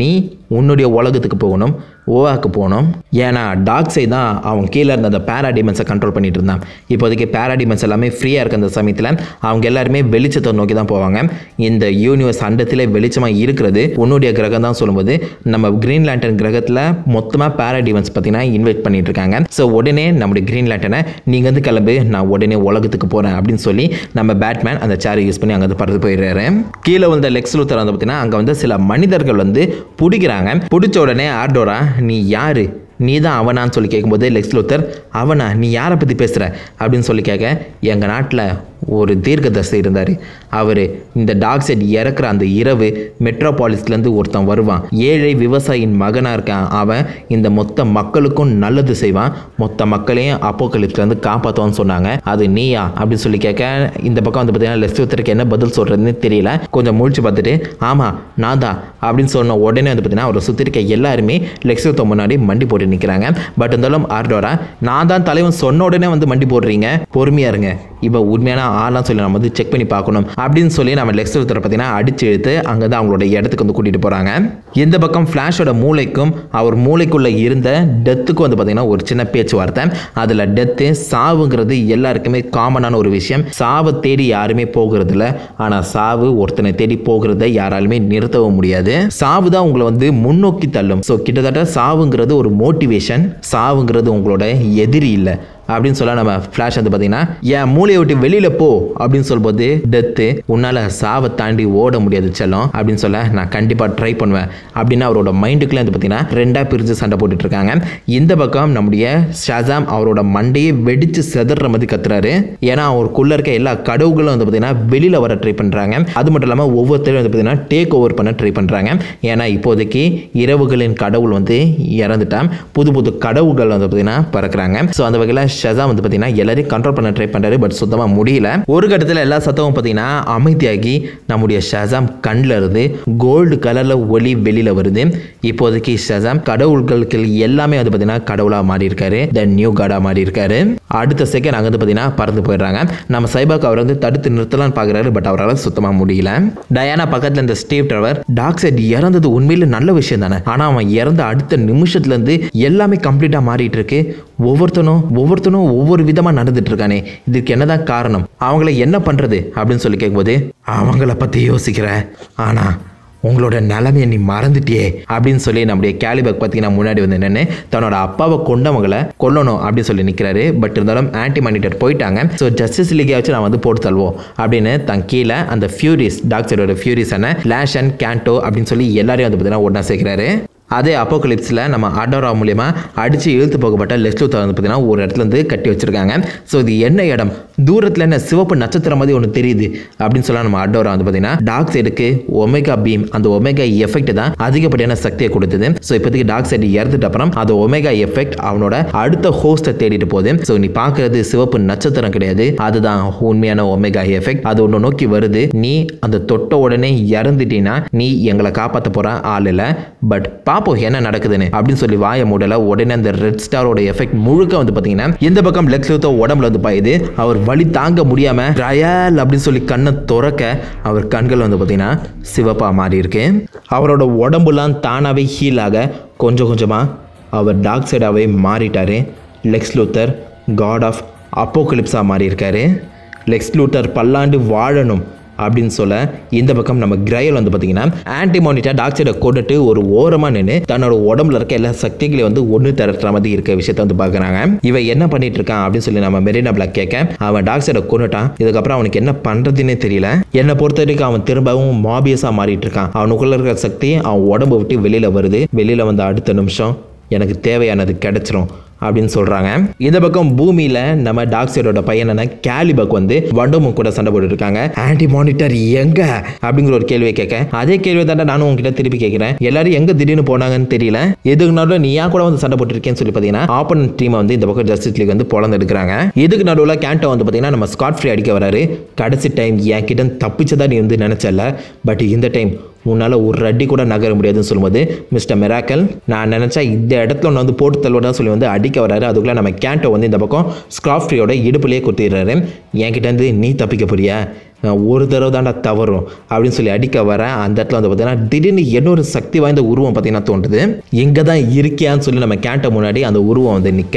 உன்னுடைய உலகத்துக்கு போகணும் ஓவாக்கு போகணும் ஏன்னா டாக் சைட் தான் அவன் கீழே இருந்த அந்த பேராடிமென்ஸை கண்ட்ரோல் பண்ணிட்டு இருந்தான் இப்போதைக்கு பேராடிமென்ஸ் எல்லாமே ஃப்ரீயாக இருக்க அந்த சமயத்தில் அவங்க எல்லாருமே வெளிச்சத்தை நோக்கி தான் போவாங்க இந்த யூனிவர்ஸ் அண்டத்திலே வெளிச்சமாக இருக்கிறது உன்னுடைய கிரகம் தான் சொல்லும்போது நம்ம கிரீன் லேண்டன் கிரகத்தில் மொத்தமாக பேராடிமென்ஸ் பார்த்தீங்கன்னா இன்வைட் பண்ணிட்டு இருக்காங்க ஸோ உடனே நம்முடைய கிரீன் லேண்டனை நீங்கள் வந்து கிளம்பு நான் உடனே உலகத்துக்கு போகிறேன் அப்படின்னு சொல்லி நம்ம பேட்மேன் அந்த சேரை யூஸ் பண்ணி அங்கே வந்து பறந்து போயிடுறாரு கீழே வந்த லெக்ஸ் லூத்தர் வந்து பார்த்தீங்கன்னா அங்கே வந்து சில மனிதர்கள் வந்து பிடிக்கிறாங்க பிடிச்ச உடனே ஆர்டோரா நீ யாரு நீ தான் அவனான்னு சொல்லி கேட்கும்போது லெக்ஸ் லூத்தர் அவனா நீ யாரை பற்றி பேசுகிற அப்படின்னு சொல்லி கேட்க எங்கள் நாட்டில் ஒரு தீர்க்கதர்சி இருந்தார் அவர் இந்த டாக் செட் இறக்குற அந்த இரவு மெட்ரோபாலிஸ்லேருந்து ஒருத்தன் வருவான் ஏழை விவசாயியின் மகனாக இருக்கான் அவன் இந்த மொத்த மக்களுக்கும் நல்லது செய்வான் மொத்த மக்களையும் அப்போக்கலிப்ஸ்லேருந்து காப்பாற்றுவான்னு சொன்னாங்க அது நீயா அப்படின்னு சொல்லி கேட்க இந்த பக்கம் வந்து பார்த்தீங்கன்னா லெக்ஸ் லூத்தருக்கு என்ன பதில் சொல்கிறதுன்னு தெரியல கொஞ்சம் முழிச்சு பார்த்துட்டு ஆமாம் நான் தான் அப்படின்னு சொன்ன உடனே வந்து பார்த்தீங்கன்னா அவரை சுற்றி இருக்க எல்லாருமே லெக்ஸ் லூத்தர் முன்னாடி மண்டி போட்டு நிற்கிறாங்க பட் இருந்தாலும் ஆர்டோரா நான் தான் தலைவன் சொன்ன உடனே வந்து மண்டி போடுறீங்க பொறுமையாக இருங்க இவன் உண்மையான ஆளாம் சொல்லி நம்ம வந்து செக் பண்ணி பார்க்கணும் அப்படின்னு சொல்லி நம்ம லெக்ஸ் லூத்தரை பார்த்தீங்கன்னா அடிச்சு இழுத்து அங்கே தான் அவங்களோட இடத்துக்கு வந்து கூட்டிகிட்டு போகிறாங்க இந்த பக்கம் ஃப்ளாஷோட மூளைக்கும் அவர் மூளைக்குள்ளே இருந்த டெத்துக்கும் வந்து பார்த்தீங்கன்னா ஒரு சின்ன பேச்சுவார்த்தை அதில் டெத்து சாவுங்கிறது எல்லாருக்குமே காமனான ஒரு விஷயம் சாவை தேடி யாருமே போகிறது இல்லை ஆனால் சாவு ஒருத்தனை தேடி போகிறத யாராலுமே நிறுத்தவும் முடியாது சாவு தான் உங்களை வந்து முன்னோக்கி தள்ளும் ஸோ கிட்டத்தட்ட சாவுங்கிறது ஒரு மோட்டிவேஷன் சாவுங்கிறது உங்களோட எதிரி இல்லை அப்படின்னு சொல்ல நம்ம ஃப்ளாஷ் வந்து பார்த்தீங்கன்னா என் மூளையை விட்டு வெளியில் போ அப்படின்னு சொல்லும்போது டெத்து உன்னால் சாவை தாண்டி ஓட முடியாது செல்லம் அப்படின்னு சொல்ல நான் கண்டிப்பாக ட்ரை பண்ணுவேன் அப்படின்னு அவரோட மைண்டுக்குள்ளே வந்து பார்த்தீங்கன்னா ரெண்டாக பிரித்து சண்டை போட்டுட்டு இருக்காங்க இந்த பக்கம் நம்முடைய ஷாசாம் அவரோட மண்டையை வெடித்து செதற மாதிரி கத்துறாரு ஏன்னா அவருக்குள்ள இருக்க எல்லா கடவுகளும் வந்து பார்த்தீங்கன்னா வெளியில் வர ட்ரை பண்ணுறாங்க அது மட்டும் இல்லாமல் ஒவ்வொருத்தரும் வந்து பார்த்தீங்கன்னா டேக் ஓவர் பண்ண ட்ரை பண்ணுறாங்க ஏன்னா இப்போதைக்கு இரவுகளின் கடவுள் வந்து இறந்துட்டான் புது புது கடவுள்கள் வந்து பார்த்தீங்கன்னா பறக்குறாங்க ஸோ அந்த வகையில் ஷெசா வந்து பார்த்தீங்கன்னா எல்லாரையும் கண்ட்ரோல் பண்ண ட்ரை பண்ணுறாரு பட் சுத்தமாக முடியல ஒரு கட்டத்தில் எல்லா சத்தமும் பார்த்தீங்கன்னா அமைதியாகி நம்முடைய ஷசாம் கண்ணில் இருந்து கோல்டு கலரில் ஒளி வெளியில் வருது இப்போதைக்கு ஷசாம் கடவுள்களுக்கு எல்லாமே வந்து பார்த்தீங்கன்னா கடவுளாக மாறி இருக்காரு த நியூ காடாக மாறி இருக்காரு அடுத்த செகண்ட் அங்கே வந்து பார்த்தீங்கன்னா பறந்து போயிடுறாங்க நம்ம சைபாக் அவர் வந்து தடுத்து நிறுத்தலாம்னு பார்க்குறாரு பட் அவரால் சுத்தமாக முடியல டயானா பக்கத்தில் இந்த ஸ்டீவ் டவர் டாக் செட் இறந்தது உண்மையில நல்ல விஷயம் தானே ஆனால் அவன் இறந்த அடுத்த நிமிஷத்துலேருந்து எல்லாமே கம்ப்ளீட்டாக மாறிட்டு இருக்கு ஒவ்வொருத்தனும் ஒவ்வொருத்தனும் ஒவ்வொரு விதமாக நடந்துட்டு இருக்கானே இதுக்கு என்னதான் காரணம் அவங்கள என்ன பண்ணுறது அப்படின்னு சொல்லி கேட்கும்போது அவங்கள பற்றி யோசிக்கிற ஆனால் உங்களோட நிலைமையை நீ மறந்துட்டியே அப்படின்னு சொல்லி நம்முடைய கேலிபக் பார்த்தீங்கன்னா முன்னாடி வந்து நின்று தன்னோட அப்பாவை கொண்டவங்களை கொல்லணும் அப்படின்னு சொல்லி நிற்கிறாரு பட் இருந்தாலும் ஆன்டி மானிட்டர் போயிட்டாங்க ஸோ ஜஸ்டிஸ் லீகை வச்சு நான் வந்து போட்டு தள்ளுவோம் அப்படின்னு தன் கீழே அந்த ஃபியூரிஸ் டாக்டரோட ஃபியூரிஸான லேஷ் அண்ட் கேண்டோ அப்படின்னு சொல்லி எல்லாரையும் வந்து பார்த்தீங்கன்னா ஒன்றா சேர்க்கிறாரு அதே அப்போகலிப்ஸில் நம்ம அடோரா மூலியமா அடித்து இழுத்து போகப்பட்ட லெஸ்லூத்தை வந்து பார்த்தீங்கன்னா ஒரு இடத்துல இருந்து கட்டி வச்சிருக்காங்க ஸோ இது என்ன இடம் தூரத்தில் என்ன சிவப்பு நட்சத்திரம் மாதிரி ஒன்று தெரியுது அப்படின்னு சொல்ல நம்ம அடோரா வந்து பார்த்தீங்கன்னா டாக் சைடுக்கு ஒமேகா பீம் அந்த ஒமேகா எஃபெக்ட் தான் அதிகப்படியான சக்தியை கொடுத்தது ஸோ இப்போதைக்கு டாக் சைடு இறந்துட்ட அப்புறம் அந்த ஒமேகா எஃபெக்ட் அவனோட அடுத்த ஹோஸ்ட்டை தேடிட்டு போகுது ஸோ நீ பார்க்கறது சிவப்பு நட்சத்திரம் கிடையாது அதுதான் உண்மையான ஒமேகா எஃபெக்ட் அது ஒன்று நோக்கி வருது நீ அந்த தொட்ட உடனே இறந்துட்டீன்னா நீ எங்களை காப்பாற்ற போற ஆள் இல்லை பட் பார்ப்போம் என்ன நடக்குதுன்னு அப்படின்னு சொல்லி வாய மூடல உடனே அந்த ரெட் ஸ்டாரோட எஃபெக்ட் முழுக்க வந்து பார்த்தீங்கன்னா இந்த பக்கம் லெக்ஸ் லூத்தோ உடம்புல வந்து பாயுது அவர் வலி தாங்க முடியாம ரயால் அப்படின்னு சொல்லி கண்ணை துறக்க அவர் கண்கள் வந்து பார்த்தீங்கன்னா சிவப்பா மாறி இருக்கு அவரோட உடம்புலாம் தானாவே ஹீல் ஆக கொஞ்சம் கொஞ்சமாக அவர் டார்க் சைடாகவே மாறிட்டாரு லெக்ஸ் லூத்தர் காட் ஆஃப் அப்போகலிப்ஸாக மாறி இருக்காரு லெக்ஸ் லூத்தர் பல்லாண்டு வாழணும் அப்படின்னு சொல்ல இந்த பக்கம் நம்ம கிரையல் வந்து பார்த்தீங்கன்னா ஆன்டிமோனிட்டா டாக்டரை கொண்டுட்டு ஒரு ஓரமாக நின்று தன்னோட உடம்புல இருக்க எல்லா சக்திகளையும் வந்து ஒன்று திரட்டுற மாதிரி இருக்க விஷயத்த வந்து பார்க்குறாங்க இவன் என்ன பண்ணிட்டு இருக்கான் அப்படின்னு சொல்லி நம்ம மெரினா பிளாக் கேட்க அவன் டாக்டரை கொண்டுட்டான் இதுக்கப்புறம் அவனுக்கு என்ன பண்ணுறதுன்னே தெரியல என்னை பொறுத்த வரைக்கும் அவன் திரும்பவும் மாபியஸாக மாறிட்டு இருக்கான் அவனுக்குள்ள இருக்கிற சக்தி அவன் உடம்பை விட்டு வெளியில் வருது வெளியில் வந்த அடுத்த நிமிஷம் எனக்கு தேவையானது கிடைச்சிரும் அப்படின்னு சொல்கிறாங்க இந்த பக்கம் பூமியில் நம்ம டாக்ஸரோட பையனான கேலிபக் வந்து வண்டமும் கூட சண்டை போட்டுட்டு இருக்காங்க ஆன்டி மானிட்டர் எங்க அப்படிங்கிற ஒரு கேள்வியை கேட்க அதே கேள்வியை தாண்டா நானும் உங்ககிட்ட திருப்பி கேட்குறேன் எல்லாரும் எங்க திடீர்னு போனாங்கன்னு தெரியல எதுக்கு நடுவில் நீ ஏன் கூட வந்து சண்டை போட்டுருக்கேன்னு சொல்லி பார்த்தீங்கன்னா ஆப்பனன்ட் டீமை வந்து இந்த பக்கம் ஜஸ்டிஸ் லீக் வந்து பொழந்து எடுக்கிறாங்க இதுக்கு நடுவில் கேண்டோ வந்து பார்த்தீங்கன்னா நம்ம ஸ்காட் ஃப்ரீ அடிக்க வராரு கடைசி டைம் என் கிட்ட தப்பிச்சதா நீ வந்து நினைச்சல பட் இந்த டைம் உன்னால் ஒரு அடி கூட நகர முடியாதுன்னு சொல்லும்போது மிஸ்டர் மெராக்கல் நான் நினச்சா இந்த இடத்துல ஒன்று வந்து போட்டு தள்ளுவதா சொல்லி வந்து அடிக்க வராரு அதுக்குள்ளே நம்ம கேண்டோ வந்து இந்த பக்கம் ஸ்க்ராஃப்ட்ரியோட இடுப்புலேயே குத்திடுறாரு என்கிட்டேருந்து நீ தப்பிக்க போறியா நான் ஒரு தடவை தாண்டா தவறும் அப்படின்னு சொல்லி அடிக்க வரேன் அந்த இடத்துல வந்து பார்த்தீங்கன்னா திடீர்னு இன்னொரு சக்தி வாய்ந்த உருவம் பார்த்தீங்கன்னா தோன்றுது எங்கே தான் இருக்கியான்னு சொல்லி நம்ம கேண்ட முன்னாடி அந்த உருவம் வந்து நிற்க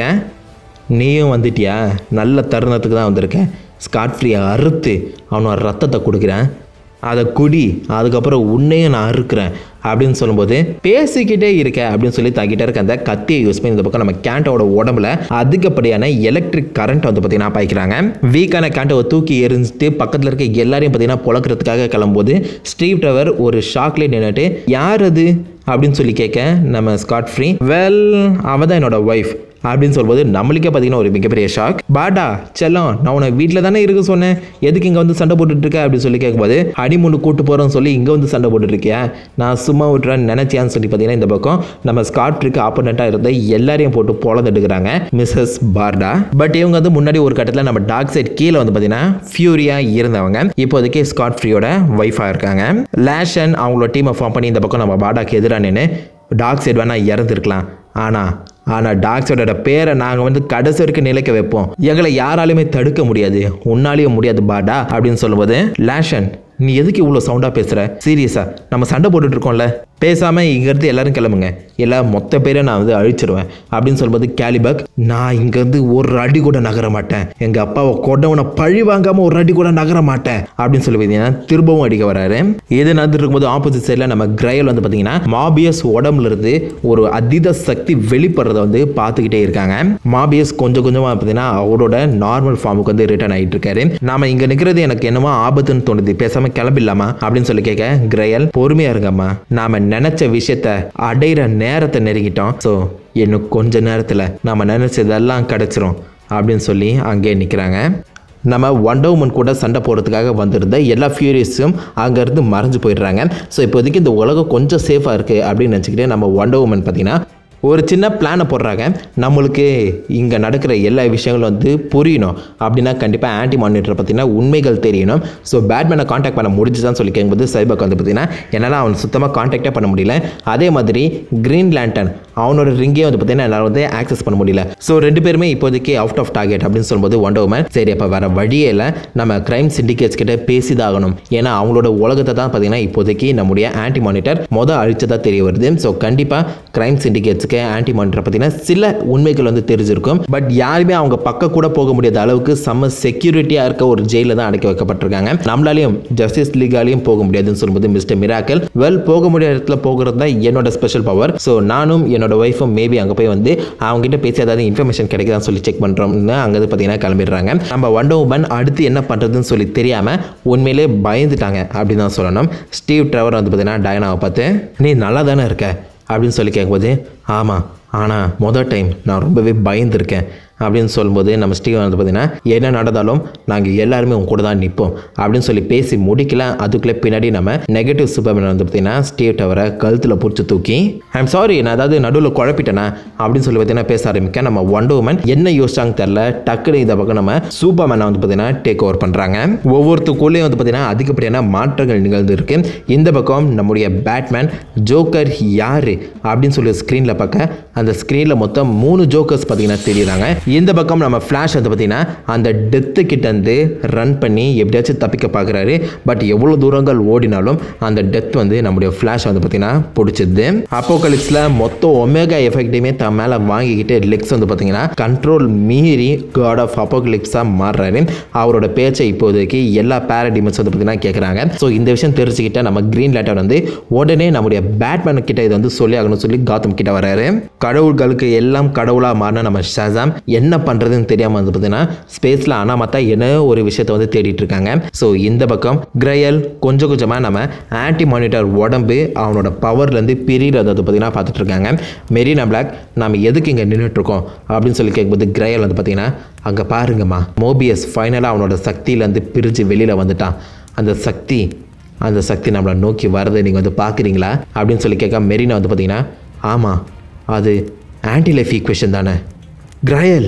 நீயும் வந்துட்டியா நல்ல தருணத்துக்கு தான் வந்திருக்கேன் ஸ்காட் ஃப்ரீயை அறுத்து அவனோட ரத்தத்தை கொடுக்குறேன் அதை குடி அதுக்கப்புறம் உன்னையும் நான் அறுக்கிறேன் அப்படின்னு சொல்லும்போது பேசிக்கிட்டே இருக்க அப்படின்னு சொல்லி தாக்கிட்டே இருக்க அந்த கத்தியை யூஸ் பண்ணி இந்த பக்கம் நம்ம கேண்டோட உடம்புல அதிகப்படியான எலக்ட்ரிக் கரண்ட் வந்து பார்த்தீங்கன்னா பாய்க்கிறாங்க வீக்கான கேண்டோவை தூக்கி எரிஞ்சிட்டு பக்கத்தில் இருக்க எல்லாரையும் பார்த்தீங்கன்னா புழக்கிறதுக்காக கிளம்பும்போது ஸ்டீவ் டவர் ஒரு ஷாக்லேட் நின்றுட்டு யார் அது அப்படின்னு சொல்லி கேட்க நம்ம ஸ்காட் ஃப்ரீ வெல் அவ தான் என்னோட ஒய்ஃப் அப்படின்னு சொல்லும்போது நம்மளுக்கே பார்த்தீங்கன்னா ஒரு மிகப்பெரிய ஷாக் பாடா செல்லம் நான் உன்னை வீட்டில் தானே இருக்க சொன்னேன் எதுக்கு இங்கே வந்து சண்டை போட்டுட்டு இருக்க அப்படின்னு சொல்லி கேட்கும்போது ஹனிமூனு கூட்டு போகிறோன்னு சொல்லி இங்கே வந்து சண்டை போட்டுட்டு இருக்கியா நான் சும்மா விட்டுறேன்னு நினச்சியான்னு சொல்லி பார்த்தீங்கன்னா இந்த பக்கம் நம்ம ஸ்காட்ருக்கு ஆப்போனண்ட்டாக இருந்த எல்லாரையும் போட்டு பொழந்துட்டுக்கிறாங்க மிஸ்ஸஸ் பார்டா பட் இவங்க வந்து முன்னாடி ஒரு கட்டத்தில் நம்ம டாக் சைட் கீழே வந்து பார்த்தீங்கன்னா ஃபியூரியாக இருந்தவங்க இப்போதைக்கு ஸ்காட் ஃப்ரீயோட ஒய்ஃபாக இருக்காங்க லேஷன் அவங்களோட டீமை ஃபார்ம் பண்ணி இந்த பக்கம் நம்ம பாடாக்கு எதிராக நின்று டாக் சைடு வேணால் இறந்துருக்கலாம் ஆனால் ஆனால் டாக் சைடோட பேரை நாங்கள் வந்து கடைசி வரைக்கும் நிலைக்க வைப்போம் எங்களை யாராலையுமே தடுக்க முடியாது உன்னாலையும் முடியாது பாடா அப்படின்னு சொல்லும்போது லேஷன் நீ எதுக்கு இவ்வளோ சவுண்டாக பேசுகிற சீரியஸா நம்ம சண்டை போட்டுட்டு இருக்கோம்ல பேசாமல் இங்கேருந்து எல்லாரும் கிளம்புங்க எல்லா மொத்த பேரை நான் வந்து அழிச்சிருவேன் அப்படின்னு சொல்லும்போது கேலிபக் நான் இங்கேருந்து ஒரு அடி கூட நகர மாட்டேன் எங்கள் அப்பாவை கொண்டவனை பழி வாங்காமல் ஒரு அடி கூட நகர மாட்டேன் அப்படின்னு சொல்லி பார்த்தீங்கன்னா திரும்பவும் அடிக்க வராரு இது நடந்துட்டு இருக்கும்போது ஆப்போசிட் சைடில் நம்ம கிரையல் வந்து பார்த்தீங்கன்னா மாபியஸ் உடம்புல இருந்து ஒரு அதீத சக்தி வெளிப்படுறத வந்து பார்த்துக்கிட்டே இருக்காங்க மாபியஸ் கொஞ்சம் கொஞ்சமாக பார்த்தீங்கன்னா அவரோட நார்மல் ஃபார்முக்கு வந்து ரிட்டர்ன் ஆகிட்டு இருக்காரு நாம இங்கே நிற்கிறது எனக்கு என்னமோ ஆபத்துன்னு தோணுது பேசாமல் கிளம்பிடலாமா அப்படின்னு சொல்லி கேட்க கிரையல் பொறுமையாக இருங்கம்மா நாம நினச்ச விஷயத்த அடையிற நேரத்தை நெருங்கிட்டோம் ஸோ இன்னும் கொஞ்ச நேரத்தில் நம்ம நினச்சதெல்லாம் கிடச்சிரும் அப்படின்னு சொல்லி அங்கேயே நிற்கிறாங்க நம்ம ஒண்டர் உமன் கூட சண்டை போடுறதுக்காக வந்திருந்த எல்லா ஃபியூரியஸும் அங்கேருந்து மறைஞ்சு போயிடுறாங்க ஸோ இப்போதைக்கு இந்த உலகம் கொஞ்சம் சேஃபாக இருக்குது அப்படின்னு நினச்சிக்கிட்டு நம்ம ஒண்டர் உமன் பார்த்தீங்கன்னா ஒரு சின்ன பிளானை போடுறாங்க நம்மளுக்கு இங்கே நடக்கிற எல்லா விஷயங்களும் வந்து புரியணும் அப்படின்னா கண்டிப்பாக ஆன்டி மானிட்டரை பார்த்தீங்கன்னா உண்மைகள் தெரியணும் ஸோ பேட்மேனை காண்டாக்ட் பண்ண முடிஞ்சுதான் சொல்லி கேட்கும்போது சைபக் வந்து பார்த்தீங்கன்னா என்னால் அவன் சுத்தமாக காண்டாக்டே பண்ண முடியல அதே மாதிரி கிரீன் லேண்டன் அவனோட ரிங்கே வந்து பார்த்தீங்கன்னா என்னால் வந்து ஆக்சஸ் பண்ண முடியல ஸோ ரெண்டு பேருமே இப்போதைக்கு அவுட் ஆஃப் டார்கெட் அப்படின்னு சொல்லும்போது ஒண்டர் உமன் சரி அப்போ வேற வழியே இல்லை நம்ம கிரைம் சிண்டிகேட்ஸ் கிட்ட பேசிதான் ஆகணும் ஏன்னா அவங்களோட உலகத்தை தான் பார்த்தீங்கன்னா இப்போதைக்கு நம்முடைய ஆன்டி மானிட்டர் மொதல் அழிச்சதா தெரிய வருது ஸோ கண்டிப்பாக கிரைம் சிண்டிகேட்ஸுக்கு ஆன்டி மானிட்டர் பார்த்தீங்கன்னா சில உண்மைகள் வந்து தெரிஞ்சிருக்கும் பட் யாருமே அவங்க பக்கம் கூட போக முடியாத அளவுக்கு செம்ம செக்யூரிட்டியாக இருக்க ஒரு ஜெயிலில் தான் அடைக்க வைக்கப்பட்டிருக்காங்க நம்மளாலையும் ஜஸ்டிஸ் லீகாலையும் போக முடியாதுன்னு சொல்லும்போது மிஸ்டர் மிராக்கல் வெல் போக முடியாத இடத்துல போகிறது தான் என்னோட ஸ்பெஷல் பவர் ஸோ நானும் என்னோட ஒய்ஃபும் மேபி அங்கே போய் வந்து அவங்க கிட்ட பேசி ஏதாவது இன்ஃபர்மேஷன் கிடைக்குதான்னு சொல்லி செக் பண்ணுறோம்னு அங்கே பார்த்தீங்கன்னா கிளம்பிடுறாங்க நம்ம வண்டர் உமன் அடுத்து என்ன பண்ணுறதுன்னு சொல்லி தெரியாமல் உண்மையிலே பயந்துட்டாங்க அப்படின்னு தான் சொல்லணும் ஸ்டீவ் ட்ரெவர் வந்து பார்த்தீங்கன்னா டயனாவை பார்த்து நீ நல்லா தானே இருக்க அப்படின்னு சொல்லி கேட்கும்போது ஆமாம் ஆனால் மொதல் டைம் நான் ரொம்பவே பயந்துருக்கேன் அப்படின்னு சொல்லும்போது நம்ம ஸ்டீவன் வந்து பார்த்தீங்கன்னா என்ன நடந்தாலும் நாங்கள் எல்லாருமே உங்க கூட தான் நிற்போம் அப்படின்னு சொல்லி பேசி முடிக்கல அதுக்குள்ளே பின்னாடி நம்ம நெகட்டிவ் சூப்பர்மேன் வந்து பார்த்தீங்கன்னா ஸ்டீவ் டவரை கழுத்தில் பிடிச்சி தூக்கி ஐம் சாரி நான் அதாவது நடுவில் குழப்பிட்டேனா அப்படின்னு சொல்லி பார்த்தீங்கன்னா பேச ஆரம்பிக்க நம்ம ஒண்டர் உமன் என்ன யோசிச்சாங்க தெரில டக்குனு இந்த பக்கம் நம்ம சூப்பர்மேனை வந்து பார்த்தீங்கன்னா டேக் ஓவர் பண்ணுறாங்க ஒவ்வொருத்துக்குள்ளேயும் வந்து பார்த்தீங்கன்னா அதிகப்படியான மாற்றங்கள் நிகழ்ந்து இருக்கு இந்த பக்கம் நம்முடைய பேட்மேன் ஜோக்கர் யாரு அப்படின்னு சொல்லி ஸ்க்ரீனில் பார்க்க அந்த ஸ்க்ரீனில் மொத்தம் மூணு ஜோக்கர்ஸ் பார்த்தீங்கன்னா தெரியுறாங்க இந்த பக்கம் நம்ம ஃப்ளாஷ் வந்து பார்த்தீங்கன்னா அந்த டெத்து கிட்டேருந்து ரன் பண்ணி எப்படியாச்சும் தப்பிக்க பார்க்குறாரு பட் எவ்வளோ தூரங்கள் ஓடினாலும் அந்த டெத் வந்து நம்முடைய ஃப்ளாஷ் வந்து பார்த்தீங்கன்னா பிடிச்சிது அப்போகலிப்ஸில் மொத்த ஒமேகா எஃபெக்டையுமே தன் மேலே வாங்கிக்கிட்டு லெக்ஸ் வந்து பார்த்தீங்கன்னா கண்ட்ரோல் மீறி காட் ஆஃப் அப்போகலிப்ஸாக மாறுறாரு அவரோட பேச்சை இப்போதைக்கு எல்லா பேரடிமன்ஸ் வந்து பார்த்தீங்கன்னா கேட்குறாங்க ஸோ இந்த விஷயம் தெரிஞ்சுக்கிட்ட நம்ம கிரீன் லேட்டர் வந்து உடனே நம்முடைய பேட்மேன் கிட்ட இதை வந்து சொல்லி ஆகணும்னு சொல்லி காத்தம் கிட்ட வராரு கடவுள்களுக்கு எல்லாம் கடவுளாக மாறின நம்ம ஷாசாம் என்ன பண்ணுறதுன்னு தெரியாமல் வந்து பார்த்தீங்கன்னா ஸ்பேஸில் அனாமத்தா என்ன ஒரு விஷயத்தை வந்து தேடிட்டு இருக்காங்க ஸோ இந்த பக்கம் கிரையல் கொஞ்சம் கொஞ்சமாக நம்ம ஆன்டி மானிட்டர் உடம்பு அவனோட பவர்லேருந்து பிரிகிறத வந்து பார்த்தீங்கன்னா பார்த்துட்டு இருக்காங்க மெரினா பிளாக் நம்ம எதுக்கு இங்கே நின்றுட்டு இருக்கோம் அப்படின்னு சொல்லி கேட்கும்போது கிரையல் வந்து பார்த்தீங்கன்னா அங்கே பாருங்கம்மா மோபியஸ் ஃபைனலாக அவனோட சக்தியிலேருந்து பிரிஞ்சு வெளியில் வந்துட்டான் அந்த சக்தி அந்த சக்தி நம்மளை நோக்கி வரதை நீங்கள் வந்து பார்க்குறீங்களா அப்படின்னு சொல்லி கேட்க மெரினா வந்து பார்த்தீங்கன்னா ஆமாம் அது ஆன்டி லைஃப் ஈக்குவேஷன் தானே கிராயல்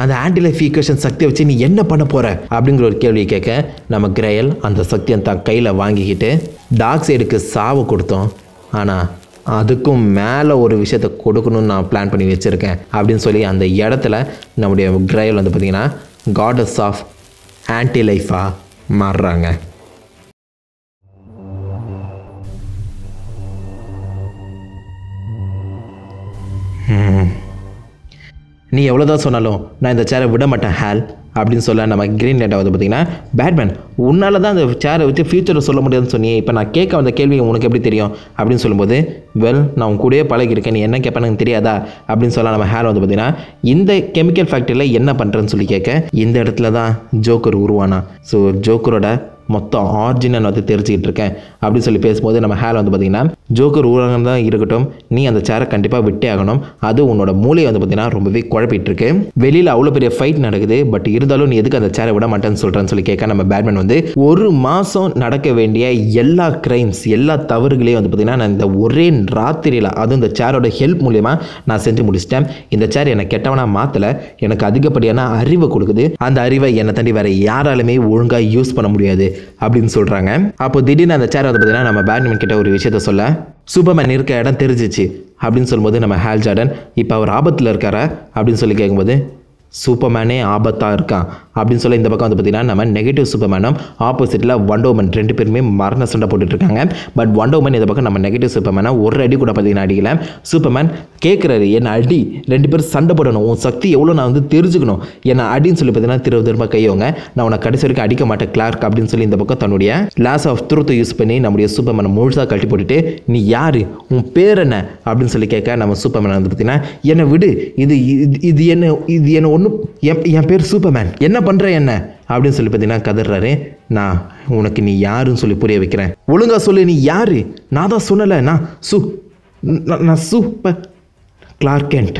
அந்த ஆன்டிலைஃப் ஈக்குவேஷன் சக்தியை வச்சு நீ என்ன பண்ண போற அப்படிங்கிற ஒரு கேள்வியை கேட்க நம்ம கிரேயல் அந்த சக்தியை தான் கையில் வாங்கிக்கிட்டு டார்க் சைடுக்கு சாவு கொடுத்தோம் ஆனால் அதுக்கும் மேலே ஒரு விஷயத்த கொடுக்கணும்னு நான் பிளான் பண்ணி வச்சுருக்கேன் அப்படின்னு சொல்லி அந்த இடத்துல நம்முடைய கிரேயல் வந்து பார்த்திங்கன்னா காடஸ் ஆஃப் ஆன்டி லைஃபாக மாறுறாங்க நீ எவ்வளோதான் சொன்னாலும் நான் இந்த சேரை விட மாட்டேன் ஹேல் அப்படின்னு சொல்ல நம்ம கிரீன் லேண்டை வந்து பார்த்தீங்கன்னா பேட்மேன் உன்னால தான் அந்த சேரை வச்சு ஃபியூச்சரை சொல்ல முடியாதுன்னு சொன்னியே இப்போ நான் கேட்க வந்த கேள்வி உனக்கு எப்படி தெரியும் அப்படின்னு சொல்லும்போது வெல் நான் உன் கூடயே பழகிருக்கேன் நீ என்ன கேட்பேன்னு எனக்கு தெரியாதா அப்படின்னு சொல்ல நம்ம ஹேர் வந்து பார்த்தீங்கன்னா இந்த கெமிக்கல் ஃபேக்ட்ரியில் என்ன பண்ணுறேன்னு சொல்லி கேட்க இந்த இடத்துல தான் ஜோக்கர் உருவானா ஸோ ஜோக்கரோட மொத்தம் ஆர்ஜினல் வந்து தெரிஞ்சுக்கிட்டு இருக்கேன் அப்படின்னு சொல்லி பேசும்போது நம்ம ஹேர் வந்து பார்த்தீங்கன்னா ஜோக்கர் ஊரகம் தான் இருக்கட்டும் நீ அந்த சேரை கண்டிப்பாக விட்டே ஆகணும் அது உன்னோட மூளையை வந்து பார்த்தீங்கன்னா ரொம்பவே குழப்பிட்டு இருக்கு வெளியில் அவ்வளோ பெரிய ஃபைட் நடக்குது பட் இருந்தாலும் நீ எதுக்கு அந்த சேரை விட மாட்டேன்னு சொல்கிறேன்னு சொல்லி கேட்க நம்ம பேட்மேன் வந்து ஒரு மாதம் நடக்க வேண்டிய எல்லா கிரைம்ஸ் எல்லா தவறுகளையும் வந்து பார்த்தீங்கன்னா நான் இந்த ஒரே ராத்திரியில் அதுவும் இந்த சேரோட ஹெல்ப் மூலியமாக நான் செஞ்சு முடிச்சிட்டேன் இந்த சேர் என்னை கெட்டவனா மாற்றலை எனக்கு அதிகப்படியான அறிவை கொடுக்குது அந்த அறிவை என்னை தாண்டி வேற யாராலுமே ஒழுங்காக யூஸ் பண்ண முடியாது அப்படின்னு சொல்கிறாங்க அப்போ திடீர்னு அந்த சேர் வந்து பார்த்தீங்கன்னா நம்ம பேட்மேன் கிட்ட ஒரு விஷயத்த சொல்ல சூப்பர்மேன் இருக்க இடம் தெரிஞ்சிச்சு அப்படின்னு சொல்லும்போது நம்ம ஹேல் ஜார்டன் இப்போ அவர் ஆபத்தில் இருக்காரா அப்படின்னு சொல்லி கேட்கும்போது சூப்பர்மேனே ஆபத்தாக இருக்கான் அப்படின்னு சொல்லி இந்த பக்கம் வந்து பார்த்தீங்கன்னா நம்ம நெகட்டிவ் சூப்பர்மேனும் ஆப்போசிட்டில் வண்டோமன் ரெண்டு பேருமே மரண சண்டை போட்டுட்டு இருக்காங்க பட் வண்டோமன் இந்த பக்கம் நம்ம நெகட்டிவ் சூப்பர்மேனை ஒரு அடி கூட பார்த்தீங்கன்னா அடிக்கல சூப்பர்மேன் கேட்குறாரு என்ன அடி ரெண்டு பேரும் சண்டை போடணும் உன் சக்தி எவ்வளோ நான் வந்து தெரிஞ்சுக்கணும் என்ன அடின்னு சொல்லி பார்த்தீங்கன்னா திரும்ப திரும்ப கையவங்க நான் உனக்கு கடைசி வரைக்கும் அடிக்க மாட்டேன் கிளார்க் அப்படின்னு சொல்லி இந்த பக்கம் தன்னுடைய லாஸ் ஆஃப் த்ரூத்தை யூஸ் பண்ணி நம்முடைய சூப்பர்மேனை முழுசாக கழட்டி போட்டுட்டு நீ யாரு உன் பேர் என்ன அப்படின்னு சொல்லி கேட்க நம்ம சூப்பர்மேன் வந்து பார்த்தீங்கன்னா என்னை விடு இது இது இது என்ன இது என்ன ஒன்றும் என் என் பேர் சூப்பர்மேன் என்ன பண்ணுற என்ன அப்படின்னு சொல்லி பார்த்தீங்கன்னா கதறாரு நான் உனக்கு நீ யாருன்னு சொல்லி புரிய வைக்கிறேன் ஒழுங்கா சொல்லு நீ யாரு நான் தான் சொன்னல நான் சு நான் நான் சூப்பர் கிளார்க் கென்ட்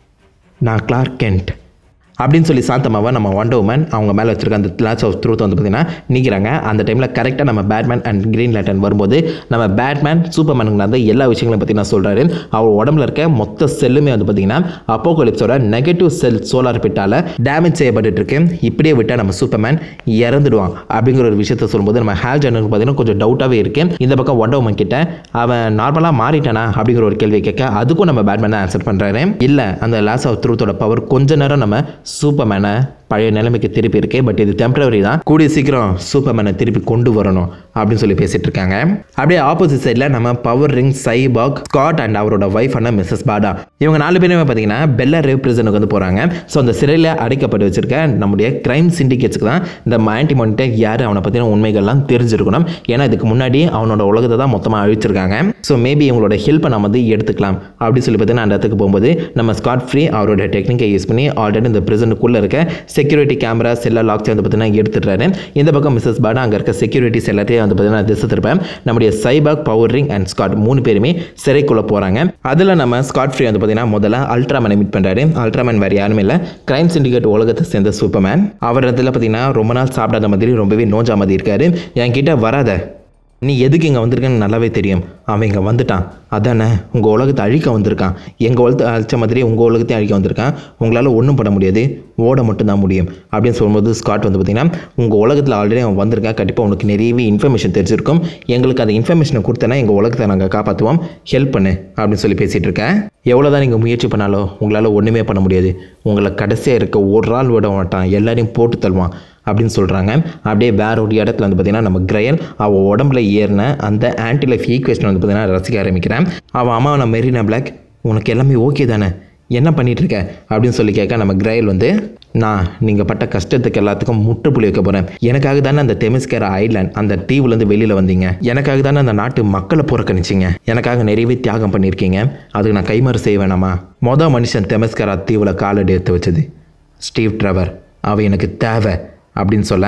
நான் கிளார்க் கென்ட் அப்படின்னு சொல்லி சாந்தமாவை நம்ம வண்டர் உமன் அவங்க மேலே வச்சிருக்க அந்த கிளாஸ் ஆஃப் த்ரூத் வந்து பார்த்தீங்கன்னா நிற்கிறாங்க அந்த டைமில் கரெக்டாக நம்ம பேட்மேன் அண்ட் கிரீன் லேட்டன் வரும்போது நம்ம பேட்மேன் சூப்பர்மேனுக்கு நடந்த எல்லா விஷயங்களையும் பற்றி நான் சொல்கிறாரு அவர் உடம்புல இருக்க மொத்த செல்லுமே வந்து பார்த்தீங்கன்னா அப்போகலிப்ஸோட நெகட்டிவ் செல் சோலார் பிட்டால் டேமேஜ் செய்யப்பட்டு இருக்கு இப்படியே விட்டால் நம்ம சூப்பர்மேன் இறந்துடுவான் அப்படிங்கிற ஒரு விஷயத்த சொல்லும்போது நம்ம ஹேல் ஜானுக்கு பார்த்தீங்கன்னா கொஞ்சம் டவுட்டாகவே இருக்கு இந்த பக்கம் வண்டர் உமன் கிட்ட அவன் நார்மலாக மாறிட்டானா அப்படிங்கிற ஒரு கேள்வி கேட்க அதுக்கும் நம்ம பேட்மேன் ஆன்சர் பண்ணுறாரு இல்லை அந்த லாஸ் ஆஃப் த்ரூத்தோட பவர் கொஞ்ச நேரம் நம்ம சூப்பர்மேனை பழைய நிலைமைக்கு திருப்பி இருக்கு பட் இது டெம்பரவரி தான் கூடிய சீக்கிரம் சூப்பர்மேனை திருப்பி கொண்டு வரணும் அப்படின்னு சொல்லி பேசிட்டு இருக்காங்க அப்படியே ஆப்போசிட் சைடில் நம்ம power ring Cyborg Scott and அவரோட ஒய்ஃப் அண்ணா மிஸ்ஸஸ் பாடா இவங்க நாலு பேருமே பார்த்தீங்கன்னா பெல்லா ரேவ் பிரிசனுக்கு வந்து போகிறாங்க ஸோ அந்த சிறையில் அடைக்கப்பட்டு வச்சிருக்க நம்முடைய கிரைம் சிண்டிகேட்ஸ்க்கு தான் இந்த ஆன்டி மோனிட்டை யார் அவனை பற்றின உண்மைகள்லாம் தெரிஞ்சிருக்கணும் ஏன்னா இதுக்கு முன்னாடி அவனோட உலகத்தை தான் மொத்தமாக அழிச்சிருக்காங்க ஸோ மேபி இவங்களோட ஹெல்ப்பை நம்ம வந்து எடுத்துக்கலாம் அப்படின்னு சொல்லி பார்த்தீங்கன்னா அந்த இடத்துக்கு போகும்போது நம்ம ஸ்காட் ஃப்ரீ அவரோட டெக்னிக்கை யூஸ் பண்ணி ஆல்ரெடி இந்த பிரிசனுக்குள்ளே இருக்க செக்யூரிட்டி கேமராஸ் எல்லா லாக்ஸ் வந்து பார்த்தீங்கன்னா எடுத்துடுறாரு இந்த பக்கம் மிஸ்ஸஸ் பாடா அங்கே இருக்க செக்யூரிட்டிஸ் எல்லாத்தையும் வந்து பார்த்தீங்கன்னா திசை திருப்பேன் நம்முடைய Cyborg power ring and Scott மூணு பேருமே சிறைக்குள்ளே போகிறாங்க அதில் நம்ம ஸ்காட் ஃப்ரீ வந்து பார்த்தீங்கன்னா முதல்ல அல்ட்ராமேனை மீட் பண்ணுறாரு அல்ட்ராமேன் வேறு யாருமே இல்லை கிரைம் சிண்டிகேட் உலகத்தை சேர்ந்த சூப்பர்மேன் அவர் இதில் பார்த்தீங்கன்னா ரொம்ப நாள் சாப்பிடாத மாதிரி ரொம்பவே நோஞ்சா மாதிரி இருக்காரு என்கிட்ட வராத நீ எதுக்கு இங்கே வந்திருக்கன்னு நல்லாவே தெரியும் அவன் இங்கே வந்துட்டான் அதானே உங்கள் உலகத்தை அழிக்க வந்திருக்கான் எங்கள் உலகத்தை அழிச்ச மாதிரி உங்கள் உலகத்தையும் அழிக்க வந்திருக்கான் உங்களால் ஒன்றும் பண்ண முடியாது ஓட மட்டும்தான் முடியும் அப்படின்னு சொல்லும்போது ஸ்காட் வந்து பார்த்தீங்கன்னா உங்கள் உலகத்தில் ஆல்ரெடி அவன் வந்திருக்கான் கண்டிப்பாக உனக்கு நிறையவே இன்ஃபர்மேஷன் தெரிஞ்சிருக்கும் எங்களுக்கு அந்த இன்ஃபர்மேஷனை கொடுத்தனா எங்கள் உலகத்தை நாங்கள் காப்பாற்றுவோம் ஹெல்ப் பண்ணு அப்படின்னு சொல்லி பேசிகிட்டு இருக்கேன் எவ்வளோ தான் நீங்கள் முயற்சி பண்ணாலும் உங்களால் ஒன்றுமே பண்ண முடியாது உங்களை கடைசியாக இருக்க ஒரு ஆள் விட மாட்டான் எல்லாரையும் போட்டு தள்ளுவான் அப்படின்னு சொல்கிறாங்க அப்படியே வேற ஒரு இடத்துல வந்து பார்த்தீங்கன்னா நம்ம கிரயல் அவள் உடம்புல ஏறின அந்த ஆன்டி லைஃப் ஈக்குவேஷன் வந்து பார்த்தீங்கன்னா ரசிக்க ஆரம்பிக்கிறேன் அவன் அம்மா நான் மெரினா பிளாக் உனக்கு எல்லாமே ஓகே தானே என்ன பண்ணிட்டு இருக்க அப்படின்னு சொல்லி கேட்க நம்ம கிரயல் வந்து நான் நீங்கள் பட்ட கஷ்டத்துக்கு எல்லாத்துக்கும் முற்றுப்புள்ளி வைக்க போகிறேன் எனக்காக தானே அந்த தெமிஸ்கேர ஐலாண்ட் அந்த தீவுலேருந்து வெளியில் வந்தீங்க எனக்காக தானே அந்த நாட்டு மக்களை புறக்கணிச்சிங்க எனக்காக நிறையவே தியாகம் பண்ணியிருக்கீங்க அதுக்கு நான் கைமாறு செய்ய வேணாமா மொதல் மனுஷன் தெமஸ்கரா தீவில் காலடி எடுத்து வச்சது ஸ்டீவ் ட்ரவர் அவ எனக்கு தேவை அப்படின்னு சொல்ல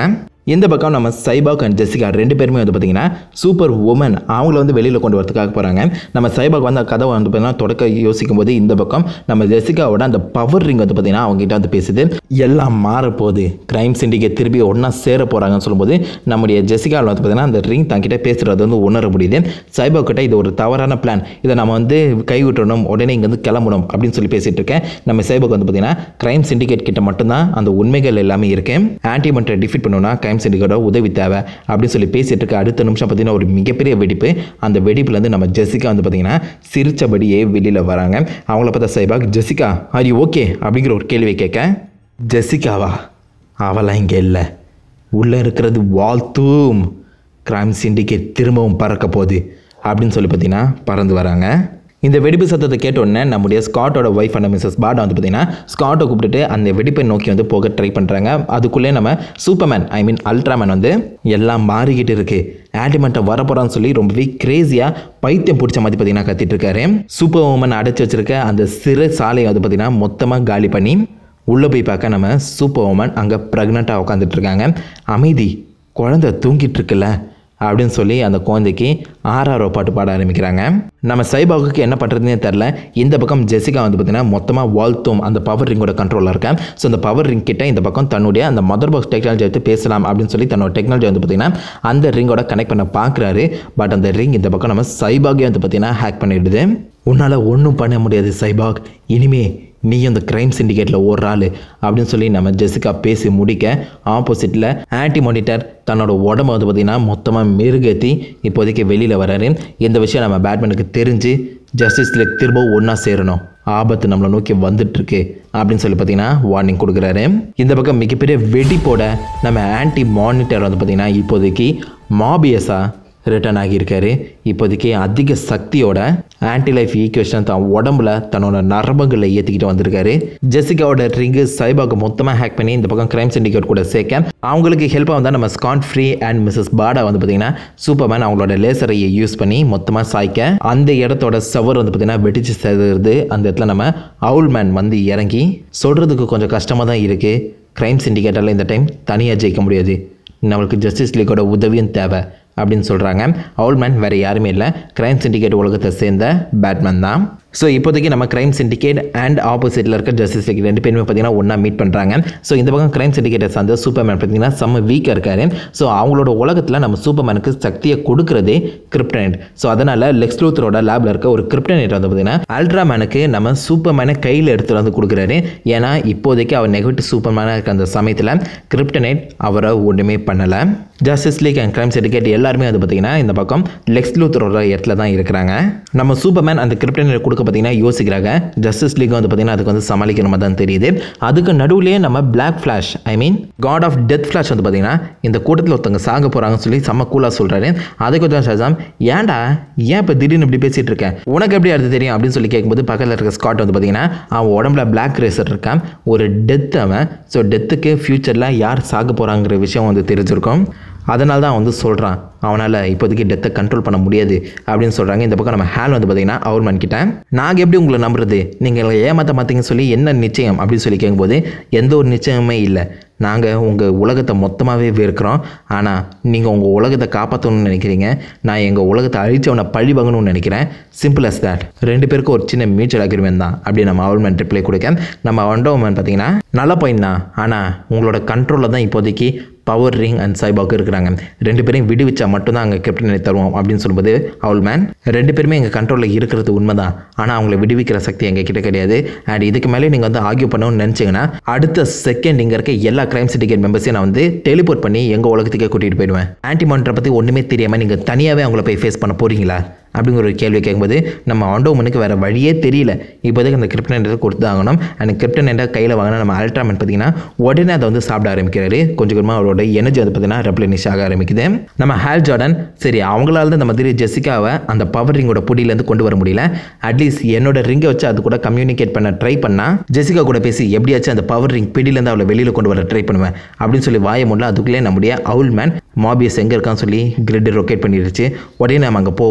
இந்த பக்கம் நம்ம சைபாக் அண்ட் ஜெசிகா ரெண்டு பேருமே வந்து பார்த்தீங்கன்னா சூப்பர் உமன் அவங்கள வந்து வெளியில் கொண்டு வரதுக்காக போகிறாங்க நம்ம சைபாக் வந்து அந்த கதை வந்து பார்த்தீங்கன்னா தொடக்க யோசிக்கும் போது இந்த பக்கம் நம்ம ஜெசிகாவோட அந்த பவர் ரிங் வந்து பார்த்தீங்கன்னா அவங்ககிட்ட வந்து பேசுது எல்லாம் மாறப்போகுது கிரைம் சிண்டிகேட் திருப்பி ஒன்றா சேர போகிறாங்கன்னு சொல்லும்போது நம்முடைய ஜெசிகாவில் வந்து பார்த்தீங்கன்னா அந்த ரிங் தங்கிட்ட பேசுகிறது வந்து உணர முடியுது சைபாக் கிட்ட இது ஒரு தவறான பிளான் இதை நம்ம வந்து கைவிட்டணும் உடனே இங்கேருந்து கிளம்பணும் அப்படின்னு சொல்லி பேசிட்டு இருக்கேன் நம்ம சைபாக் வந்து பார்த்தீங்கன்னா கிரைம் சிண்டிகேட் கிட்ட மட்டும்தான் அந்த உண்மைகள் எல்லாமே இருக்கு ஆன்டிமன்ட்டை டிஃபீட் பண்ணணும்னா கிரைம் சிண்டிகேட்டோட உதவி தேவை அப்படின்னு சொல்லி பேசிட்டு இருக்க அடுத்த நிமிஷம் பார்த்தீங்கன்னா ஒரு மிகப்பெரிய வெடிப்பு அந்த வெடிப்புலேருந்து நம்ம ஜெசிகா வந்து பார்த்தீங்கன்னா சிரிச்சபடியே வெளியில் வராங்க அவங்கள பார்த்தா Cyborg Jessica are you okay அப்படிங்கிற ஒரு கேள்வியை கேட்க ஜெசிகாவா அவளாம் இங்கே இல்லை உள்ளே இருக்கிறது வால்தூம் கிரைம் சிண்டிகேட் திரும்பவும் பறக்க போகுது அப்படின்னு சொல்லி பார்த்தீங்கன்னா பறந்து வராங்க இந்த வெடிப்பு சத்தத்தை கேட்ட உடனே நம்முடைய ஸ்காட்டோட ஒய்ஃப் அண்ட் மிஸ்ஸஸ் பாட்டா வந்து பார்த்தீங்கன்னா ஸ்காட்டை கூப்பிட்டுட்டு அந்த வெடிப்பை நோக்கி வந்து போக ட்ரை பண்ணுறாங்க அதுக்குள்ளே நம்ம சூப்பர்மேன் ஐ மீன் அல்ட்ராமேன் வந்து எல்லாம் மாறிக்கிட்டு இருக்கு ஆன்டிமெண்ட்டை வரப்போறான்னு சொல்லி ரொம்பவே கிரேசியாக பைத்தியம் பிடிச்ச மாதிரி பார்த்தீங்கன்னா கத்திட்டு இருக்காரு சூப்பர் உமன் அடைச்சி வச்சிருக்க அந்த சிறு சாலையை வந்து பார்த்தீங்கன்னா மொத்தமாக காலி பண்ணி உள்ளே போய் பார்க்க நம்ம சூப்பர் உமன் அங்கே ப்ரெக்னெண்ட்டாக உட்காந்துட்டு இருக்காங்க அமைதி குழந்தை தூங்கிட்டு இருக்குல்ல அப்படின்னு சொல்லி அந்த குழந்தைக்கு ஆறாரோ பாட்டு பாட ஆரம்பிக்கிறாங்க நம்ம சைபாகுக்கு என்ன பண்ணுறதுனே தெரில இந்த பக்கம் ஜெசிகா வந்து பார்த்தீங்கன்னா மொத்தமாக வாழ்த்தும் அந்த பவர் ரிங்கோட கண்ட்ரோலில் இருக்கேன் ஸோ அந்த பவர் ரிங் கிட்ட இந்த பக்கம் தன்னுடைய அந்த மதர் பாக்ஸ் டெக்னாலஜி எடுத்து பேசலாம் அப்படின்னு சொல்லி தன்னோட டெக்னாலஜி வந்து பார்த்தீங்கன்னா அந்த ரிங்கோட கனெக்ட் பண்ண பார்க்குறாரு பட் அந்த ரிங் இந்த பக்கம் நம்ம சைபாகே வந்து பார்த்தீங்கன்னா ஹேக் பண்ணிடுது உன்னால் ஒன்றும் பண்ண முடியாது சைபாக் இனிமே நீ அந்த கிரைம் சிண்டிகேட்டில் ஓடுற ஆள் அப்படின்னு சொல்லி நம்ம ஜெசிகா பேசி முடிக்க ஆப்போசிட்டில் ஆன்டி மானிட்டர் தன்னோட உடம்ப வந்து பார்த்திங்கன்னா மொத்தமாக மெருகேற்றி இப்போதைக்கு வெளியில் வராரு இந்த விஷயம் நம்ம பேட்மேனுக்கு தெரிஞ்சு ஜஸ்டிஸ் லீக் திரும்பவும் ஒன்றா சேரணும் ஆபத்து நம்மளை நோக்கி வந்துட்டு இருக்கு அப்படின்னு சொல்லி பார்த்தீங்கன்னா வார்னிங் கொடுக்குறாரு இந்த பக்கம் மிகப்பெரிய வெடிப்போட நம்ம ஆன்டி மானிட்டர் வந்து பார்த்திங்கன்னா இப்போதைக்கு மாபியஸாக ரிட்டர்ன் ஆகியிருக்காரு இப்போதைக்கு அதிக சக்தியோட ஆன்டி லைஃப் ஈக்குவேஷன் தான் உடம்புல தன்னோட நரம்புகளை ஏற்றிக்கிட்டு வந்திருக்காரு ஜெசிகாவோட ரிங்கு சைபாக்கு மொத்தமாக ஹேக் பண்ணி இந்த பக்கம் கிரைம் சிண்டிகேட் கூட சேர்க்க அவங்களுக்கு ஹெல்ப்பாக வந்தால் நம்ம ஸ்கான் ஃப்ரீ அண்ட் மிஸ்ஸஸ் பாடா வந்து பார்த்தீங்கன்னா சூப்பர்மேன் அவங்களோட லேசரையை யூஸ் பண்ணி மொத்தமாக சாய்க்க அந்த இடத்தோட சவர் வந்து பார்த்தீங்கன்னா வெடிச்சு செதுருது அந்த இடத்துல நம்ம அவுல் மேன் வந்து இறங்கி சொல்கிறதுக்கு கொஞ்சம் கஷ்டமாக தான் இருக்குது கிரைம் சிண்டிகேட்டால் இந்த டைம் தனியாக ஜெயிக்க முடியாது நம்மளுக்கு ஜஸ்டிஸ் லீக்கோட உதவியும் தேவை அப்படின்னு சொல்கிறாங்க மேன் வேறு யாருமே இல்லை கிரைம் சிண்டிகேட் உலகத்தை சேர்ந்த பேட்மேன் தான் ஸோ இப்போதைக்கு நம்ம கிரைம் சிண்டிகேட் அண்ட் ஆப்போசிட்டில் இருக்க ஜஸ்டிஸ் லீக் ரெண்டு பேருமே பார்த்தீங்கன்னா ஒன்றா மீட் பண்ணுறாங்க ஸோ இந்த பக்கம் கிரைம் சிண்டிகேட்டை சார்ந்த சூப்பர்மேன் பார்த்தீங்கன்னா செம்ம வீக்காக இருக்காரு ஸோ அவங்களோட உலகத்தில் நம்ம சூப்பர்மேனுக்கு சக்தியை கொடுக்குறதே கிரிப்டனைட் ஸோ அதனால் லெக்ஸ் லூத்தரோட லேபில் இருக்க ஒரு கிரிப்டனைட் வந்து பார்த்தீங்கன்னா அல்ட்ராமேனுக்கு நம்ம சூப்பர்மேனை கையில் எடுத்துகிட்டு வந்து கொடுக்குறாரு ஏன்னா இப்போதைக்கு அவர் நெகட்டிவ் சூப்பர்மேனாக இருக்க அந்த சமயத்தில் கிரிப்டனைட் அவரை ஒன்றுமே பண்ணலை Justice League and Crime Syndicate எல்லாருமே வந்து பார்த்தீங்கன்னா இந்த பக்கம் லெக்ஸ் லூத்தரோட இடத்துல தான் இருக்கிறாங்க நம்ம சூப்பர்மேன் அந்த கிரிப்டனைட் கொடுக்க பார்த்தீங்கன்னா யோசிக்கிறாங்க ஜஸ்டிஸ் லீக் வந்து பார்த்தீங்கன்னா அதுக்கு வந்து சமாளிக்கிற மாதிரி தான் தெரியுது அதுக்கு நடுவுலேயே நம்ம Black Flash I mean god of death Flash வந்து பார்த்தீங்கன்னா இந்த கூட்டத்தில் ஒருத்தவங்க சாக போகிறாங்கன்னு சொல்லி செம்ம கூலாக சொல்கிறாரு அதுக்கு கொஞ்சம் ஷாசாம் ஏன்டா ஏன் இப்போ திடீர்னு இப்படி பேசிகிட்டு இருக்கேன் உனக்கு எப்படி அது தெரியும் அப்படின்னு சொல்லி கேட்கும்போது பக்கத்தில் இருக்க ஸ்காட் வந்து பார்த்தீங்கன்னா அவன் உடம்புல பிளாக் ரேசர் இருக்கான் ஒரு டெத் அவன் ஸோ டெத்துக்கு ஃப்யூச்சரில் யார் சாக போகிறாங்கிற விஷயம் வந்து தெரிஞ்சிருக்கும் அதனால தான் அவன் வந்து சொல்கிறான் அவனால் இப்போதைக்கு டெத்தை கண்ட்ரோல் பண்ண முடியாது அப்படின்னு சொல்கிறாங்க இந்த பக்கம் நம்ம ஹேல் வந்து பார்த்தீங்கன்னா அவர் கிட்ட நாங்கள் எப்படி உங்களை நம்புறது நீங்கள் ஏமாற்ற மாட்டீங்கன்னு சொல்லி என்ன நிச்சயம் அப்படின்னு சொல்லி கேட்கும்போது எந்த ஒரு நிச்சயமே இல்லை நாங்கள் உங்கள் உலகத்தை மொத்தமாகவே வெறுக்கிறோம் ஆனால் நீங்கள் உங்கள் உலகத்தை காப்பாற்றணும்னு நினைக்கிறீங்க நான் எங்கள் உலகத்தை அழிச்சவனை பழி வாங்கணும்னு நினைக்கிறேன் சிம்பிள் அஸ் தட் ரெண்டு பேருக்கும் ஒரு சின்ன மியூச்சுவல் அக்ரிமெண்ட் தான் அப்படி நம்ம அவல்மேன் ரிப்ளை கொடுக்க நம்ம வண்டோமேன் பார்த்தீங்கன்னா நல்ல பாயிண்ட் தான் ஆனால் உங்களோட கண்ட்ரோலில் தான் இப்போதைக்கு பவர் ரிங் அண்ட் சைபாக் இருக்கிறாங்க ரெண்டு பேரையும் விடுவிச்சா மட்டும்தான் அங்கே கேப்டனை தருவோம் அப்படின்னு சொல்லும்போது அவள் மேன் ரெண்டு பேருமே எங்கள் கண்ட்ரோலில் இருக்கிறது உண்மைதான் ஆனால் அவங்கள விடுவிக்கிற சக்தி எங்கள் கிட்ட கிடையாது அண்ட் இதுக்கு மேலே நீங்கள் வந்து ஆர்கியூ பண்ணணும்னு நினச்சிங்கன்னா அடுத்த செகண்ட் இங்கே இருக்க எல்லா கிரைம் சிண்டிகேட் மெம்பர்ஸையும் நான் வந்து டெலிபோர்ட் பண்ணி எங்கள் உலகத்துக்கே கூட்டிகிட்டு போயிடுவேன் ஆன்டி மானிட்டரை பற்றி ஒன்றுமே தெரியாமல் நீங்கள் தனியாகவே அவங்கள போய் ஃபேஸ் பண்ண போகிறீங்களா அப்படிங்கிற ஒரு கேள்வி கேட்கும்போது நம்ம ஆண்டோமனுக்கு வேறு வழியே தெரியல இப்போதைக்கு அந்த கிரிப்டன் கொடுத்தாகணும் அந்த கிரிப்டன் என்ற கையில் வாங்கினா நம்ம அல்ட்ராமன் பார்த்தீங்கன்னா உடனே அதை வந்து சாப்பிட ஆரம்பிக்கிறாரு கொஞ்சம் கொஞ்சமாக அவரோட எனர்ஜி வந்து பார்த்தீங்கன்னா ரெப்ளனிஷ் ஆக ஆரம்பிக்குது நம்ம ஹேல் ஜார்டன் சரி அவங்களால தான் இந்த மாதிரி ஜெசிகாவை அந்த பவர் ரிங்கோட புடியிலேருந்து கொண்டு வர முடியல அட்லீஸ்ட் என்னோட ரிங்கை வச்சு அது கூட கம்யூனிகேட் பண்ண ட்ரை பண்ணால் ஜெசிகா கூட பேசி எப்படியாச்சும் அந்த பவர் ரிங் பிடியிலேருந்து அவளை வெளியில் கொண்டு வர ட்ரை பண்ணுவேன் அப்படின்னு சொல்லி வாய முடியல அதுக்குள்ளே நம்முடைய அவுல் மேன் மாபியஸ் எங்கே இருக்கான்னு சொல்லி கிரிட் ரொக்கேட் பண்ணிடுச்சு உடனே நம்ம அங்கே போவோம்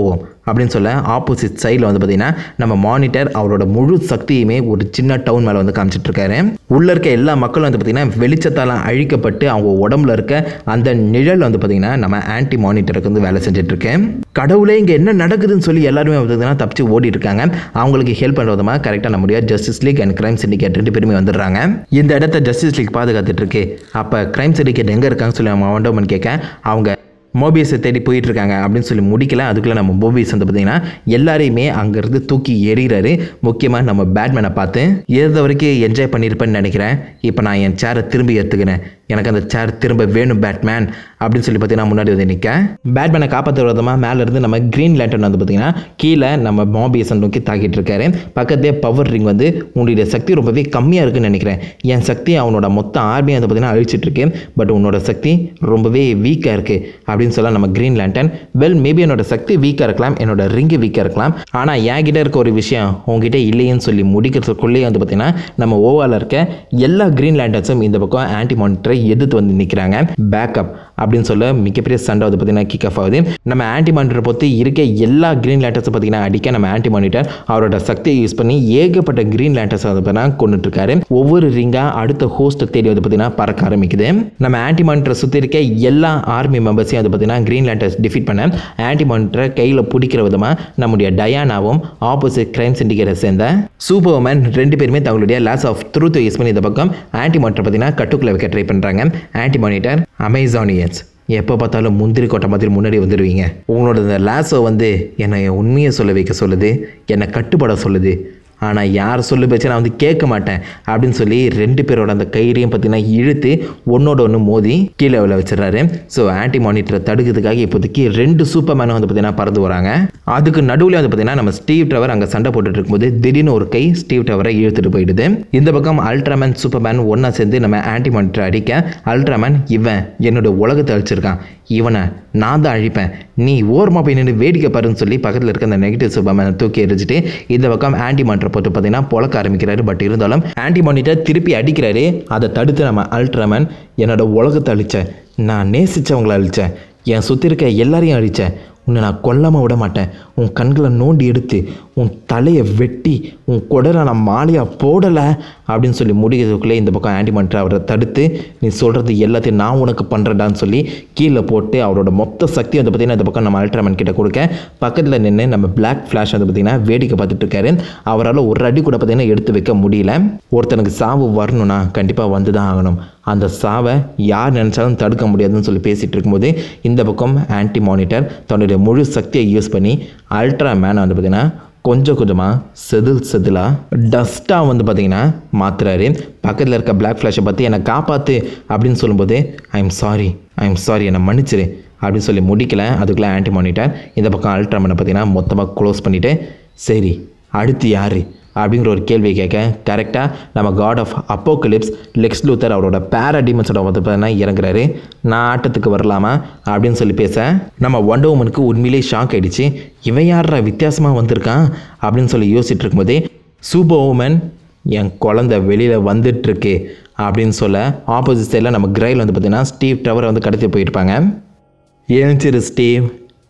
அப்படின்னு சொல்ல ஆப்போசிட் சைடில் வந்து பார்த்தீங்கன்னா நம்ம மானிட்டர் அவரோட முழு சக்தியுமே ஒரு சின்ன டவுன் மேலே வந்து காமிச்சிட்டு இருக்காரு உள்ள இருக்க எல்லா மக்களும் வந்து பார்த்தீங்கன்னா வெளிச்சத்தால் அழிக்கப்பட்டு அவங்க உடம்புல இருக்க அந்த நிழல் வந்து பார்த்தீங்கன்னா நம்ம ஆன்டி மானிட்டருக்கு வந்து வேலை செஞ்சுட்டு இருக்கேன் கடவுளே இங்கே என்ன நடக்குதுன்னு சொல்லி எல்லாருமே வந்து பார்த்தீங்கன்னா தப்பிச்சு ஓடிட்டு இருக்காங்க அவங்களுக்கு ஹெல்ப் பண்ணுற விதமாக கரெக்டாக நம்முடைய Justice League and Crime Syndicate ரெண்டு பேருமே வந்துடுறாங்க இந்த இடத்த ஜஸ்டிஸ் லீக் பாதுகாத்துட்டு இருக்கு அப்போ கிரைம் சிண்டிகேட் எங்கே இருக்காங்கன்னு சொல்லி நம்ம வண்டோமன் கேட்க அவங்க மோபியஸை தேடி போயிட்டு இருக்காங்க அப்படின்னு சொல்லி முடிக்கல அதுக்குள்ளே நம்ம மோபியஸ் வந்து பார்த்தீங்கன்னா எல்லாரையுமே அங்கேருந்து தூக்கி எறிகிறாரு முக்கியமாக நம்ம பேட்மேனை பார்த்து ஏதோ வரைக்கும் என்ஜாய் பண்ணியிருப்பேன்னு நினைக்கிறேன் இப்போ நான் என் சேரை திரும்பி எடுத்துக்கிறேன் எனக்கு அந்த சேர் திரும்ப வேணும் பேட்மேன் அப்படின்னு சொல்லி பார்த்தீங்கன்னா முன்னாடி வந்து நிற்க பேட்மேனை காப்பாற்றுற விதமாக மேலே இருந்து நம்ம க்ரீன் லேண்டன் வந்து பார்த்தீங்கன்னா கீழே நம்ம மோபியஸை நோக்கி தாக்கிட்டு இருக்காரு பக்கத்தே பவர் ரிங் வந்து உன்னுடைய சக்தி ரொம்பவே கம்மியாக இருக்குன்னு நினைக்கிறேன் என் சக்தி அவனோட மொத்த ஆர்மியை வந்து பார்த்தீங்கன்னா அழிச்சிட்டு இருக்கு பட் உன்னோட சக்தி ரொம்பவே வீக்காக இருக்குது அப்படின்னு சொல்ல நம்ம க்ரீன் லேண்டன் வெல் மேபி என்னோட சக்தி வீக்காக இருக்கலாம் என்னோட ரிங்கு வீக்காக இருக்கலாம் ஆனால் என்கிட்ட இருக்க ஒரு விஷயம் உங்ககிட்ட இல்லைன்னு சொல்லி முடிக்கிறதுக்குள்ளேயே வந்து பார்த்தீங்கன்னா நம்ம ஓவாவில் இருக்க எல்லா க்ரீன் லேண்டன்ஸும் இந்த பக்கம் ஆன்டி மானிட்டரை எதிர்த்து வந்து நிற்கிறாங்க பேக்கப் அப்படின்னு சொல்ல மிகப்பெரிய சண்டை வந்து பார்த்தீங்கன்னா கிக் ஆஃப் ஆகுது நம்ம ஆன்டி மானிட்டரை பொறுத்து இருக்க எல்லா க்ரீன் லேண்டர்ஸை பார்த்தீங்கன்னா அடிக்க நம்ம ஆன்டி மானிட்டர் அவரோட சக்தியை யூஸ் பண்ணி ஏகப்பட்ட க்ரீன் லேண்டர்ஸ் வந்து பார்த்தீங்கன்னா கொண்டுட்டு இருக்காரு ஒவ்வொரு ரிங்காக அடுத்த ஹோஸ்ட்டை தேடி வந்து பார்த்தீங்கன்னா பறக்க ஆரம்பிக்குது நம்ம ஆன்டி மானிட்டரை சுற்றி இருக்க எல்லா ஆர்மி மெம்பர்ஸையும் வந்து பார்த்தீங்கன்னா க்ரீன் லேண்டர்ஸ் டிஃபீட் பண்ண ஆன்டி மானிட்டரை கையில் பிடிக்கிற விதமாக நம்முடைய டயானாவும் ஆப்போசிட் கிரைம் சிண்டிகேட்டை சேர்ந்த சூப்பர்மேன் ரெண்டு பேருமே தங்களுடைய லாஸ் ஆஃப் த்ரூத் யூஸ் பண்ணி இந்த பக்கம் ஆன்டி மானிட்டர் பார்த்தீங்கன்னா கட்டுக்குள்ளே வைக்க ட்ரை பண்ணுறாங்க ஆன்டி மானிட்டர் அமேசானியன்ஸ் எப்போ பார்த்தாலும் முந்திரி கொட்டை மாதிரி முன்னாடி வந்துடுவீங்க உங்களோட இந்த லாஸோ வந்து என்னை உண்மையை சொல்ல வைக்க சொல்லுது என்னை கட்டுப்பட சொல்லுது ஆனால் யார் சொல்லு பேச்சு நான் வந்து கேட்க மாட்டேன் அப்படின்னு சொல்லி ரெண்டு பேரோட அந்த கயிறையும் பார்த்தீங்கன்னா இழுத்து ஒன்னோட ஒன்று மோதி கீழே விழ வச்சிடறாரு ஸோ ஆன்டி மானிட்டரை தடுக்கிறதுக்காக இப்போதைக்கு ரெண்டு சூப்பர் மேனும் வந்து பார்த்தீங்கன்னா பறந்து வராங்க அதுக்கு நடுவில் வந்து பார்த்தீங்கன்னா நம்ம ஸ்டீவ் டவர் அங்கே சண்டை போட்டுட்டு இருக்கும்போது திடீர்னு ஒரு கை ஸ்டீவ் டவரை இழுத்துட்டு போயிடுது இந்த பக்கம் அல்ட்ராமேன் சூப்பர்மேன் ஒன்றா சேர்ந்து நம்ம ஆன்டி மானிட்டரை அடிக்க அல்ட்ராமேன் இவன் என்னோட உலகத்தை அழிச்சிருக்கான் இவனை நான் தான் அழிப்பேன் நீ ஓரமாக போய் நின்று வேடிக்கை பாருன்னு சொல்லி பக்கத்தில் இருக்க அந்த நெகட்டிவ் சூப்பர்மேனை தூக்கி எரிஞ்சிட்டு இந்த பக்கம் ஆன்டி மானிட்டரை போட்டு பார்த்தீங்கன்னா பொழக்க ஆரம்பிக்கிறாரு பட் இருந்தாலும் ஆன்டி மானிட்டர் திருப்பி அடிக்கிறாரு அதை தடுத்து நம்ம அல்ட்ராமேன் என்னோட உலகத்தை அழித்தேன் நான் நேசித்தவங்களை அழித்தேன் என் சுற்றி இருக்க எல்லாரையும் அழித்தேன் உன்னை நான் கொல்லாமல் விட மாட்டேன் உன் கண்களை நோண்டி எடுத்து உன் தலையை வெட்டி உன் குடலை நான் மாலையாக போடலை அப்படின்னு சொல்லி முடிக்கிறதுக்குள்ளே இந்த பக்கம் ஆன்டி மானிட்டர் அவரை தடுத்து நீ சொல்கிறது எல்லாத்தையும் நான் உனக்கு பண்ணுறேடான்னு சொல்லி கீழே போட்டு அவரோட மொத்த சக்தி வந்து பார்த்திங்கன்னா இந்த பக்கம் நம்ம அல்ட்ராமேன் கிட்ட கொடுக்க பக்கத்தில் நின்று நம்ம பிளாக் ஃப்ளாஷ் வந்து பார்த்திங்கன்னா வேடிக்கை பார்த்துட்டு இருக்காரு அவரால் ஒரு அடி கூட பார்த்திங்கன்னா எடுத்து வைக்க முடியல ஒருத்தனுக்கு சாவு வரணும்னா கண்டிப்பாக வந்து தான் ஆகணும் அந்த சாவை யார் நினச்சாலும் தடுக்க முடியாதுன்னு சொல்லி பேசிகிட்டு இருக்கும்போது இந்த பக்கம் ஆன்டி மானிட்டர் தன்னுடைய முழு சக்தியை யூஸ் பண்ணி அல்ட்ரா மேனை வந்து பார்த்திங்கன்னா கொஞ்சம் கொஞ்சமாக செதில் செதிலாக டஸ்ட்டாக வந்து பார்த்தீங்கன்னா மாத்துறாரு பக்கத்தில் இருக்க பிளாக் ஃப்ளாஷை பார்த்து என்னை காப்பாற்று அப்படின்னு சொல்லும்போது I am sorry I am sorry என்னை மன்னிச்சிரு அப்படின்னு சொல்லி முடிக்கல அதுக்குள்ளே ஆன்டி மானிட்டர் இந்த பக்கம் அல்ட்ராமனை பார்த்தீங்கன்னா மொத்தமாக க்ளோஸ் பண்ணிவிட்டு சரி அடுத்து யார் அப்படிங்கிற ஒரு கேள்வியை கேட்க கரெக்டாக நம்ம god of apocalypse Lex Luthor அவரோட பேராடிமன்ஸோட வந்து பார்த்தீங்கன்னா இறங்குறாரு நான் ஆட்டத்துக்கு வரலாமா அப்படின்னு சொல்லி பேச நம்ம ஒண்டர் உமனுக்கு உண்மையிலே ஷாக் ஆயிடுச்சு இவன் யாரா வித்தியாசமாக வந்திருக்கான் அப்படின்னு சொல்லி யோசிச்சுட்டு இருக்கும்போதே சூப்பர் உமன் என் குழந்தை வெளியில் வந்துட்டுருக்கு அப்படின்னு சொல்ல ஆப்போசிட் சைடில் நம்ம கிரைல் வந்து பார்த்தீங்கன்னா ஸ்டீவ் டவரை வந்து கடத்தி போயிருப்பாங்க எழுந்திரு ஸ்டீவ்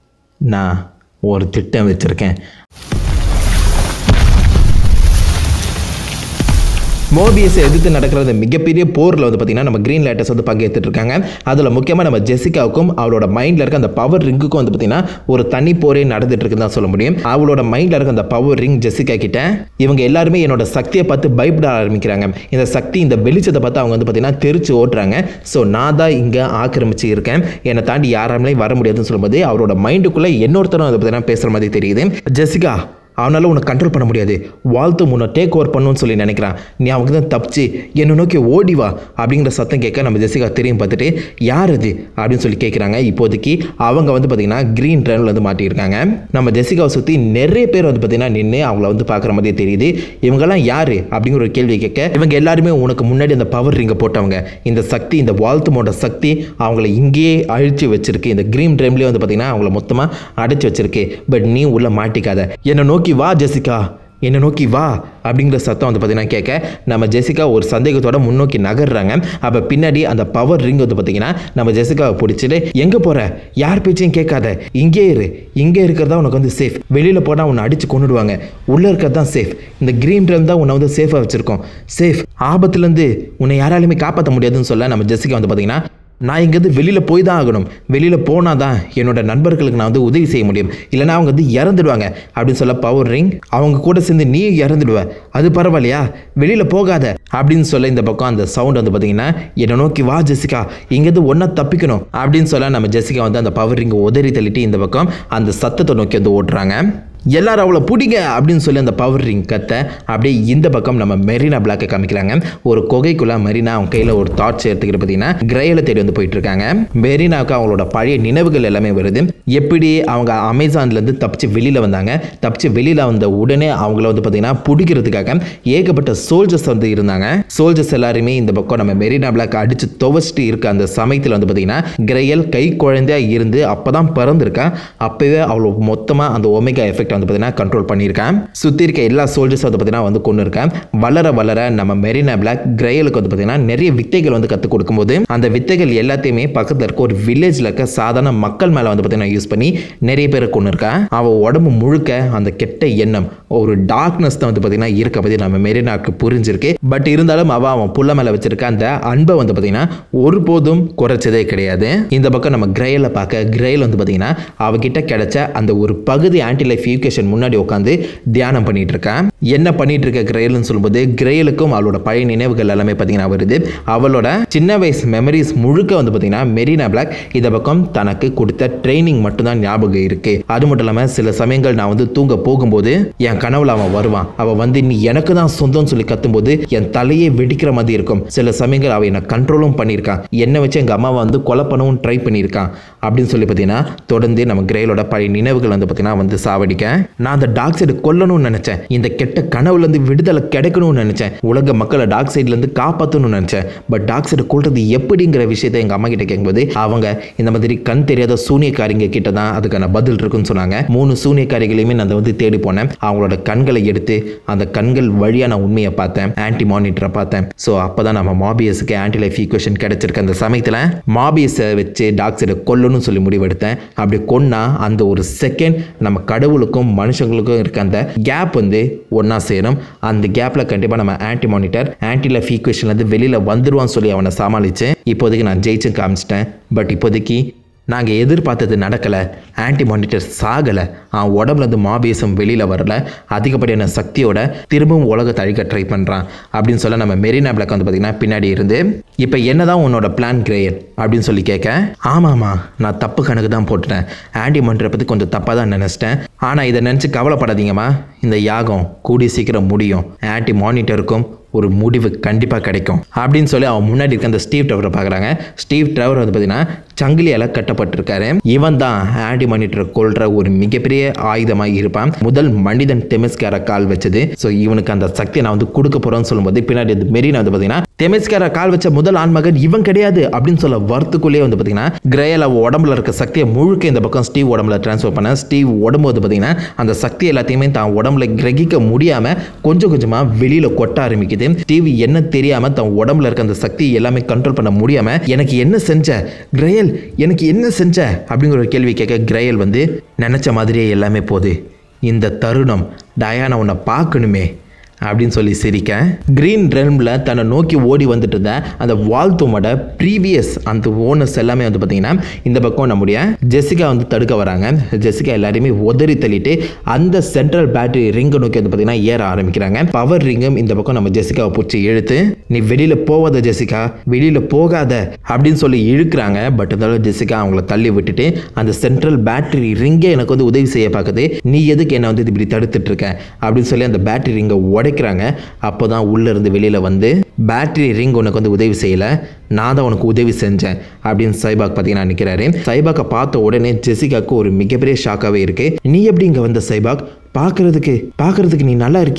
நான் ஒரு திட்டம் வச்சுருக்கேன் மோபியஸை எதிர்த்து நடக்கிற அந்த மிகப்பெரிய போரில் வந்து பார்த்தீங்கன்னா நம்ம க்ரீன் லேட்டர்ஸ் வந்து பங்கேற்றுட்டு இருக்காங்க அதில் முக்கியமாக நம்ம ஜெசிகாவுக்கும் அவளோட மைண்டில் இருக்க அந்த பவர் ரிங்குக்கும் வந்து பார்த்தீங்கன்னா ஒரு தனி போரே நடந்துட்டு இருக்குன்னு தான் சொல்ல முடியும் அவளோட மைண்டில் இருக்க அந்த பவர் ரிங் ஜெசிகா கிட்ட இவங்க எல்லாருமே என்னோட சக்தியை பார்த்து பயப்பட ஆரம்பிக்கிறாங்க இந்த சக்தி இந்த வெளிச்சத்தை பார்த்து அவங்க வந்து பார்த்தீங்கன்னா தெரிச்சு ஓட்டுறாங்க ஸோ நான் தான் இங்கே ஆக்கிரமிச்சு இருக்கேன் என்னை தாண்டி யாராலே வர முடியாதுன்னு சொல்லும்போது அவரோட மைண்டுக்குள்ளே இன்னொருத்தரும் அதை பார்த்தீங்கன்னா பேசுகிற மாதிரி தெரியுது ஜெசிகா அவனால் உன்னை கண்ட்ரோல் பண்ண முடியாது வாழ்த்து உன்னை டேக் ஓவர் பண்ணுன்னு சொல்லி நினைக்கிறான் நீ அவங்க தான் தப்பிச்சு என்னை நோக்கி ஓடி வா அப்படிங்கிற சத்தம் கேட்க நம்ம ஜெசிகா தெரியும் பார்த்துட்டு யார் அது அப்படின்னு சொல்லி கேட்குறாங்க இப்போதைக்கு அவங்க வந்து பார்த்திங்கன்னா க்ரீன் ட்ரெயினில் வந்து மாட்டியிருக்காங்க நம்ம ஜெசிகாவை சுற்றி நிறைய பேர் வந்து பார்த்திங்கன்னா நின்று அவங்கள வந்து பார்க்குற மாதிரியே தெரியுது இவங்கெல்லாம் யார் அப்படிங்கிற ஒரு கேள்வி கேட்க இவங்க எல்லாருமே உனக்கு முன்னாடி அந்த பவர் ரிங்கை போட்டவங்க இந்த சக்தி இந்த வாழ்த்துமோட சக்தி அவங்கள இங்கேயே அழிச்சு வச்சிருக்கு இந்த க்ரீன் ட்ரெயின்லேயே வந்து பார்த்திங்கன்னா அவங்கள மொத்தமாக அடைச்சி வச்சிருக்கு பட் நீ உள்ள மாட்டிக்காத என்னை நோக்கி வா ஜெசிகா என்னை நோக்கி வா அப்படிங்கிற சத்தம் வந்து பார்த்தீங்கன்னா கேட்க நம்ம ஜெசிகா ஒரு சந்தேகத்தோட முன்னோக்கி நகர்றாங்க அப்போ பின்னாடி அந்த பவர் ரிங் வந்து பார்த்தீங்கன்னா நம்ம ஜெசிகாவை பிடிச்சிட்டு எங்கே போகிற யார் பேச்சையும் கேட்காத இங்கே இரு இங்கே இருக்கிறதா உனக்கு வந்து சேஃப் வெளியில் போனால் உன்னை அடித்து கொண்டுடுவாங்க உள்ளே இருக்கிறது தான் சேஃப் இந்த க்ரீன் ட்ரெல் தான் உன்னை வந்து சேஃபாக வச்சுருக்கோம் சேஃப் ஆபத்துலேருந்து உன்னை யாராலையுமே காப்பாற்ற முடியாதுன்னு சொல்ல நம்ம ஜெசிகா வந்து பார்த்தீங்கன்னா நான் இங்கேருந்து வெளியில் போய் தான் ஆகணும் வெளியில் போனால் தான் என்னோட நண்பர்களுக்கு நான் வந்து உதவி செய்ய முடியும் இல்லைனா அவங்க வந்து இறந்துடுவாங்க அப்படின்னு சொல்ல பவர் ரிங் அவங்க கூட சேர்ந்து நீ இறந்துடுவ அது பரவாயில்லையா வெளியில் போகாத அப்படின்னு சொல்ல இந்த பக்கம் அந்த சவுண்ட் வந்து பார்த்தீங்கன்னா என்னை நோக்கி வா ஜெசிகா இங்கேருந்து ஒன்றா தப்பிக்கணும் அப்படின்னு சொல்ல நம்ம ஜெசிகா வந்து அந்த பவர் ரிங்கை உதறி தள்ளிட்டு இந்த பக்கம் அந்த சத்தத்தை நோக்கி வந்து ஓட்டுறாங்க எல்லாரும் அவளை பிடிங்க அப்படின்னு சொல்லி அந்த பவர் ரிங் கத்த அப்படியே இந்த பக்கம் நம்ம மெரினா பிளாக்கை காமிக்கிறாங்க ஒரு குகைக்குள்ள மெரினா அவங்க கையில் ஒரு தாட்ஸ் எடுத்துக்கிட்டு பார்த்தீங்கன்னா கிரையில தேடி வந்து போயிட்டு இருக்காங்க மெரினாவுக்கு அவங்களோட பழைய நினைவுகள் எல்லாமே வருது எப்படி அவங்க அமேசான்லேருந்து தப்பிச்சு வெளியில் வந்தாங்க தப்பிச்சு வெளியில் வந்த உடனே அவங்கள வந்து பார்த்தீங்கன்னா பிடிக்கிறதுக்காக ஏகப்பட்ட சோல்ஜர்ஸ் வந்து இருந்தாங்க சோல்ஜர்ஸ் எல்லாருமே இந்த பக்கம் நம்ம மெரினா பிளாக் அடிச்சு துவச்சிட்டு இருக்க அந்த சமயத்தில் வந்து பார்த்தீங்கன்னா கிரையல் கை குழந்தையா இருந்து அப்போ தான் பிறந்திருக்கா அப்போவே அவ்வளோ மொத்தமாக அந்த ஒமேகா எஃபெக்ட் வந்து பார்த்தீங்கன்னா கண்ட்ரோல் பண்ணியிருக்கேன் சுற்றி இருக்க எல்லா சோல்ஜர்ஸ் வந்து பார்த்தீங்கன்னா வந்து கொண்டு இருக்கேன் வளர வளர நம்ம மெரினா பிளாக் கிரையலுக்கு வந்து பார்த்தீங்கன்னா நிறைய வித்தைகள் வந்து கற்றுக் கொடுக்கும்போது அந்த வித்தைகள் எல்லாத்தையுமே பக்கத்தில் இருக்க ஒரு வில்லேஜில் இருக்க சாதாரண மக்கள் மேலே வந்து பார்த்தீங்கன்னா யூஸ் பண்ணி நிறைய பேரை கொண்டு இருக்கேன் அவள் உடம்பு முழுக்க அந்த கெட்ட எண்ணம் ஒரு டார்க்னஸ் தான் வந்து பார்த்தீங்கன்னா இருக்க பற்றி நம்ம மெரினாக்கு புரிஞ்சிருக்கு பட் இருந்தாலும் அவள் அவன் புள்ள மேலே வச்சிருக்க அந்த அன்பை வந்து பார்த்தீங்கன்னா ஒருபோதும் குறைச்சதே கிடையாது இந்த பக்கம் நம்ம கிரையலை பார்க்க கிரையல் வந்து பார்த்தீங்கன்னா அவகிட்ட கிடைச்ச அந்த ஒரு பகுதி ஆன்டி லைஃப் யூகேஷன் முன்னாடி உட்காந்து தியானம் பண்ணிட்டு இருக்கேன் என்ன பண்ணிட்டு இருக்க கிரையல்னு சொல்லும்போது கிரையலுக்கும் அவளோட பழைய நினைவுகள் எல்லாமே பார்த்தீங்கன்னா வருது அவளோட சின்ன வயசு மெமரிஸ் முழுக்க வந்து பார்த்தீங்கன்னா மெரினா பிளாக் இந்த பக்கம் தனக்கு கொடுத்த ட்ரைனிங் மட்டும்தான் ஞாபகம் இருக்கு அது மட்டும் இல்லாமல் சில சமயங்கள் நான் வந்து தூங்க போகும்போது என் கனவுல அவன் வருவான் அவன் வந்து நீ எனக்கு தான் சொந்தம்னு சொல்லி கத்தும்போது என் தலையே வெடிக்கிற மாதிரி இருக்கும் சில சமயங்கள் அவன் என்னை கண்ட்ரோலும் பண்ணியிருக்கான் என்னை வச்சு எங்கள் அம்மாவை வந்து கொலை பண்ணவும் ட்ரை பண்ணியிருக்கான் அப்படின்னு சொல்லி பார்த்தீங்கன்னா தொடர்ந்து நம்ம கிரேலோட பழைய நினைவுகள் வந்து பார்த்தீங்கன்னா வந்து சாவடிக்க நான் அந்த டாக் சைடு கொல்லணும்னு நினைச்சேன் இந்த கெட்ட கனவுலேருந்து விடுதலை கிடைக்கணும்னு நினைச்சேன் உலக மக்களை டாக் சைட்லேருந்து காப்பாற்றணும்னு நினைச்சேன் பட் டாக் சைடு கொள்றது எப்படிங்கிற விஷயத்தை எங்கள் அம்மா கிட்ட கேட்கும்போது அவங்க இந்த மாதிரி கண் தெரியாத சூனியக்காரிங்க கிட்ட தான் அதுக்கான பதில் இருக்குன்னு சொன்னாங்க மூணு சூனியக்காரிகளையுமே நான் வந்து தேடி போனேன் அவங்களோட கண்களை எடுத்து அந்த கண்கள் வழியாக நான் உண்மையை பார்த்தேன் ஆன்டி மானிட்டரை பார்த்தேன் ஸோ அப்போ தான் நம்ம மாபியஸுக்கு ஆன்டி லைஃப் ஈக்குவேஷன் கிடைச்சிருக்க அந்த சமயத்தில் மாபியஸை வச்சு டாக் சைடை கொல்லணும்னு சொல்லி முடிவெடுத்தேன் அப்படி கொன்னா அந்த ஒரு செகண்ட் நம்ம கடவுளுக்கும் மனுஷங்களுக்கும் இருக்க அந்த கேப் வந்து ஒன்றா சேரும் அந்த கேப்பில் கண்டிப்பாக நம்ம ஆன்டி மானிட்டர் ஆன்டி லைஃப் ஈக்குவேஷன்லேருந்து வெளியில் வந்துடுவான்னு சொல்லி அவனை சமாளித்து இப்போதைக்கு நான் ஜெயிச்சு காமிச்சிட்டேன் பட் இப்போதைக்கு நாங்கள் எதிர்பார்த்தது நடக்கலை ஆன்டி மானிட்டர் சாகலை அவன் உடம்புலேருந்து மாபியசம் வெளியில் வரல அதிகப்படியான சக்தியோட திரும்பவும் உலகத்தை அழிக்க ட்ரை பண்ணுறான் அப்படின்னு சொல்ல நம்ம மெரினா பிளாக் வந்து பார்த்திங்கன்னா பின்னாடி இருந்து இப்போ என்னதான் உன்னோட பிளான் கிரேயர் அப்படின்னு சொல்லி கேட்க ஆமாம்மா நான் தப்பு கணக்கு தான் போட்டுட்டேன் ஆன்டி மானிட்டரை பற்றி கொஞ்சம் தப்பாக தான் நினச்சிட்டேன் ஆனால் இதை நினச்சி கவலைப்படாதீங்கம்மா இந்த யாகம் கூடி சீக்கிரம் முடியும் ஆன்டி மானிட்டருக்கும் ஒரு முடிவு கண்டிப்பாக கிடைக்கும் அப்படின்னு சொல்லி அவன் முன்னாடி இருக்க அந்த ஸ்டீவ் டவரை பார்க்குறாங்க ஸ்டீவ் டவர் வந்து பார்த்தீங்கன்னா சங்கிலியால் கட்டப்பட்டிருக்காரு இவன் தான் ஆன்டி மானிட்டரை கொள்ற ஒரு மிகப்பெரிய ஆயுதமாக இருப்பான் முதல் மனிதன் தெமிஸ்கார கால் வச்சது ஸோ இவனுக்கு அந்த சக்தியை நான் வந்து கொடுக்க போகிறேன்னு சொல்லும்போது பின்னாடி அது மெரினா வந்து பார்த்தீங்கன்னா தெமிஸ்கார கால் வச்ச முதல் ஆண்மகன் இவன் கிடையாது அப்படின்னு சொல்ல வரத்துக்குள்ளேயே வந்து பார்த்தீங்கன்னா கிரேயல் அவ உடம்புல இருக்க சக்தியை முழுக்க இந்த பக்கம் ஸ்டீவ் உடம்புல ட்ரான்ஸ்ஃபர் பண்ண ஸ்டீவ் உடம்பு வந்து பார்த்தீங்கன்னா அந்த சக்தி எல்லாத்தையுமே தான் உடம்புல கிரகிக்க முடியாமல் கொஞ்சம் கொஞ்சமாக வெளியில் கொட்ட ஆரம்பிக்குது ஸ்டீவ் என்ன தெரியாமல் தன் உடம்புல இருக்க அந்த சக்தி எல்லாமே கண்ட்ரோல் பண்ண முடியாமல் எனக்கு என்ன செஞ்ச கிரேயல் எனக்கு என்ன செஞ்ச அப்படிங்கிற ஒரு கேள்வி கேட்க கிரேயல் வந்து நினச்ச மாதிரியே எல்லாமே போகுது இந்த தருணம் டயானா உன்னை பார்க்கணுமே அப்படின்னு சொல்லி சிரிக்க கிரீன் ரெல்மில் தன்னை நோக்கி ஓடி வந்துட்டு இருந்த அந்த வால்தூமோட ப்ரீவியஸ் அந்த ஓனர்ஸ் எல்லாமே வந்து பார்த்தீங்கன்னா இந்த பக்கம் நம்முடைய ஜெசிகா வந்து தடுக்க வராங்க ஜெசிகா எல்லாரையுமே உதறி தள்ளிட்டு அந்த சென்ட்ரல் பேட்டரி ரிங்கை நோக்கி வந்து பார்த்தீங்கன்னா ஏற ஆரம்பிக்கிறாங்க பவர் ரிங்கும் இந்த பக்கம் நம்ம ஜெசிகாவை பிடிச்சி இழுத்து நீ வெளியில் போகாத ஜெசிகா வெளியில் போகாத அப்படின்னு சொல்லி இழுக்கிறாங்க பட் இருந்தாலும் ஜெசிகா அவங்கள தள்ளி விட்டுட்டு அந்த சென்ட்ரல் பேட்டரி ரிங்கே எனக்கு வந்து உதவி செய்ய பார்க்குது நீ எதுக்கு என்னை வந்து இப்படி தடுத்துட்டு இருக்க அப்படின்னு சொல்லி அந்த பேட்டரி ரிங்கை உடைக்கிறாங்க அப்போ தான் உள்ளேருந்து வெளியில் வந்து பேட்டரி ரிங் உனக்கு வந்து உதவி செய்யலை நான் தான் உனக்கு உதவி செஞ்சேன் அப்படின்னு சைபாக் பார்த்தீங்கன்னா நிற்கிறாரு சைபாக்கை பார்த்த உடனே ஜெசிகாவுக்கு ஒரு மிகப்பெரிய ஷாக்காகவே இருக்குது நீ எப்படி இங்கே வந்த சைபாக் பார்க்கறதுக்கு பார்க்கறதுக்கு நீ நல்லா இருக்கியே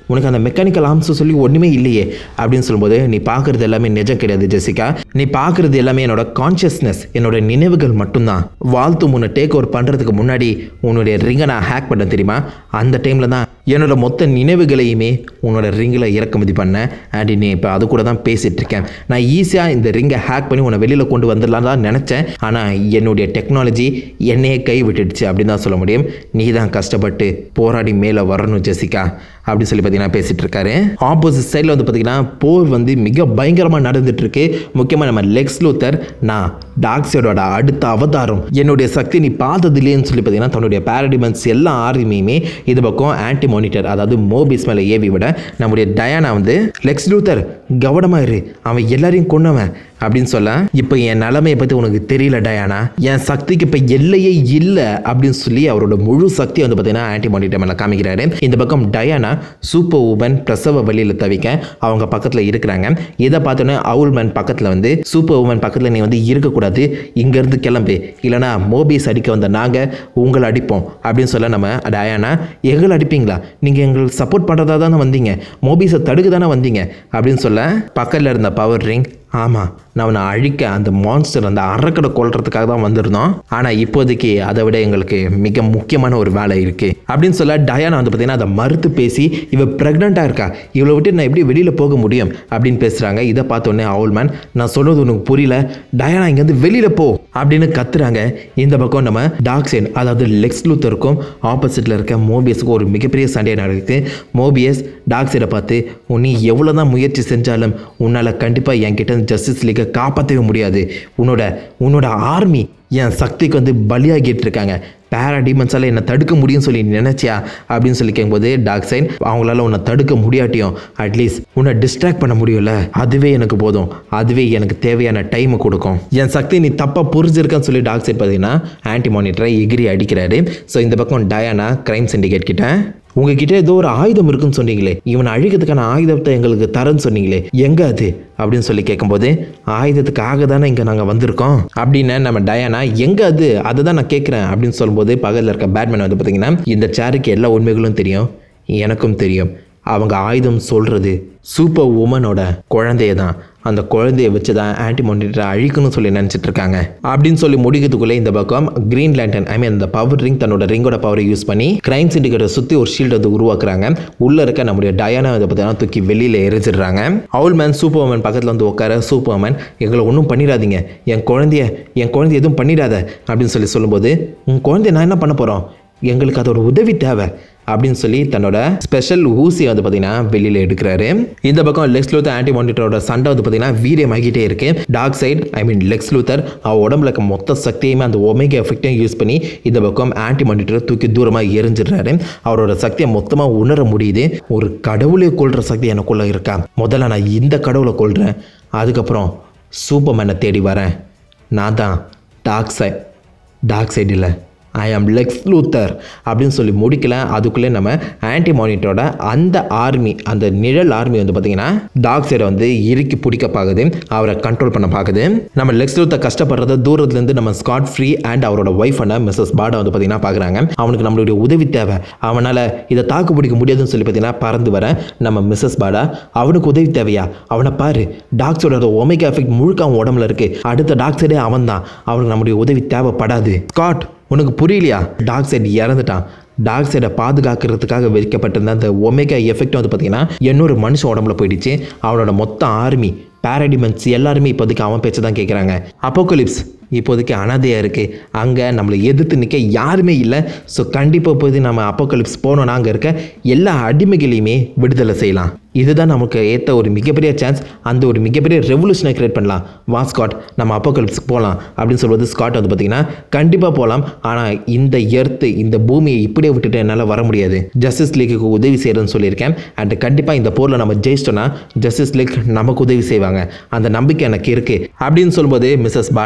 உனக்கு அந்த மெக்கானிக்கல் ஆர்ம்ஸ் சொல்லி ஒன்றுமே இல்லையே அப்படின்னு சொல்லும்போது நீ பார்க்குறது எல்லாமே நிஜம் கிடையாது ஜெசிகா நீ பார்க்குறது எல்லாமே என்னோட கான்ஷியஸ்னஸ் என்னோட நினைவுகள் மட்டும்தான் வாழ்த்து முன்னை டேக் ஓவர் பண்ணுறதுக்கு முன்னாடி உன்னுடைய ரிங்கை நான் ஹேக் பண்ண தெரியுமா அந்த டைமில் தான் என்னோட மொத்த நினைவுகளையுமே உன்னோட ரிங்கில் இறக்குமதி பண்ணேன் அண்ட் நீ இப்போ அது கூட தான் பேசிகிட்டு இருக்கேன் நான் ஈஸியாக இந்த ரிங்கை ஹேக் பண்ணி உன்னை வெளியில் கொண்டு வந்துடலாம் தான் நினச்சேன் ஆனால் என்னுடைய டெக்னாலஜி என்னையே கை விட்டுடுச்சு அப்படின்னு தான் சொல்ல முடியும் நீ தான் கஷ்டப்பட்டு போராடி மேலே வரணும் ஜெசிகா அப்படின்னு சொல்லி பார்த்தீங்கன்னா பேசிகிட்டு இருக்காரு ஆப்போசிட் சைடில் வந்து பார்த்தீங்கன்னா போர் வந்து மிக பயங்கரமாக நடந்துட்டு இருக்கு முக்கியமாக நம்ம லெக்ஸ் லூத்தர் நான் டாக்ஸோட அடுத்த அவதாரம் என்னுடைய சக்தி நீ பார்த்ததுலேன்னு சொல்லி பார்த்தீங்கன்னா தன்னுடைய பேரடிமெண்ட்ஸ் எல்லா ஆர்மியுமே இது பக்கம் ஆன்டி மானிட்டர் அதாவது மோபிஸ் மேலே ஏவி விட நம்முடைய டயானா வந்து லெக்ஸ் லூத்தர் கவனமா இரு அவன் எல்லாரையும் கொன்னவன் அப்படின்னு சொல்ல இப்போ என் நிலைமையை பற்றி உனக்கு தெரியல டயானா என் சக்திக்கு இப்போ எல்லையே இல்லை அப்படின்னு சொல்லி அவரோட முழு சக்தி வந்து பார்த்தீங்கன்னா ஆன்டி மானிட்டர் மேலே காமிக்கிறாரு இந்த பக்கம் டயானா சூப்பர் உமன் பிரசவ வழியில் தவிக்க அவங்க பக்கத்தில் இருக்கிறாங்க இதை பார்த்தோன்னே அவுல்மேன் பக்கத்தில் வந்து சூப்பர் உமன் பக்கத்தில் நீ வந்து இருக்கக்கூடாது இங்கேருந்து கிளம்பு இல்லைனா மோபிஸ் அடிக்க வந்த நாங்கள் உங்களை அடிப்போம் அப்படின்னு சொல்ல நம்ம டயானா எங்களை அடிப்பீங்களா நீங்கள் எங்களுக்கு சப்போர்ட் பண்ணுறதா தானே வந்தீங்க மோபிஸை தடுக்க தானே வந்தீங்க அப்படின்னு சொல்ல பக்கத்தில் இருந்த பவர் ரிங் ஆமாம் நான் அவனை அழிக்க அந்த மான்ஸ்டர் அந்த அறக்கடை கொல்றதுக்காக தான் வந்திருந்தோம் ஆனால் இப்போதைக்கு அதை விட எங்களுக்கு மிக முக்கியமான ஒரு வேலை இருக்குது அப்படின்னு சொல்ல டயானா வந்து பார்த்தீங்கன்னா அதை மறுத்து பேசி இவ ப்ரெக்னெண்ட்டாக இருக்கா இவளை விட்டு நான் எப்படி வெளியில் போக முடியும் அப்படின்னு பேசுகிறாங்க இதை பார்த்தோன்னே அவுல்மேன் நான் சொல்றது உனக்கு புரியல டயானா இங்கேருந்து வெளியில் போ அப்படின்னு கத்துறாங்க இந்த பக்கம் நம்ம டாக் சைன் அதாவது லெக்ஸ் லூத்தருக்கும் ஆப்போசிட்டில் இருக்க மோபியஸுக்கும் ஒரு மிகப்பெரிய சண்டை நடக்குது மோபியஸ் டாக் சைடை பார்த்து நீ எவ்வளோ தான் முயற்சி செஞ்சாலும் உன்னால் கண்டிப்பாக என்கிட்ட ஜஸ்டிஸ் லீகை காப்பாற்றவே முடியாது உன்னோட உன்னோட ஆர்மி என் சக்திக்கு வந்து பலியாகிட்டு இருக்காங்க பேராடிமன்ஸால் என்னை தடுக்க முடியும்னு சொல்லி நினச்சியா அப்படின்னு சொல்லி கேட்கும்போது டாக் சைன் அவங்களால உன்னை தடுக்க முடியாட்டியும் அட்லீஸ்ட் உன்னை டிஸ்ட்ராக்ட் பண்ண முடியும்ல அதுவே எனக்கு போதும் அதுவே எனக்கு தேவையான டைமை கொடுக்கும் என் சக்தி நீ தப்பாக புரிஞ்சிருக்கன்னு சொல்லி டாக் சைட் பார்த்தீங்கன்னா ஆன்டி மானிட்டரை எகிரி அடிக்கிறாரு ஸோ இந்த பக்கம் டயானா கிரைம் சிண்டிகேட் கிட்ட உங்ககிட்ட ஏதோ ஒரு ஆயுதம் இருக்குன்னு சொன்னீங்களே இவனை அழிக்கிறதுக்கான ஆயுதத்தை எங்களுக்கு தரேன்னு சொன்னீங்களே எங்க அது அப்படின்னு சொல்லி கேட்கும்போது ஆயுதத்துக்காக தானே இங்கே நாங்கள் வந்திருக்கோம் அப்படின்னு நம்ம டயானா எங்க அது அதை தான் நான் கேட்குறேன் அப்படின்னு சொல்லும்போது பக்கத்தில் இருக்க பேட்மேன் வந்து பார்த்தீங்கன்னா இந்த சேருக்கு எல்லா உண்மைகளும் தெரியும் எனக்கும் தெரியும் அவங்க ஆயுதம் சொல்றது சூப்பர் உமனோட குழந்தைய தான் அந்த குழந்தைய வச்சு தான் ஆன்டி மானிட்டரை அழிக்கணும்னு சொல்லி நினச்சிட்டு இருக்காங்க அப்படின்னு சொல்லி முடிக்கிறதுக்குள்ளே இந்த பக்கம் கிரீன் லேண்டன் ஐ மீன் அந்த பவர் ரிங் தன்னோட ரிங்கோட பவரை யூஸ் பண்ணி கிரைம் சிண்டிகேட்டை சுற்றி ஒரு ஷீல்டு வந்து உருவாக்குறாங்க உள்ளே இருக்க நம்முடைய டயானா அதை பார்த்தீங்கன்னா தூக்கி வெளியில் எரிஞ்சிடுறாங்க அவுல் மேன் சூப்பர் மேன் பக்கத்தில் வந்து உட்கார சூப்பர் மேன் எங்களை ஒன்றும் பண்ணிடாதீங்க என் குழந்தைய என் குழந்தைய எதுவும் பண்ணிடாத அப்படின்னு சொல்லி சொல்லும்போது உன் குழந்தைய நான் என்ன பண்ண போகிறோம் எங்களுக்கு அதோட உதவி தேவை அப்படின்னு சொல்லி தன்னோட ஸ்பெஷல் ஊசியை வந்து பார்த்தீங்கன்னா வெளியில் எடுக்கிறாரு இந்த பக்கம் லெக்ஸ் லூத்தர் ஆன்டி மானிட்டரோட சண்டை வந்து பார்த்தீங்கன்னா வீரியமாகிட்டே இருக்கு dark side I mean Lex Luthor அவ உடம்புல இருக்க மொத்த சக்தியுமே அந்த ஒமேகா எஃபெக்டையும் யூஸ் பண்ணி இந்த பக்கம் ஆன்டி மானிட்டரை தூக்கி தூரமாக எரிஞ்சிடுறாரு அவரோட சக்தியை மொத்தமாக உணர முடியுது ஒரு கடவுளை கொள்கிற சக்தி எனக்குள்ள இருக்கா முதல்ல நான் இந்த கடவுளை கொள்கிறேன் அதுக்கப்புறம் சூப்பர்மேனை தேடி வரேன் நான் தான் டார்க் சைட் டார்க் சைடு இல்லை ஐ ஆம் லெக்ஸ் லூத்தர் அப்படின்னு சொல்லி முடிக்கல அதுக்குள்ளே நம்ம ஆன்டி மானிட்டரோட அந்த ஆர்மி அந்த நிழல் ஆர்மி வந்து பார்த்தீங்கன்னா டாக் சைடை வந்து இறுக்கி பிடிக்க பார்க்குது அவரை கண்ட்ரோல் பண்ண பார்க்குது நம்ம லெக்ஸ் லூத்தர் கஷ்டப்படுறத தூரத்துலேருந்து நம்ம ஸ்காட் ஃப்ரீ அண்ட் அவரோட ஒய்ஃபான மிஸ்ஸஸ் பாடை வந்து பார்த்தீங்கன்னா பார்க்குறாங்க அவனுக்கு நம்மளுடைய உதவி தேவை அவனால் இதை தாக்கு பிடிக்க முடியாதுன்னு சொல்லி பார்த்தீங்கன்னா பறந்து வர நம்ம மிஸ்ஸஸ் பாடா அவனுக்கு உதவி தேவையா அவனை பாரு டாக்ஸோட ஒமேகா எஃபெக்ட் முழுக்க அவன் உடம்புல இருக்கு அடுத்த டாக்ஸரே அவன் தான் அவனுக்கு நம்முடைய உதவி தேவைப்படாது ஸ்காட் உனக்கு புரியலையா டாக் சைடு இறந்துட்டான் டாக் சைடை பாதுகாக்கிறதுக்காக வைக்கப்பட்டிருந்த அந்த ஒமேகா எஃபெக்ட் வந்து பார்த்தீங்கன்னா இன்னொரு மனுஷன் உடம்புல போயிடுச்சு அவனோட மொத்த ஆர்மி பேரடிமெண்ட்ஸ் எல்லாருமே இப்போதைக்கு அவன் பேச்சு தான் கேட்குறாங்க அப்போகலிப்ஸ் இப்போதைக்கு அனாதையாக இருக்குது அங்கே நம்மளை எதிர்த்து நிற்க யாருமே இல்லை ஸோ கண்டிப்பாக போய் நம்ம அப்போகலிப்ஸ் போனோம்னா அங்கே இருக்க எல்லா அடிமைகளையுமே விடுதலை செய்யலாம் இதுதான் நமக்கு ஏற்ற ஒரு மிகப்பெரிய சான்ஸ் அந்த ஒரு மிகப்பெரிய ரெவல்யூஷனை கிரியேட் பண்ணலாம் வா ஸ்காட் நம்ம அப்போகலிப்ஸ்க்கு போகலாம் அப்படின்னு சொல்வது ஸ்காட் வந்து பார்த்தீங்கன்னா கண்டிப்பாக போகலாம் ஆனால் இந்த எர்த்து இந்த பூமியை இப்படியே விட்டுட்டு என்னால் வர முடியாது ஜஸ்டிஸ் லீக்குக்கு உதவி செய்கிறேன்னு சொல்லியிருக்கேன் அண்ட் கண்டிப்பாக இந்த போரில் நம்ம ஜெயிச்சிட்டோன்னா ஜஸ்டிஸ் லீக் நமக்கு உதவி செய்வாங்க அந்த நம்பிக்கை எனக்கு இருக்குது அப்படின்னு சொல்லும்போது மிஸ்ஸஸ் பாடா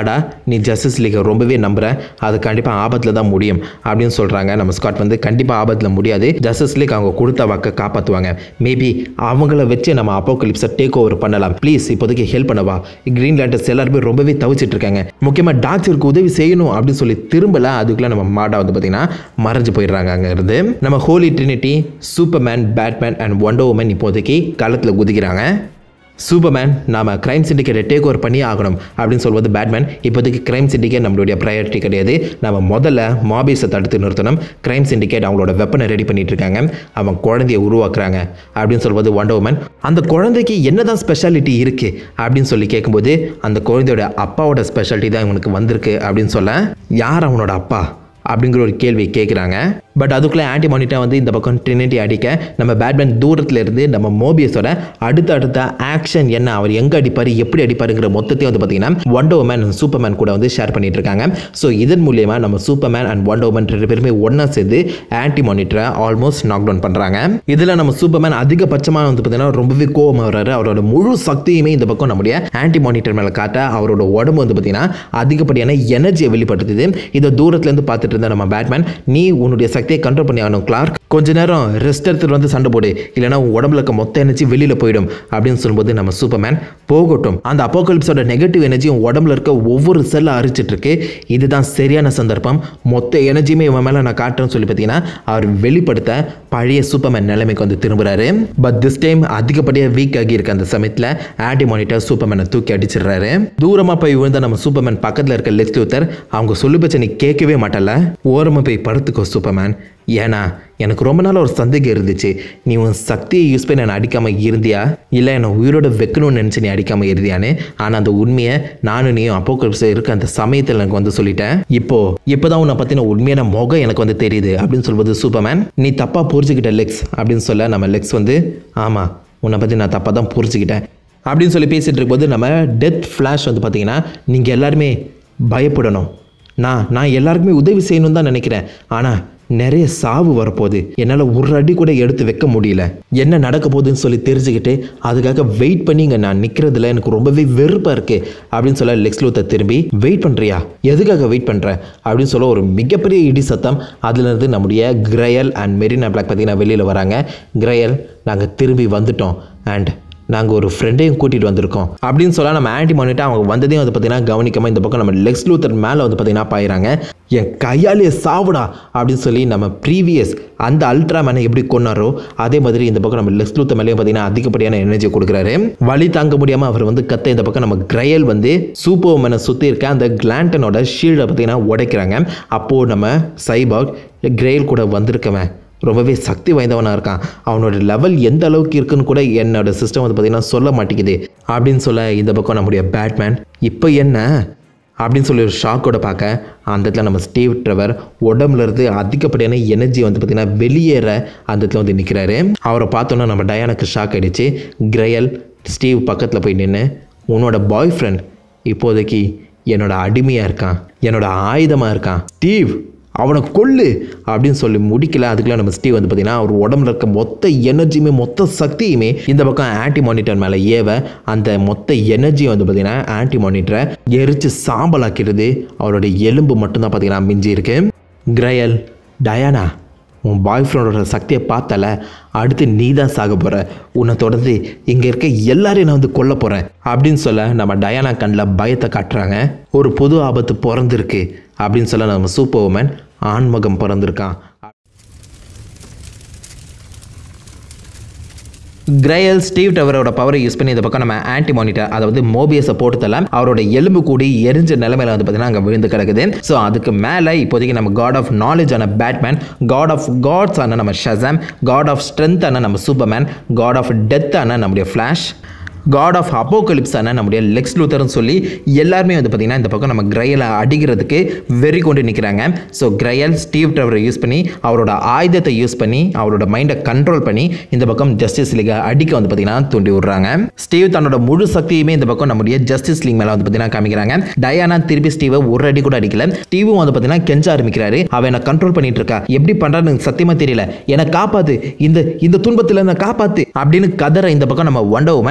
நீ ஜஸ்டிஸ் லீகை ரொம்பவே நம்புற அது கண்டிப்பாக ஆபத்தில் தான் முடியும் அப்படின்னு சொல்கிறாங்க நம்ம ஸ்காட் வந்து கண்டிப்பாக ஆபத்தில் முடியாது ஜஸ்டிஸ் லீக் அவங்க கொடுத்த வாக்கை காப்பாற்றுவாங்க மேபி அவங்கள வச்சு நம்ம அப்போகலிப்ஸை டேக் ஓவர் பண்ணலாம் ப்ளீஸ் இப்போதைக்கு ஹெல்ப் பண்ணவா கிரீன் லேண்டர்ஸ் எல்லாருமே ரொம்பவே தவிச்சிட்டு இருக்காங்க முக்கியமாக டாக்டருக்கு உதவி செய்யணும் அப்படின்னு சொல்லி திரும்பல அதுக்குள்ளே நம்ம மாடா வந்து பார்த்தீங்கன்னா மறைஞ்சு போயிடுறாங்க அங்கே இருந்து நம்ம Holy Trinity Superman Batman and Wonder Woman இப்போதைக்கு களத்தில் குதிக்கிறாங்க சூப்பர்மேன் நாம கிரைம் சிண்டிகேட்டை டேக் ஓவர் பண்ணி ஆகணும் அப்படின்னு சொல்வது பேட்மேன் இப்போதைக்கு கிரைம் சிண்டிகேட் நம்மளுடைய ப்ரையாரிட்டி கிடையாது நம்ம முதல்ல மாபிஸை தடுத்து நிறுத்தணும் கிரைம் சிண்டிகேட் அவங்களோட வெப்பனை ரெடி பண்ணிட்டு இருக்காங்க அவன் குழந்தைய உருவாக்குறாங்க அப்படின்னு சொல்வது ஒண்டர் உமன் அந்த குழந்தைக்கு என்னதான் ஸ்பெஷாலிட்டி இருக்கு அப்படின்னு சொல்லி கேட்கும்போது அந்த குழந்தையோட அப்பாவோட ஸ்பெஷாலிட்டி தான் இவனுக்கு வந்திருக்கு அப்படின்னு சொல்ல யார் அவனோட அப்பா அப்படிங்கிற ஒரு கேள்வி கேட்குறாங்க பட் அதுக்குள்ளே ஆன்டி மானிட்டா வந்து இந்த பக்கம் ட்ரினிட்டி அடிக்க நம்ம பேட்மேன் தூரத்தில் இருந்து நம்ம மோபியஸோட அடுத்த அடுத்த ஆக்ஷன் என்ன அவர் எங்கே அடிப்பார் எப்படி அடிப்பாருங்கிற மொத்தத்தையும் வந்து பார்த்தீங்கன்னா ஒண்டர் உமன் அண்ட் சூப்பர்மேன் கூட வந்து ஷேர் பண்ணிட்டு இருக்காங்க ஸோ இதன் மூலியமா நம்ம சூப்பர்மேன் அண்ட் ஒண்டர் உமன் ரெண்டு பேருமே ஒன்றா சேர்ந்து ஆன்டி மானிட்டரை ஆல்மோஸ்ட் நாக் டவுன் பண்ணுறாங்க இதில் நம்ம சூப்பர்மேன் அதிகபட்சமாக வந்து பார்த்தீங்கன்னா ரொம்பவே கோவமாக வர்றாரு அவரோட முழு சக்தியுமே இந்த பக்கம் நம்முடைய ஆன்டி மானிட்டர் மேலே காட்ட அவரோட உடம்பு வந்து பார்த்தீங்கன்னா அதிகப்படியான எனர்ஜியை வெளிப்படுத்துது இதை தூரத்துலேருந்து பார்த்துட்டு இருந்த நம்ம பேட்மேன் நீ உன்னுடைய சக்தியை கண்ட்ரோல் பண்ணி ஆகணும் கிளார்க் கொஞ்ச நேரம் ரெஸ்ட் எடுத்துட்டு வந்து சண்டை போடு இல்லைனா உன் உடம்புல இருக்க மொத்த எனர்ஜி வெளியில் போயிடும் அப்படின்னு சொல்லும்போது நம்ம சூப்பர்மேன் போகட்டும் அந்த அப்போகலிப்ஸோட நெகட்டிவ் எனர்ஜி உன் உடம்புல இருக்க ஒவ்வொரு செல்லை அரிச்சிட்டு இருக்கு இதுதான் சரியான சந்தர்ப்பம் மொத்த எனர்ஜியுமே இவன் மேலே நான் காட்டுறேன்னு சொல்லி பார்த்தீங்கன்னா அவர் வெளிப்படுத்த பழைய சூப்பர்மேன் நிலைமைக்கு வந்து திரும்புறாரு பட் திஸ் டைம் அதிகப்படியாக வீக் ஆகி இருக்க அந்த சமயத்தில் ஆன்டி மானிட்டர் சூப்பர்மேனை தூக்கி அடிச்சிடுறாரு தூரமாக போய் விழுந்த நம்ம சூப்பர்மேன் பக்கத்தில் இருக்க லெக்ஸ் லூத்தர் அவங்க சொல்லு பச்சை நீ கேட்கவே மாட்டல ஓரமாக போய் படுத்துக்கோ சூப்பர்மேன் ஏன்னா எனக்கு ரொம்ப நாள் ஒரு சந்தேகம் இருந்துச்சு நீ உன் சக்தியை யூஸ் பண்ணி என்னை அடிக்காமல் இருந்தியா இல்லை என்னை உயிரோட வைக்கணும்னு நினச்சி நீ அடிக்காமல் இருந்தியான்னு ஆனால் அந்த உண்மையை நானும் நீயும் அப்போக்கல்ஸ் இருக்க அந்த சமயத்தில் எனக்கு வந்து சொல்லிட்டேன் இப்போ இப்போதான் உன்னை பற்றின உண்மையான முகம் எனக்கு வந்து தெரியுது அப்படின்னு சொல்வது சூப்பர்மேன் நீ தப்பாக புரிஞ்சுக்கிட்ட லெக்ஸ் அப்படின்னு சொல்ல நம்ம லெக்ஸ் வந்து ஆமாம் உன்னை பற்றி நான் தப்பாக தான் புரிஞ்சுக்கிட்டேன் அப்படின்னு சொல்லி பேசிகிட்டு இருக்கும்போது நம்ம டெத் ஃப்ளாஷ் வந்து பார்த்தீங்கன்னா நீங்கள் எல்லாருமே பயப்படணும் நான் நான் எல்லாருக்குமே உதவி செய்யணும் தான் நினைக்கிறேன் ஆனால் நிறைய சாவு வரப்போகுது என்னால் ஒரு அடி கூட எடுத்து வைக்க முடியல என்ன நடக்க போகுதுன்னு சொல்லி தெரிஞ்சுக்கிட்டு அதுக்காக வெயிட் பண்ணி இங்கே நான் நிற்கிறதுல எனக்கு ரொம்பவே வெறுப்பாக இருக்குது அப்படின்னு சொல்ல லெக்ஸ் லூத்தர் திரும்பி வெயிட் பண்ணுறியா எதுக்காக வெயிட் பண்ணுற அப்படின்னு சொல்ல ஒரு மிகப்பெரிய இடி சத்தம் அதுலேருந்து நம்முடைய கிரயல் அண்ட் மெரினா பிளாக் பார்த்தீங்கன்னா வெளியில் வராங்க கிரயல் நாங்கள் திரும்பி வந்துட்டோம் அண்ட் நாங்கள் ஒரு ஃப்ரெண்டையும் கூட்டிகிட்டு வந்திருக்கோம் அப்படின்னு சொல்ல நம்ம ஆன்டி மானிட்டா அவங்க வந்ததையும் வந்து பார்த்தீங்கன்னா கவனிக்காமல் இந்த பக்கம் நம்ம லெக்ஸ் லூத்தர் மேலே வந்து பார்த்தீங்கன்னா பாயிறாங்க என் கையாலேயே சாவுடா அப்படின்னு சொல்லி நம்ம ப்ரீவியஸ் அந்த அல்ட்ரா மேனை எப்படி கொண்டாரோ அதே மாதிரி இந்த பக்கம் நம்ம லெக்ஸ் லூத்தர் மேலேயும் பார்த்தீங்கன்னா அதிகப்படியான எனர்ஜி கொடுக்குறாரு வழி தாங்க முடியாமல் அவர் வந்து கத்த இந்த பக்கம் நம்ம கிரையல் வந்து சூப்பர் மேனை சுற்றி இருக்க அந்த கிளாண்டனோட ஷீல்டை பார்த்தீங்கன்னா உடைக்கிறாங்க அப்போது நம்ம சைபாக் கிரேல் கூட வந்திருக்கவன் ரொம்பவே சக்தி வாய்ந்தவனாக இருக்கான் அவனோட லெவல் எந்த அளவுக்கு இருக்குன்னு கூட என்னோட சிஸ்டம் வந்து பார்த்திங்கன்னா சொல்ல மாட்டேங்குது அப்படின்னு சொல்ல இந்த பக்கம் நம்முடைய பேட்மேன் இப்போ என்ன அப்படின்னு சொல்லி ஒரு ஷாக்கோட பார்க்க அந்த இடத்துல நம்ம ஸ்டீவ் ட்ரெவர் உடம்புல இருந்து அதிகப்படியான எனர்ஜி வந்து பார்த்திங்கன்னா வெளியேற அந்த இடத்துல வந்து நிற்கிறாரு அவரை பார்த்தோன்னா நம்ம டயானுக்கு ஷாக் ஆகிடுச்சு கிரயல் ஸ்டீவ் பக்கத்தில் போய் நின்று உன்னோட பாய் ஃப்ரெண்ட் இப்போதைக்கு என்னோட அடிமையாக இருக்கான் என்னோட ஆயுதமாக இருக்கான் ஸ்டீவ் அவனை கொல்லு அப்படின்னு சொல்லி முடிக்கல அதுக்குள்ள நம்ம ஸ்டீவ் வந்து பார்த்தீங்கன்னா அவர் உடம்புல இருக்க மொத்த எனர்ஜியுமே மொத்த சக்தியுமே இந்த பக்கம் ஆன்டி மானிட்டர் மேலே ஏவ அந்த மொத்த எனர்ஜியை வந்து பார்த்தீங்கன்னா ஆன்டி மானிட்டரை எரிச்சு சாம்பலாக்கிறது அவருடைய எலும்பு மட்டும்தான் பார்த்தீங்கன்னா மிஞ்சி இருக்கு கிரயல் டயானா உன் பாய் ஃப்ரெண்டோட சக்தியை பார்த்தல அடுத்து நீ தான் சாக போகிற உன்னை தொடர்ந்து இங்கே இருக்க எல்லாரையும் நான் வந்து கொல்ல போகிறேன் அப்படின்னு சொல்ல நம்ம டயானா கண்ணில் பயத்தை காட்டுறாங்க ஒரு பொது ஆபத்து பிறந்திருக்கு அப்படின்னு சொல்ல நம்ம சூப்பர் உமன் ஆண்மகம் பிறந்திருக்கான் கிரயல் ஸ்டீவ் டவரோட பவரை யூஸ் பண்ணி இந்த பக்கம் நம்ம ஆன்டி மானிட்டர் அதாவது மோபியஸை போட்டு தள்ள அவரோட எலும்பு கூடி எரிஞ்ச நிலைமையில வந்து பார்த்தீங்கன்னா அங்கே விழுந்து கிடக்குது ஸோ அதுக்கு மேலே இப்போதைக்கு நம்ம காட் ஆஃப் நாலேஜ் ஆன பேட்மேன் காட் ஆஃப் காட்ஸ் ஆன நம்ம ஷசாம் காட் ஆஃப் ஸ்ட்ரென்த் ஆன நம்ம சூப்பர்மேன் காட் ஆஃப் டெத் ஆன நம்முடைய ஃப்ளாஷ் காட் ஆஃப் அப்போகலிப்ஸ் ஆன நம்முடைய லெக்ஸ் லூத்தர்னு சொல்லி எல்லாருமே வந்து பார்த்தீங்கன்னா இந்த பக்கம் நம்ம கிரையலை அடிக்கிறதுக்கு வெறி கொண்டு நிற்கிறாங்க ஸோ கிரையல் ஸ்டீவ் ட்ரவரை யூஸ் பண்ணி அவரோட ஆயுதத்தை யூஸ் பண்ணி அவரோட மைண்டை கண்ட்ரோல் பண்ணி இந்த பக்கம் ஜஸ்டிஸ் லீகை அடிக்க வந்து பார்த்தீங்கன்னா தூண்டி விடுறாங்க ஸ்டீவ் தன்னோட முழு சக்தியுமே இந்த பக்கம் நம்முடைய ஜஸ்டிஸ் லீக் மேலே வந்து பார்த்தீங்கன்னா காமிக்கிறாங்க டயானா திருப்பி ஸ்டீவை ஒரு அடி கூட அடிக்கல ஸ்டீவும் வந்து பார்த்தீங்கன்னா கெஞ்ச ஆரம்பிக்கிறாரு அவன் என்ன கண்ட்ரோல் பண்ணிட்டு இருக்கா எப்படி பண்றான்னு எனக்கு சத்தியமா தெரியல என்னை காப்பாத்து இந்த இந்த துன்பத்துல என்ன காப்பாத்து அப்படின்னு கதற இந்த பக்கம் நம்ம ஒண்டர் உமன் உனக்கு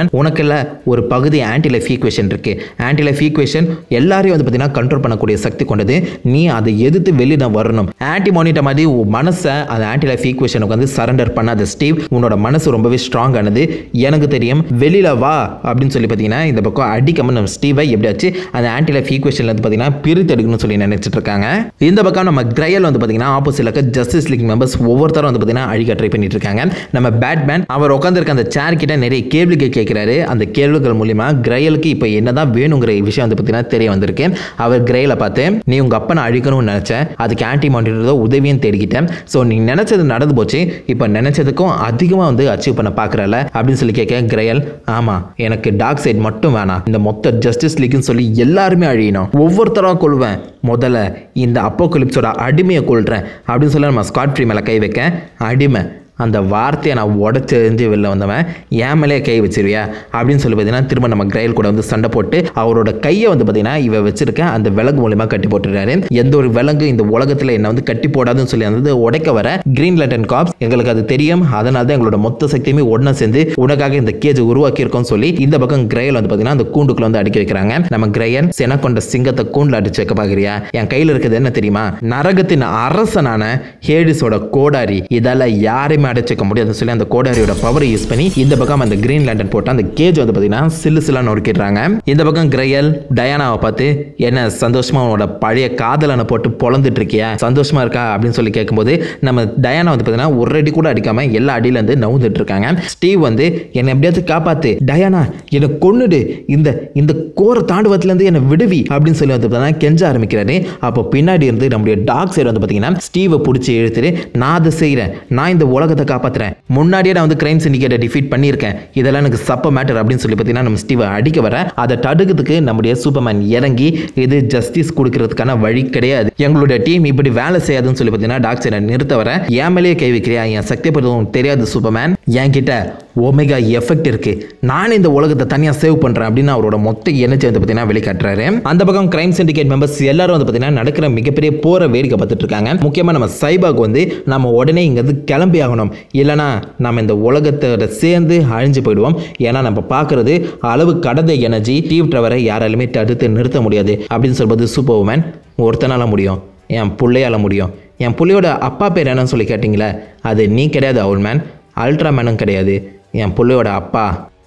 முதல்ல ஒரு பகுதி ஆன்டி லைஃப் ஈக்குவேஷன் இருக்கு ஆன்டி லைஃப் ஈக்குவேஷன் எல்லாரையும் வந்து பார்த்தீங்கன்னா கண்ட்ரோல் பண்ணக்கூடிய சக்தி கொண்டது நீ அதை எதிர்த்து வெளியிட வரணும் ஆன்டி மோனிட்ட மாதிரி உன் மனசை அந்த ஆன்டி லைஃப் ஈக்குவேஷனுக்கு வந்து சரண்டர் பண்ணாத ஸ்டீவ் உன்னோட மனசு ரொம்பவே ஸ்ட்ராங் ஆனது எனக்கு தெரியும் வெளியில வா அப்படின்னு சொல்லி பார்த்தீங்கன்னா இந்த பக்கம் அடிக்காம நம்ம ஸ்டீவை எப்படியாச்சு அந்த ஆன்டி லைஃப் ஈக்குவேஷன்ல வந்து பார்த்தீங்கன்னா பிரித்து எடுக்கணும்னு சொல்லி நினைச்சிட்டு இருக்காங்க இந்த பக்கம் நம்ம கிரையல் வந்து பார்த்தீங்கன்னா ஆப்போசிட்ல இருக்க ஜஸ்டிஸ் லீக் மெம்பர்ஸ் ஒவ்வொருத்தரும் வந்து பார்த்தீங்கன்னா அழிக்க ட்ரை பண்ணிட்டு இருக்காங்க நம்ம பேட்மேன் அவர் உட்காந்துருக்க அந்த சேர் கிட்ட நிறைய கேள்விகள் கேட்கிறாரு அந்த கேள்விகள் மூலியமா கிரையலுக்கு இப்போ என்னதான் வேணுங்கிற விஷயம் வந்து பார்த்தீங்கன்னா தெரிய வந்திருக்கு அவர் கிரையலை பார்த்து நீ உங்க அப்பனை அழிக்கணும்னு நினைச்ச அதுக்கு ஆன்டி மானிட்டர் உதவியும் தேடிக்கிட்டேன் ஸோ நீ நினைச்சது நடந்து போச்சு இப்போ நினைச்சதுக்கும் அதிகமாக வந்து அச்சீவ் பண்ண பார்க்குறல அப்படின்னு சொல்லி கேட்க கிரையல் ஆமா எனக்கு டார்க் சைடு மட்டும் வேணாம் இந்த மொத்த ஜஸ்டிஸ் லீக்னு சொல்லி எல்லாருமே அழியணும் ஒவ்வொருத்தராக கொள்வேன் முதல்ல இந்த அப்போகலிப்ஸோட அடிமையை கொள்றேன் அப்படின்னு சொல்லி நம்ம ஸ்காட் ஃப்ரீ மேலே கை வைக்க அடிமை அந்த வார்த்தையை நான் உடச்செறிஞ்சு வெளில வந்தவன் என் மேலே கை வச்சிருவியா அப்படின்னு சொல்லி பார்த்தீங்கன்னா திரும்ப நம்ம கிரைல் கூட வந்து சண்டை போட்டு அவரோட கையை வந்து பார்த்தீங்கன்னா இவ வச்சிருக்க அந்த விலங்கு மூலியமா கட்டி போட்டுறாரு எந்த ஒரு விலங்கு இந்த உலகத்தில் என்ன வந்து கட்டி போடாதுன்னு சொல்லி வந்து உடைக்க வர கிரீன் லண்டன் காப்ஸ் எங்களுக்கு அது தெரியும் அதனால தான் எங்களோட மொத்த சக்தியுமே ஒன்றா சேர்ந்து உனக்காக இந்த கேஜ் உருவாக்கி இருக்கோம்னு சொல்லி இந்த பக்கம் கிரையல் வந்து பார்த்தீங்கன்னா அந்த கூண்டுக்குள்ள வந்து அடிக்க வைக்கிறாங்க நம்ம கிரையன் சென கொண்ட சிங்கத்தை கூண்டில் அடிச்சு வைக்க பார்க்குறியா என் கையில் இருக்கிறது என்ன தெரியுமா நரகத்தின் அரசனான ஹேடிஸோட கோடாரி இதால யாரையுமே அடைச்சு வைக்க முடியாதுன்னு சொல்லி அந்த கோடாரியோட பவரை யூஸ் பண்ணி இந்த பக்கம் அந்த கிரீன் லேண்டன் போட்டு அந்த கேஜ் வந்து பார்த்தீங்கன்னா சில்லு சில்லா நொறுக்கிடுறாங்க இந்த பக்கம் கிரையல் டயானாவை பார்த்து என்ன சந்தோஷமா உன்னோட பழைய காதலனை போட்டு பொழந்துட்டு இருக்கியா சந்தோஷமா இருக்கா அப்படின்னு சொல்லி கேட்கும்போது நம்ம டயானா வந்து பார்த்தீங்கன்னா ஒரு அடி கூட அடிக்காம எல்லா அடியில இருந்து நவுந்துட்டு இருக்காங்க ஸ்டீவ் வந்து என்னை எப்படியாவது காப்பாத்து டயானா என்னை கொன்னுடு இந்த இந்த கோர தாண்டுவத்துல இருந்து என்னை விடுவி அப்படின்னு சொல்லி வந்து பார்த்தீங்கன்னா கெஞ்ச ஆரம்பிக்கிறாரு அப்போ பின்னாடி இருந்து நம்முடைய டாக் சைடு வந்து பார்த்தீங்கன்னா ஸ்டீவை பிடிச்சி இழுத்துட்டு நான் அதை செய்கிறேன் நான் இந்த உலகத்தை காப்பாத்துறேன் முன்னாடியே நான் வந்து கிரைம் சிண்டிகேட்டை டிஃபீட் பண்ணியிருக்கேன் இதெல்லாம் எனக்கு சப்ப மேட்டர் அப்படின்னு சொல்லி பார்த்தீங்கன்னா நம்ம ஸ்டீவை அடிக்க வர அதை தடுக்கிறதுக்கு நம்முடைய சூப்பர்மேன் இறங்கி இது ஜஸ்டிஸ் கொடுக்கறதுக்கான வழி கிடையாது எங்களுடைய டீம் இப்படி வேலை செய்யாதுன்னு சொல்லி பார்த்தீங்கன்னா டாக்டரை நிறுத்த வர என் மேலேயே கை வைக்கிறியா என் சக்தியை பற்றி உனக்கு தெரியாது சூப்பர்மேன் என்கிட்ட ஒமேகா எஃபெக்ட் இருக்கு நான் இந்த உலகத்தை தனியாக சேவ் பண்றேன் அப்படின்னு அவரோட மொத்த எனர்ஜி வந்து பார்த்தீங்கன்னா வெளிக்காட்டுறாரு அந்த பக்கம் கிரைம் சிண்டிகேட் மெம்பர்ஸ் எல்லாரும் வந்து பார்த்தீங்கன்னா நடக்கிற மிகப்பெரிய போரை வேடிக்கை பார்த்துட்டு இருக்காங்க முக்கியமாக நம்ம சைபாக் வந்து நம்ம உடனே இங்கேருந்து கிளம்பி ஆகணும் இல்லைனா நம்ம இந்த உலகத்தோட சேர்ந்து அழிஞ்சு போயிடுவோம் ஏன்னா நம்ம பார்க்கறது அளவு கடந்த எனர்ஜி டீவ் ட்ரவரை யாராலுமே தடுத்து நிறுத்த முடியாது அப்படின்னு சொல்வது சூப்பர் உமன் ஒருத்தனால முடியும் என் பிள்ளையால முடியும் என் புள்ளையோட அப்பா பேர் என்னன்னு சொல்லி கேட்டிங்களே அது நீ கிடையாது அவுல் மேன் அல்ட்ரா மேனும் கிடையாது என் புள்ளையோட அப்பா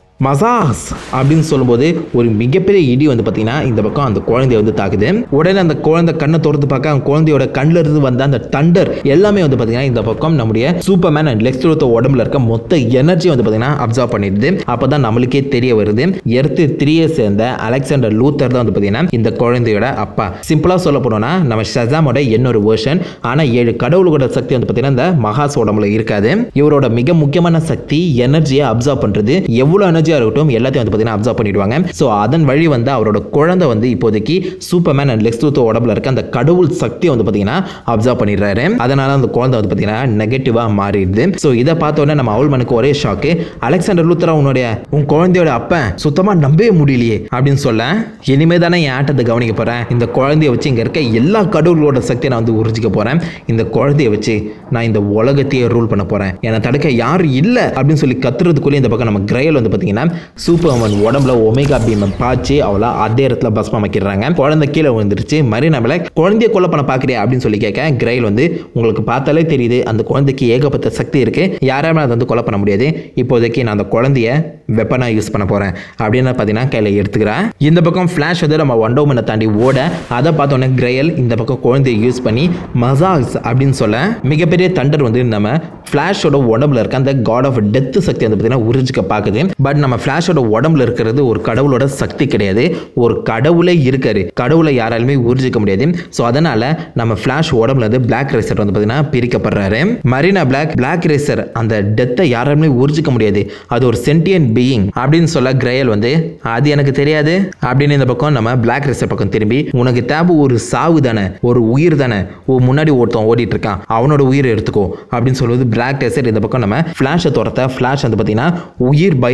மசாஸ் அப்படின்னு சொல்லும்போது ஒரு மிகப்பெரிய இடி வந்து பார்த்தீங்கன்னா இந்த பக்கம் அந்த குழந்தைய வந்து தாக்குது உடனே அந்த குழந்தை கண்ணை திறந்து பார்க்க அந்த குழந்தையோட கண்ணில் இருந்து வந்த அந்த தண்டர் எல்லாமே வந்து பார்த்தீங்கன்னா இந்த பக்கம் நம்முடைய சூப்பர்மேன் அண்ட் லெக்ஸ் உடம்புல இருக்க மொத்த எனர்ஜி வந்து பார்த்தீங்கன்னா அப்சர்வ் பண்ணிடுது அப்போ தான் நம்மளுக்கே தெரிய வருது எர்த்து த்ரீயை சேர்ந்த அலெக்சாண்டர் லூத்தர் தான் வந்து பார்த்தீங்கன்னா இந்த குழந்தையோட அப்பா சிம்பிளாக சொல்ல போனோம்னா நம்ம ஷசாமோட இன்னொரு வேர்ஷன் ஆனால் ஏழு கடவுளோட சக்தி வந்து பார்த்தீங்கன்னா இந்த மகாஸ் உடம்புல இருக்காது இவரோட மிக முக்கியமான சக்தி எனர்ஜியை அப்சர்வ் பண்ணுறது எவ்வளோ எனர்ஜியாக இருக்கட்டும் எல்லாத்தையும் வந்து பார்த்தீங்கன்னா அப்சர்வ் பண்ணிடுவாங்க ஸோ அதன் வழி வந்து அவரோட குழந்தை வந்து இப்போதைக்கு சூப்பர்மேன் அண்ட் லெக்ஸ் உடம்புல இருக்க அந்த கடவுள் சக்தியை வந்து பார்த்தீங்கன்னா அப்சர்வ் பண்ணிடுறாரு அதனால அந்த குழந்தை வந்து பார்த்தீங்கன்னா நெகட்டிவாக மாறிடுது ஸோ இதை பார்த்த உடனே நம்ம அவள்மனுக்கு ஒரே ஷாக்கு அலெக்சாண்டர் லூத்தரா உன்னுடைய உன் குழந்தையோட அப்பன் சுத்தமாக நம்பவே முடியலையே அப்படின்னு சொல்ல இனிமே தானே என் ஆட்டத்தை கவனிக்க போகிறேன் இந்த குழந்தைய வச்சு இங்கே இருக்க எல்லா கடவுளோட சக்தியை நான் வந்து உறிஞ்சிக்க போகிறேன் இந்த குழந்தைய வச்சு நான் இந்த உலகத்தையே ரூல் பண்ண போகிறேன் என்னை தடுக்க யாரும் இல்லை அப்படின்னு சொல்லி கத்துறதுக்குள்ளே இந்த பக்கம் நம்ம கிரையல் வந்து பார்த்தீங்கன்னா சூப்பர் உமன் உடம்புல ஒமேகா பீமை பாய்ச்சி அவளை அதே இடத்துல பஸ்மம் வைக்கிறாங்க குழந்தை கீழே விழுந்துருச்சு மறுநாள் குழந்தைய கொலை பண்ண பார்க்குறியா அப்படின்னு சொல்லி கேட்க கிரைல் வந்து உங்களுக்கு பார்த்தாலே தெரியுது அந்த குழந்தைக்கு ஏகப்பட்ட சக்தி இருக்கு யாராலுமே அதை வந்து கொலை பண்ண முடியாது இப்போதைக்கு நான் அந்த குழந்தைய வெப்பனாக யூஸ் பண்ண போகிறேன் அப்படின்னு பார்த்தீங்கன்னா கையில் எடுத்துக்கிறேன் இந்த பக்கம் ஃப்ளாஷ் வந்து நம்ம ஒண்டோமனை தாண்டி ஓட அதை பார்த்தோன்னே கிரையல் இந்த பக்கம் குழந்தைய யூஸ் பண்ணி மசாக்ஸ் அப்படின்னு சொல்ல மிகப்பெரிய தண்டர் வந்து நம்ம ஃப்ளாஷோட உடம்புல இருக்க அந்த காட் ஆஃப் டெத் சக்தி வந்து பார்த்தீங்கன்னா உறிஞ்சிக்க பார்க்குது பட் நம்ம ஃப்ளாஷோட உடம்புல இருக்கிறது ஒரு கடவுளோட சக்தி கிடையாது ஒரு கடவுளே இருக்காரு கடவுளை யாராலுமே உறிஞ்சிக்க முடியாது ஸோ அதனால நம்ம ஃப்ளாஷ் உடம்புல இருந்து பிளாக் ரேசர் வந்து பார்த்தீங்கன்னா பிரிக்கப்படுறாரு மரீனா பிளாக் பிளாக் ரேசர் அந்த டெத்தை யாராலுமே உறிஞ்சிக்க முடியாது அது ஒரு சென்டியன் பீயிங் அப்படின்னு சொல்ல கிரையல் வந்து அது எனக்கு தெரியாது அப்படின்னு இந்த பக்கம் நம்ம பிளாக் ரேசர் பக்கம் திரும்பி உனக்கு தேவை ஒரு சாவு தானே ஒரு உயிர் தானே ஓ முன்னாடி ஒருத்தன் ஓடிட்டு இருக்கான் அவனோட உயிரை எடுத்துக்கோ அப்படின்னு சொல்லுவது பிளாக் ரேசர் இந்த பக்கம் நம்ம ஃப்ளாஷை துரத்த ஃப்ளாஷ் வந்து பார்த்தீங்கன்னா உயிர் பயத்தில் இப்போதைக்கு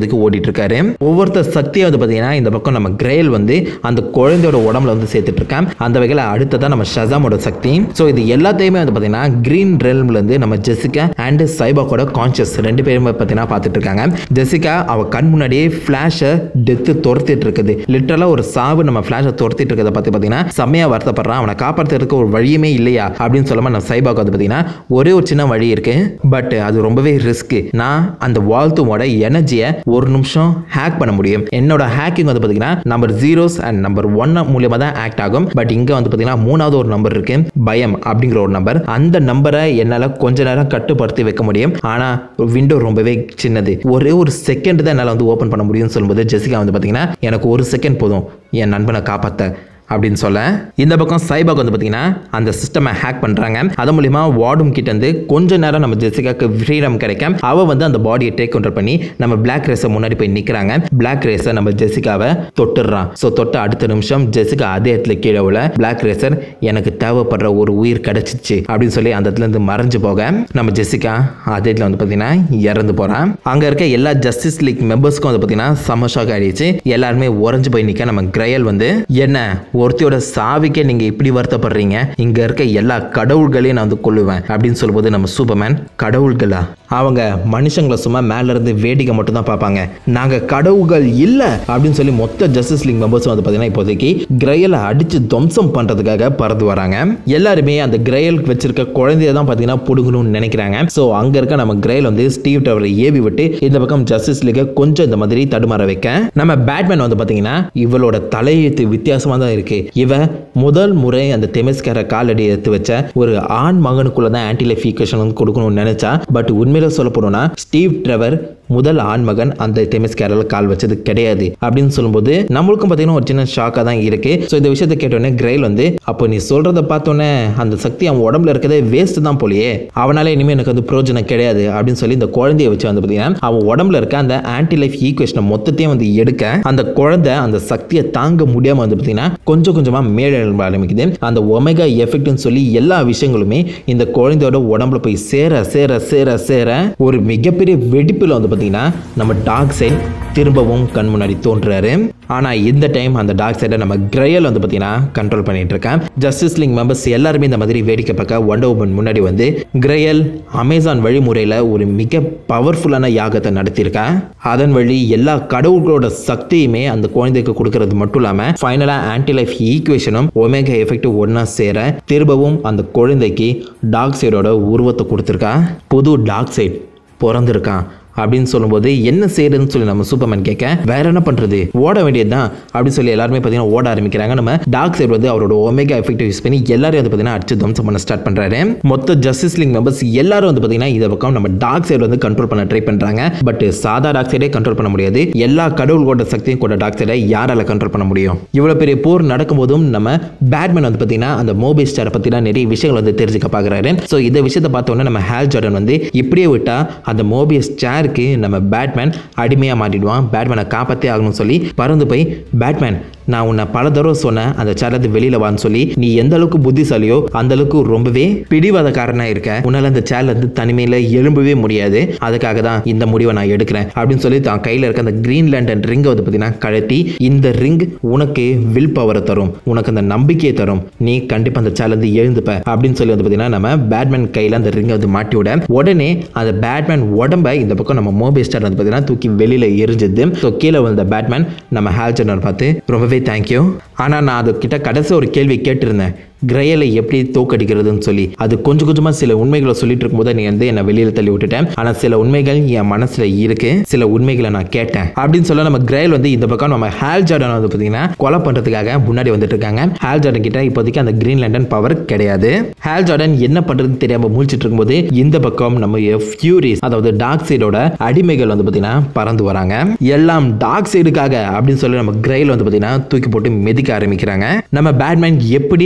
இப்போதைக்கு ஓடிட்டு இருக்காரு ஒவ்வொருத்தர் சக்தியை வந்து பார்த்தீங்கன்னா இந்த பக்கம் நம்ம கிரேல் வந்து அந்த குழந்தையோட உடம்புல வந்து சேர்த்துட்டு இருக்கான் அந்த வகையில் அடுத்ததான் நம்ம ஷசாமோட சக்தி ஸோ இது எல்லாத்தையுமே வந்து பார்த்தீங்கன்னா கிரீன் ரெல்ம்ல இருந்து நம்ம ஜெசிகா அண்ட் சைபாக்கோட கான்சியஸ் ரெண்டு பேருமே பார்த்தீங்கன்னா பார்த்துட்டு இருக்காங்க ஜெசிகா அவ கண் முன்னாடியே ஃப்ளாஷை டெத்து துரத்திட்டு இருக்குது லிட்டரலாக ஒரு சாவு நம்ம ஃப்ளாஷை துரத்திட்டு இருக்கிறத பார்த்து பார்த்தீங்கன்னா செம்மையாக வருத்தப்படுறான் அவனை காப்பாற்றுறதுக்கு ஒரு வழியுமே இல்லையா அப்படின்னு சொல்லாமல் நம்ம சைபாக்கு வந்து பார்த்தீங்கன்னா ஒரே ஒரு சின்ன வழி இருக்கு பட் அது ரொம்பவே ரிஸ்க் நான் அந்த வால்த்துமோட எனர்ஜியை ஒரு நிமிஷம் ஹேக் பண்ண முடியும் என்னோட ஹேக்கிங் வந்து பார்த்தீங்கன்னா number zeros and number one மூலியமாக தான் ஆக்ட் ஆகும் பட் இங்கே வந்து பார்த்தீங்கன்னா மூணாவது ஒரு நம்பர் இருக்கு பயம் அப்படிங்கிற ஒரு நம்பர் அந்த நம்பரை என்னால் கொஞ்ச நேரம் கட்டுப்படுத்தி வைக்க முடியும் ஆனால் விண்டோ ரொம்பவே சின்னது ஒரே ஒரு செகண்ட் தான் என்னால் வந்து ஓப்பன் பண்ண முடியும்னு சொல்லும்போது ஜெசிகா வந்து பார்த்தீங்கன்னா எனக்கு ஒரு செகண்ட் போதும் என் நண்பனை காப்பாற்ற அப்படின்னு சொல்ல இந்த பக்கம் சைபாக் வந்து பார்த்தீங்கன்னா அந்த சிஸ்டமை ஹேக் பண்ணுறாங்க அது மூலிமா வார்டும் கிட்ட இருந்து கொஞ்ச நேரம் நம்ம ஜெசிகாக்கு ஃப்ரீடம் கிடைக்கும் அவ வந்து அந்த பாடியை டேக் கண்ட்ரோல் பண்ணி நம்ம பிளாக் ரேஸை முன்னாடி போய் நிற்கிறாங்க பிளாக் ரேஸை நம்ம ஜெசிகாவை தொட்டுடுறான் ஸோ தொட்ட அடுத்த நிமிஷம் ஜெசிகா அதே இடத்துல கீழே உள்ள பிளாக் ரேசர் எனக்கு தேவைப்படுற ஒரு உயிர் கிடைச்சிச்சு அப்படின்னு சொல்லி அந்த இடத்துல இருந்து மறைஞ்சு போக நம்ம ஜெசிகா அதே இடத்துல வந்து பார்த்தீங்கன்னா இறந்து போகிறான் அங்கே இருக்க எல்லா ஜஸ்டிஸ் லீக் மெம்பர்ஸ்க்கும் வந்து பார்த்தீங்கன்னா செம ஷாக் ஆயிடுச்சு எல்லாருமே உறைஞ்சு போய் நிற்க நம்ம கிரையல் வந்து என்ன ஒருத்தியோட சாவிக்கே நீங்க இப்படி வருத்தப்படுறீங்க இங்க இருக்க எல்லா கடவுள்களையும் நான் வந்து கொள்ளுவேன் அப்படின்னு சொல்லும்போது நம்ம சூப்பர்மேன் கடவுள்களா அவங்க மனுஷங்களை சும்மா மேல இருந்து வேடிக்கை மட்டும் தான் பார்ப்பாங்க நாங்க கடவுள்கள் இல்ல அப்படின்னு சொல்லி மொத்த ஜஸ்டிஸ் லீக் மெம்பர்ஸ் வந்து பாத்தீங்கன்னா இப்போதைக்கு கிரையலை அடிச்சு துவம்சம் பண்றதுக்காக பறந்து வராங்க எல்லாருமே அந்த கிரையல் வச்சிருக்க குழந்தைய தான் பாத்தீங்கன்னா புடுங்கணும்னு நினைக்கிறாங்க ஸோ அங்க இருக்க நம்ம கிரையல் வந்து ஸ்டீவ் டவரை ஏவி விட்டு இந்த பக்கம் ஜஸ்டிஸ் லீக்கை கொஞ்சம் இந்த மாதிரி தடுமாற வைக்க நம்ம பேட்மேன் வந்து பாத்தீங்கன்னா இவளோட தலையெழுத்து வித்தியாசமா தான் இருக்கு இவ முதல் முறை அந்த தெமிஸ்கரை காலடி எடுத்து வச்ச ஒரு ஆண் மகனுக்குள்ள தான் ஆன்டி லைஃப் ஈக்குவேஷன் வந்து கொடுக்கணும்னு நினைச்சா பட் உண்மையில சொல்ல போனோம்னா ஸ்டீவ் ட்ரெவர் முதல் ஆண் மகன் அந்த தெமிஸ்கேரில் கால் வச்சது கிடையாது அப்படின்னு சொல்லும்போது நம்மளுக்கும் பார்த்தீங்கன்னா ஒரு சின்ன ஷாக்காக தான் இருக்கு ஸோ இந்த விஷயத்தை கேட்டோடனே கிரைல் வந்து அப்போ நீ சொல்றத பார்த்தோன்னே அந்த சக்தி அவன் உடம்புல இருக்கதே வேஸ்ட் தான் போலியே அவனால இனிமேல் எனக்கு வந்து பிரோஜனம் கிடையாது அப்படின்னு சொல்லி இந்த குழந்தைய வச்சு வந்து பார்த்தீங்கன்னா அவன் உடம்புல இருக்க அந்த ஆன்டி லைஃப் ஈக்குவேஷனை மொத்தத்தையும் வந்து எடுக்க அந்த குழந்தை அந்த சக்தியை தாங்க முடியாம வந்து பார்த்தீங்கன்னா கொஞ்சம் கொஞ்சமா மேலே எழும்ப ஆரம்பிக்குது அந்த ஒமேகா எஃபெக்ட்னு சொல்லி எல்லா விஷயங்களுமே இந்த குழந்தையோட உடம்புல போய் சேர சேர சேர சேர ஒரு மிகப்பெரிய வெடிப்பில் வந்து பார்த்தீங்கன்னா நம்ம டாக் சைட் திரும்பவும் கண் முன்னாடி தோன்றுறாரு ஆனால் இந்த டைம் அந்த டாக் சைடை நம்ம கிரையல் வந்து பார்த்தீங்கன்னா கண்ட்ரோல் பண்ணிட்டு இருக்கேன் ஜஸ்டிஸ் லீக் மெம்பர்ஸ் எல்லாருமே இந்த மாதிரி வேடிக்கை பார்க்க ஒண்டர் உமன் முன்னாடி வந்து கிரையல் அமேசான் வழிமுறையில் ஒரு மிக பவர்ஃபுல்லான யாகத்தை நடத்தியிருக்கேன் அதன் வழி எல்லா கடவுள்களோட சக்தியுமே அந்த குழந்தைக்கு கொடுக்கறது மட்டும் இல்லாமல் ஃபைனலாக ஆன்டி லைஃப் ஈக்குவேஷனும் ஒமேகா எஃபெக்ட் ஒன்றா சேர திரும்பவும் அந்த குழந்தைக்கு டாக் சைடோட உருவத்தை கொடுத்துருக்கா புது டாக் சைட் பிறந்திருக்கான் அப்படின்னு சொல்லும்போது என்ன செய்யறதுன்னு சொல்லி நம்ம சூப்பர்மேன் கேட்க வேற என்ன பண்றது ஓட வேண்டியதுதான் அப்படின்னு சொல்லி எல்லாருமே பார்த்தீங்கன்னா ஓட ஆரம்பிக்கிறாங்க நம்ம டார்க் சைடு வந்து அவரோட ஒமேகா எஃபெக்ட் யூஸ் பண்ணி எல்லாரும் வந்து பார்த்தீங்கன்னா அடிச்சு துவம்சம் பண்ண ஸ்டார்ட் பண்றாரு மொத்த ஜஸ்டிஸ் லீக் மெம்பர்ஸ் எல்லாரும் வந்து பார்த்தீங்கன்னா இந்த பக்கம் நம்ம டார்க் சைடு வந்து கண்ட்ரோல் பண்ண ட்ரை பண்றாங்க பட் சாதா டார்க் சைடே கண்ட்ரோல் பண்ண முடியாது எல்லா கடவுள்களோட சக்தியும் கூட டார்க் சைடை யாரால கண்ட்ரோல் பண்ண முடியும் இவ்வளவு பெரிய போர் நடக்கும்போதும் நம்ம பேட்மேன் வந்து பார்த்தீங்கன்னா அந்த மோபி ஸ்டாரை பற்றினா நிறைய விஷயங்கள் வந்து தெரிஞ்சுக்க பார்க்குறாரு ஸோ இந்த விஷயத்தை பார்த்தோன்னே நம்ம ஹேல் ஜார்டன் வந்து இப்படியே விட்டா அந்த மோபியஸ் சேருக்கு நம்ம பேட்மேன் அடிமையாக மாட்டிடுவான் பேட்மேனை காப்பாற்றே ஆகணும்னு சொல்லி பறந்து போய் பேட்மேன் நான் உன்னை பல தடவை சொன்னேன் அந்த சேர்லேருந்து வெளியில் வான்னு சொல்லி நீ எந்த அளவுக்கு புத்திசாலியோ அந்த அளவுக்கு ரொம்பவே பிடிவாதக்காரனா இருக்க உன்னால அந்த சேர்ல இருந்து தனிமையில எழும்பவே முடியாது அதுக்காக தான் இந்த முடிவை நான் எடுக்கிறேன் அப்படின்னு சொல்லி தான் கையில இருக்க அந்த கிரீன் லேண்டன் ரிங்கை வந்து பார்த்தீங்கன்னா கழட்டி இந்த ரிங் உனக்கு வில் பவரை தரும் உனக்கு அந்த நம்பிக்கையை தரும் நீ கண்டிப்பா அந்த சேர்ல இருந்து எழுந்துப்ப அப்படின்னு சொல்லி வந்து பார்த்தீங்கன்னா நம்ம பேட்மேன் கையில அந்த ரிங்கை வந்து மாட்டி விட உடனே அந்த பேட்மேன் உடம்ப இந்த பக்கம் நம்ம மோபி ஸ்டார் வந்து பார்த்தீங்கன்னா தூக்கி வெளியில எரிஞ்சது ஸோ கீழே வந்த பேட்மேன் நம்ம ஹேல்ஜனர் பார்த்து ரொம்பவே தேங்க்யூ ஆனால் நான் அதுக்கிட்ட கடைசி ஒரு கேள்வி கேட்டிருந்தேன் கிரையலை எப்படி தோக்கடிக்கிறதுன்னு சொல்லி அது கொஞ்சம் கொஞ்சமா சில உண்மைகளை சொல்லிட்டு இருக்கும்போது நீ வந்து என்னை வெளியில தள்ளி விட்டுட்டேன் ஆனா சில உண்மைகள் என் மனசுல இருக்கு சில உண்மைகளை நான் கேட்டேன் அப்படின்னு சொல்ல நம்ம கிரையல் வந்து இந்த பக்கம் நம்ம ஹேல் ஜார்டன் வந்து பாத்தீங்கன்னா கொலை பண்றதுக்காக முன்னாடி வந்துட்டு இருக்காங்க ஹேல் ஜார்டன் கிட்ட இப்போதைக்கு அந்த கிரீன் லண்டன் பவர் கிடையாது ஹேல் ஜார்டன் என்ன பண்றதுன்னு தெரியாம முழிச்சிட்டு இருக்கும்போது இந்த பக்கம் நம்ம ஃபியூரிஸ் அதாவது டார்க் சைடோட அடிமைகள் வந்து பாத்தீங்கன்னா பறந்து வராங்க எல்லாம் டார்க் சைடுக்காக அப்படின்னு சொல்லி நம்ம கிரைல் வந்து பாத்தீங்கன்னா தூக்கி போட்டு மிதிக்க ஆரம்பிக்கிறாங்க நம்ம பேட்மேன் எப்படி அந்த கிரைல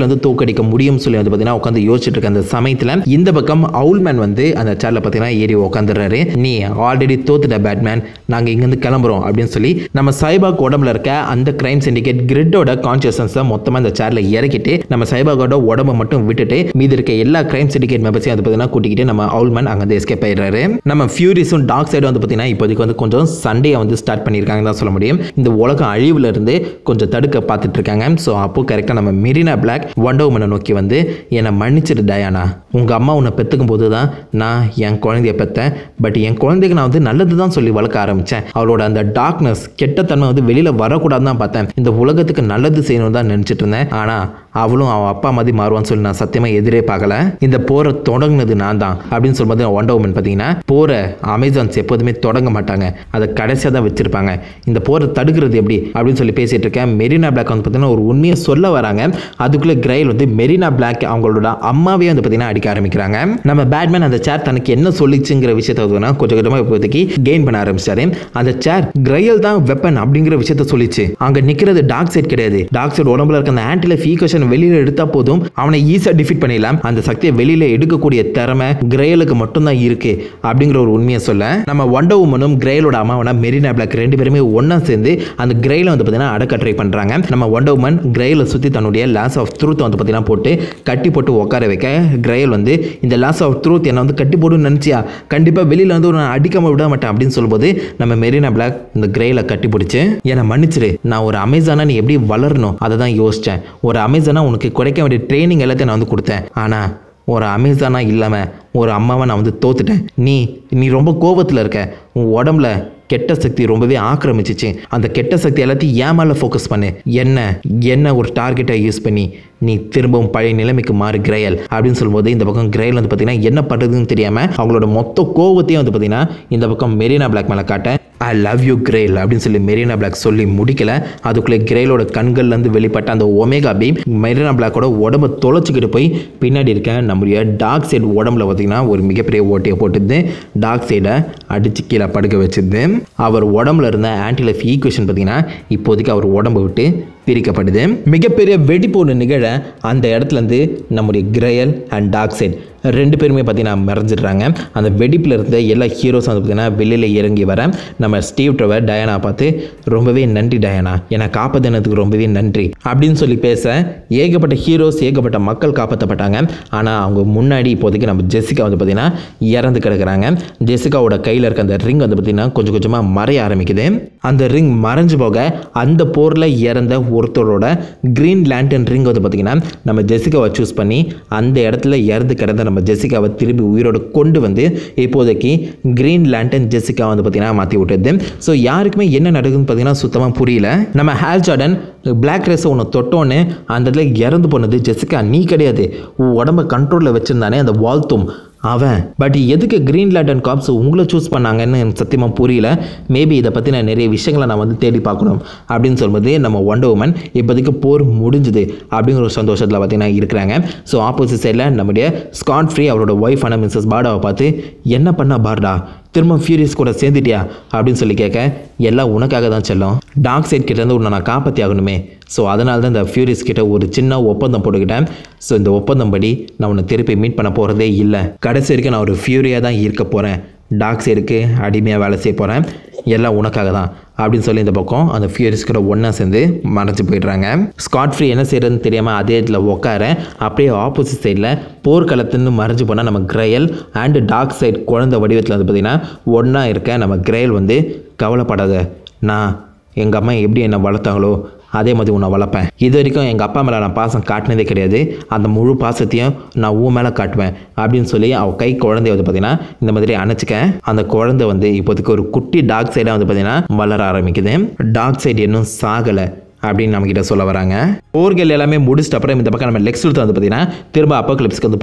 கிரையில் வந்து தோக்கடிக்க முடியும்னு சொல்லி வந்து பார்த்தீங்கன்னா உட்காந்து யோசிச்சுட்டு இருக்க அந்த சமயத்தில் இந்த பக்கம் அவுல்மேன் வந்து அந்த சேரில் பார்த்தீங்கன்னா ஏறி உட்காந்துடுறாரு நீ ஆல்ரெடி தோத்துட்ட பேட்மேன் நாங்கள் இங்கேருந்து கிளம்புறோம் அப்படின்னு சொல்லி நம்ம சைபாக் உடம்புல இருக்க அந்த கிரைம் சிண்டிகேட் கிரிட்டோட கான்சியஸ்னஸை மொத்தமாக இந்த சேரில் இறக்கிட்டு நம்ம சைபாகோட உடம்பை மட்டும் விட்டுட்டு மீதி இருக்க எல்லா கிரைம் சிண்டிகேட் மெம்பர்ஸையும் அது பார்த்தீங்கன்னா கூட்டிக்கிட்டு நம்ம அவுல்மேன் அங்கேருந்து எஸ்கேப் ஆயிடுறாரு நம்ம ஃபியூரிஸும் டாக் சைடும் வந்து பார்த்தீங்கன்னா இப்போதைக்கு வந்து கொஞ்சம் சண்டையை வந்து ஸ்டார்ட் பண்ணியிருக்காங்க தான் சொல்ல முடியும் இந்த உலகம் அழிவுல இருந்து கொஞ்சம் தடுக்க பார்த்துட்டு இருக்காங்க ஸோ அப்போ கரெக்டாக நம்ம மெரினா பிளாக் வண்டர் உமனை நோக்கி வந்து என்னை மன்னிச்சிடு டயானா உங்கள் அம்மா உன்னை பெற்றுக்கும் போது தான் நான் என் குழந்தைய பெற்றேன் பட் என் குழந்தைக்கு நான் வந்து நல்லது தான் சொல்லி வளர்க்க ஆரம்பித்தேன் அவளோட அந்த டார்க்னஸ் கெட்டத்தன்மை வந்து வெளியில் வரக்கூடாதுன்னு தான் பார்த்தேன் இந்த உலகத்துக்கு நல்லது செய்யணும் தான் நினச்சிட்டு இருந்தேன் ஆனால் அவளும் அவன் அப்பா மாதிரி மாறுவான்னு சொல்லி நான் சத்தியமாக எதிரே பார்க்கல இந்த போரை தொடங்குனது நான் தான் அப்படின்னு சொல்லும்போது ஒண்டர் உமன் பார்த்தீங்கன்னா போரை அமேசான்ஸ் எப்போதுமே தொடங்க மாட்டாங்க அதை கடைசியாக தான் வச்சிருப்பாங்க இந்த போரை தடுக்கிறது எப்படி அப்படின்னு சொல்லி பேசிட்டு இருக்கேன் மெரினா பிளாக் வந்து பார்த்தீங்கன்னா ஒரு உண்மையை சொல்ல வராங்க அதுக்குள்ளே கிரைல் வந்து மெரினா பிளாக் அவங்களோட அம்மாவே வந்து பார்த்தீங்கன்னா அடிக்க ஆரம்பிக்கிறாங்க நம்ம பேட்மேன் அந்த சேர் தனக்கு என்ன சொல்லிச்சுங்கிற விஷயத்தை வந்து கொஞ்சம் கொஞ்சமாக இப்போதைக்கு கெயின் பண்ண ஆரம்பிச்சாரு அந்த சேர் கிரையல் தான் வெப்பன் அப்படிங்கிற விஷயத்த சொல்லிச்சு அங்க நிக்கிறது டார்க் சைட் கிடையாது டார்க் சைட் உடம்புல இருக்க அந்த ஆன்டில ஃபீகேஷன் வெளியில எடுத்தா போதும் அவனை ஈஸியா டிஃபீட் பண்ணிடலாம் அந்த சக்தியை வெளியில எடுக்கக்கூடிய திறமை கிரையலுக்கு மட்டும்தான் இருக்கு அப்படிங்கிற ஒரு உண்மையை சொல்ல நம்ம வண்டர் உமனும் கிரையலோட அம்மாவனா மெரினா பிளாக் ரெண்டு பேருமே ஒண்ணா சேர்ந்து அந்த கிரையில வந்து பார்த்தீங்கன்னா அடக்க ட்ரை பண்றாங்க நம்ம வண்டர் உமன் கிரையில சுத்தி தன்னுடைய லாஸ் ஆஃப் ட்ரூத் வந்து பார்த்தீங்கன்னா போட்டு கட்டி போட்டு உட்கார வைக்க கிரையல் வந்து இந்த லாஸ் ஆஃப் ட்ரூத் என்ன வந்து கட்டி போடுன்னு நினச்சியா கண்டிப்பாக வெளியில் வந்து நான் அடிக்காம விட மாட்டேன் அப்படின்னு சொல்லும்போது நம்ம மெரினா பிளாக் இந்த கிரேயில் கட்டி பிடிச்சி என்னை மன்னிச்சிரு நான் ஒரு அமேசானா நீ எப்படி வளரணும் அதை தான் யோசித்தேன் ஒரு அமேசானா உனக்கு கிடைக்க வேண்டிய ட்ரைனிங் எல்லாத்தையும் நான் வந்து கொடுத்தேன் ஆனால் ஒரு அமேசானா இல்லாமல் ஒரு அம்மாவை நான் வந்து தோத்துட்டேன் நீ நீ ரொம்ப கோபத்தில் இருக்க உன் உடம்புல கெட்ட சக்தி ரொம்பவே ஆக்கிரமிச்சிச்சு அந்த கெட்ட சக்தி எல்லாத்தையும் ஏன் மேலே ஃபோக்கஸ் பண்ணு என்ன என்ன ஒரு டார்கெட்டை யூஸ் பண்ணி நீ திரும்பவும் பழைய நிலைமைக்கு மாறு கிரையல் அப்படின்னு சொல்லும்போது இந்த பக்கம் கிரையல் வந்து பார்த்தீங்கன்னா என்ன பண்ணுறதுன்னு தெரியாமல் அவங்களோட மொத்த கோவத்தையும் வந்து பார்த்தீங்கன்னா இந்த பக்கம் மெரினா பிளாக் மேலே காட்ட ஐ லவ் யூ கிரேல் அப்படின்னு சொல்லி மெரினா பிளாக் சொல்லி முடிக்கல அதுக்குள்ளே கிரேலோட கண்கள்லேருந்து வெளிப்பட்ட அந்த ஒமேகா பீம் மெரினா பிளாக்கோட உடம்ப தொலைச்சிக்கிட்டு போய் பின்னாடி இருக்க நம்முடைய டார்க் சைடு உடம்புல பார்த்தீங்கன்னா ஒரு மிகப்பெரிய ஓட்டையை போட்டுது டார்க் சைடை அடித்து கீழே படுக்க வச்சுது அவர் உடம்புல இருந்த ஆன்டிலைஃப் ஈக்குவேஷன் பார்த்தீங்கன்னா இப்போதைக்கு அவர் உடம்பை விட்டு பிரிக்கப்படுது மிகப்பெரிய வெடிப்போடு நிகழ அந்த இடத்துலேருந்து நம்முடைய கிரேயல் அண்ட் டார்க் சைட் ரெண்டு பேருமே பார்த்தீங்கன்னா மறைஞ்சிடுறாங்க அந்த வெடிப்பில் இருந்த எல்லா ஹீரோஸும் வந்து பார்த்தீங்கன்னா வெளியில் இறங்கி வர நம்ம ஸ்டீவ் ட்ரவர் டயானா பார்த்து ரொம்பவே நன்றி டயானா என்னை காப்பாற்றினதுக்கு ரொம்பவே நன்றி அப்படின்னு சொல்லி பேச ஏகப்பட்ட ஹீரோஸ் ஏகப்பட்ட மக்கள் காப்பாற்றப்பட்டாங்க ஆனால் அவங்க முன்னாடி இப்போதைக்கு நம்ம ஜெசிகா வந்து பார்த்தீங்கன்னா இறந்து கிடக்குறாங்க ஜெசிகாவோட கையில் இருக்க அந்த ரிங் வந்து பார்த்தீங்கன்னா கொஞ்சம் கொஞ்சமாக மறைய ஆரம்பிக்குது அந்த ரிங் மறைஞ்சு போக அந்த போரில் இறந்த ஒருத்தரோட க்ரீன் லேண்டன் ரிங் வந்து பார்த்தீங்கன்னா நம்ம ஜெசிகாவை சூஸ் பண்ணி அந்த இடத்துல இறந்து கிடந்த நம்ம ஜெசிகாவை திரும்பி உயிரோடு கொண்டு வந்து இப்போதைக்கு க்ரீன் லேண்டன் ஜெசிகா வந்து பார்த்தீங்கன்னா மாற்றி விட்டுது ஸோ யாருக்குமே என்ன நடக்குதுன்னு பார்த்தீங்கன்னா சுத்தமாக புரியல நம்ம ஹேல் ஜார்டன் பிளாக் ரேஸை ஒன்று தொட்டோன்னு அந்த இடத்துல இறந்து போனது ஜெசிகா நீ கிடையாது உன் உடம்ப கண்ட்ரோலில் வச்சுருந்தானே அந்த வால்த்தும் அவன் பட் எதுக்கு கிரீன் லேண்டன் காப்ஸ் உங்களை சூஸ் பண்ணாங்கன்னு எனக்கு சத்தியமாக புரியல மேபி இதை பற்றி நான் நிறைய விஷயங்களை நான் வந்து தேடி பார்க்கணும் அப்படின்னு சொல்லும்போது நம்ம ஒண்டர் உமன் இப்போதைக்கு போர் முடிஞ்சுது அப்படிங்கிற ஒரு சந்தோஷத்தில் பார்த்தீங்கன்னா இருக்கிறாங்க ஸோ ஆப்போசிட் சைடில் நம்முடைய ஸ்காட் ஃப்ரீ அவரோட ஒய்ஃபான மிஸ்ஸஸ் பார்டாவை பார்த்து என்ன பண்ண பார்டா திரும்ப ஃபியூரியஸ் கூட சேர்ந்துட்டியா அப்படின்னு சொல்லி கேட்க எல்லாம் உனக்காக தான் செல்லும் டார்க் சைட் கிட்டேருந்து உன்னை நான் காப்பாற்றி ஆகணுமே ஸோ அதனால தான் இந்த ஃபியூரியஸ் கிட்ட ஒரு சின்ன ஒப்பந்தம் போட்டுக்கிட்டேன் ஸோ இந்த ஒப்பந்தம் படி நான் உன்னை திருப்பி மீட் பண்ண போகிறதே இல்லை கடைசி வரைக்கும் நான் ஒரு ஃபியூரியாக தான் இருக்க போகிறேன் டார்க் சைடுக்கு அடிமையாக வேலை செய்ய போகிறேன் எல்லாம் உனக்காக தான் அப்படின்னு சொல்லி இந்த பக்கம் அந்த ஃபியூரிஸ் கூட ஒன்றா சேர்ந்து மறைஞ்சு போயிடுறாங்க ஸ்காட் ஃப்ரீ என்ன செய்யறதுன்னு தெரியாமல் அதே இடத்துல உட்கார அப்படியே ஆப்போசிட் சைடில் போர்க்களத்துலேருந்து மறைஞ்சு போனால் நம்ம கிரையல் அண்டு டார்க் சைட் குழந்தை வடிவத்தில் வந்து பார்த்திங்கன்னா ஒன்றா இருக்க நம்ம கிரையல் வந்து கவலைப்படாத நான் எங்கள் அம்மா எப்படி என்னை வளர்த்தாங்களோ அதே மாதிரி உன்னை வளர்ப்பேன் இது வரைக்கும் எங்கள் அப்பா மேலே நான் பாசம் காட்டினதே கிடையாது அந்த முழு பாசத்தையும் நான் உன் மேலே காட்டுவேன் அப்படின்னு சொல்லி அவள் கை குழந்தைய வந்து பார்த்தீங்கன்னா இந்த மாதிரி அணைச்சிக்க அந்த குழந்தை வந்து இப்போதைக்கு ஒரு குட்டி டாக் சைடாக வந்து பார்த்தீங்கன்னா வளர ஆரம்பிக்குது டாக் சைடு இன்னும் சாகலை அப்படின்னு நம்மக்கிட்ட சொல்ல வராங்க போர்கள் எல்லாமே முடிச்சிட்ட அப்புறம் இந்த பக்கம் நம்ம லெக்ஸ் வந்து பார்த்தீங்கன்னா திரும்ப அப்போக்லிப்ஸ்க்கு வந்து போகிறாரு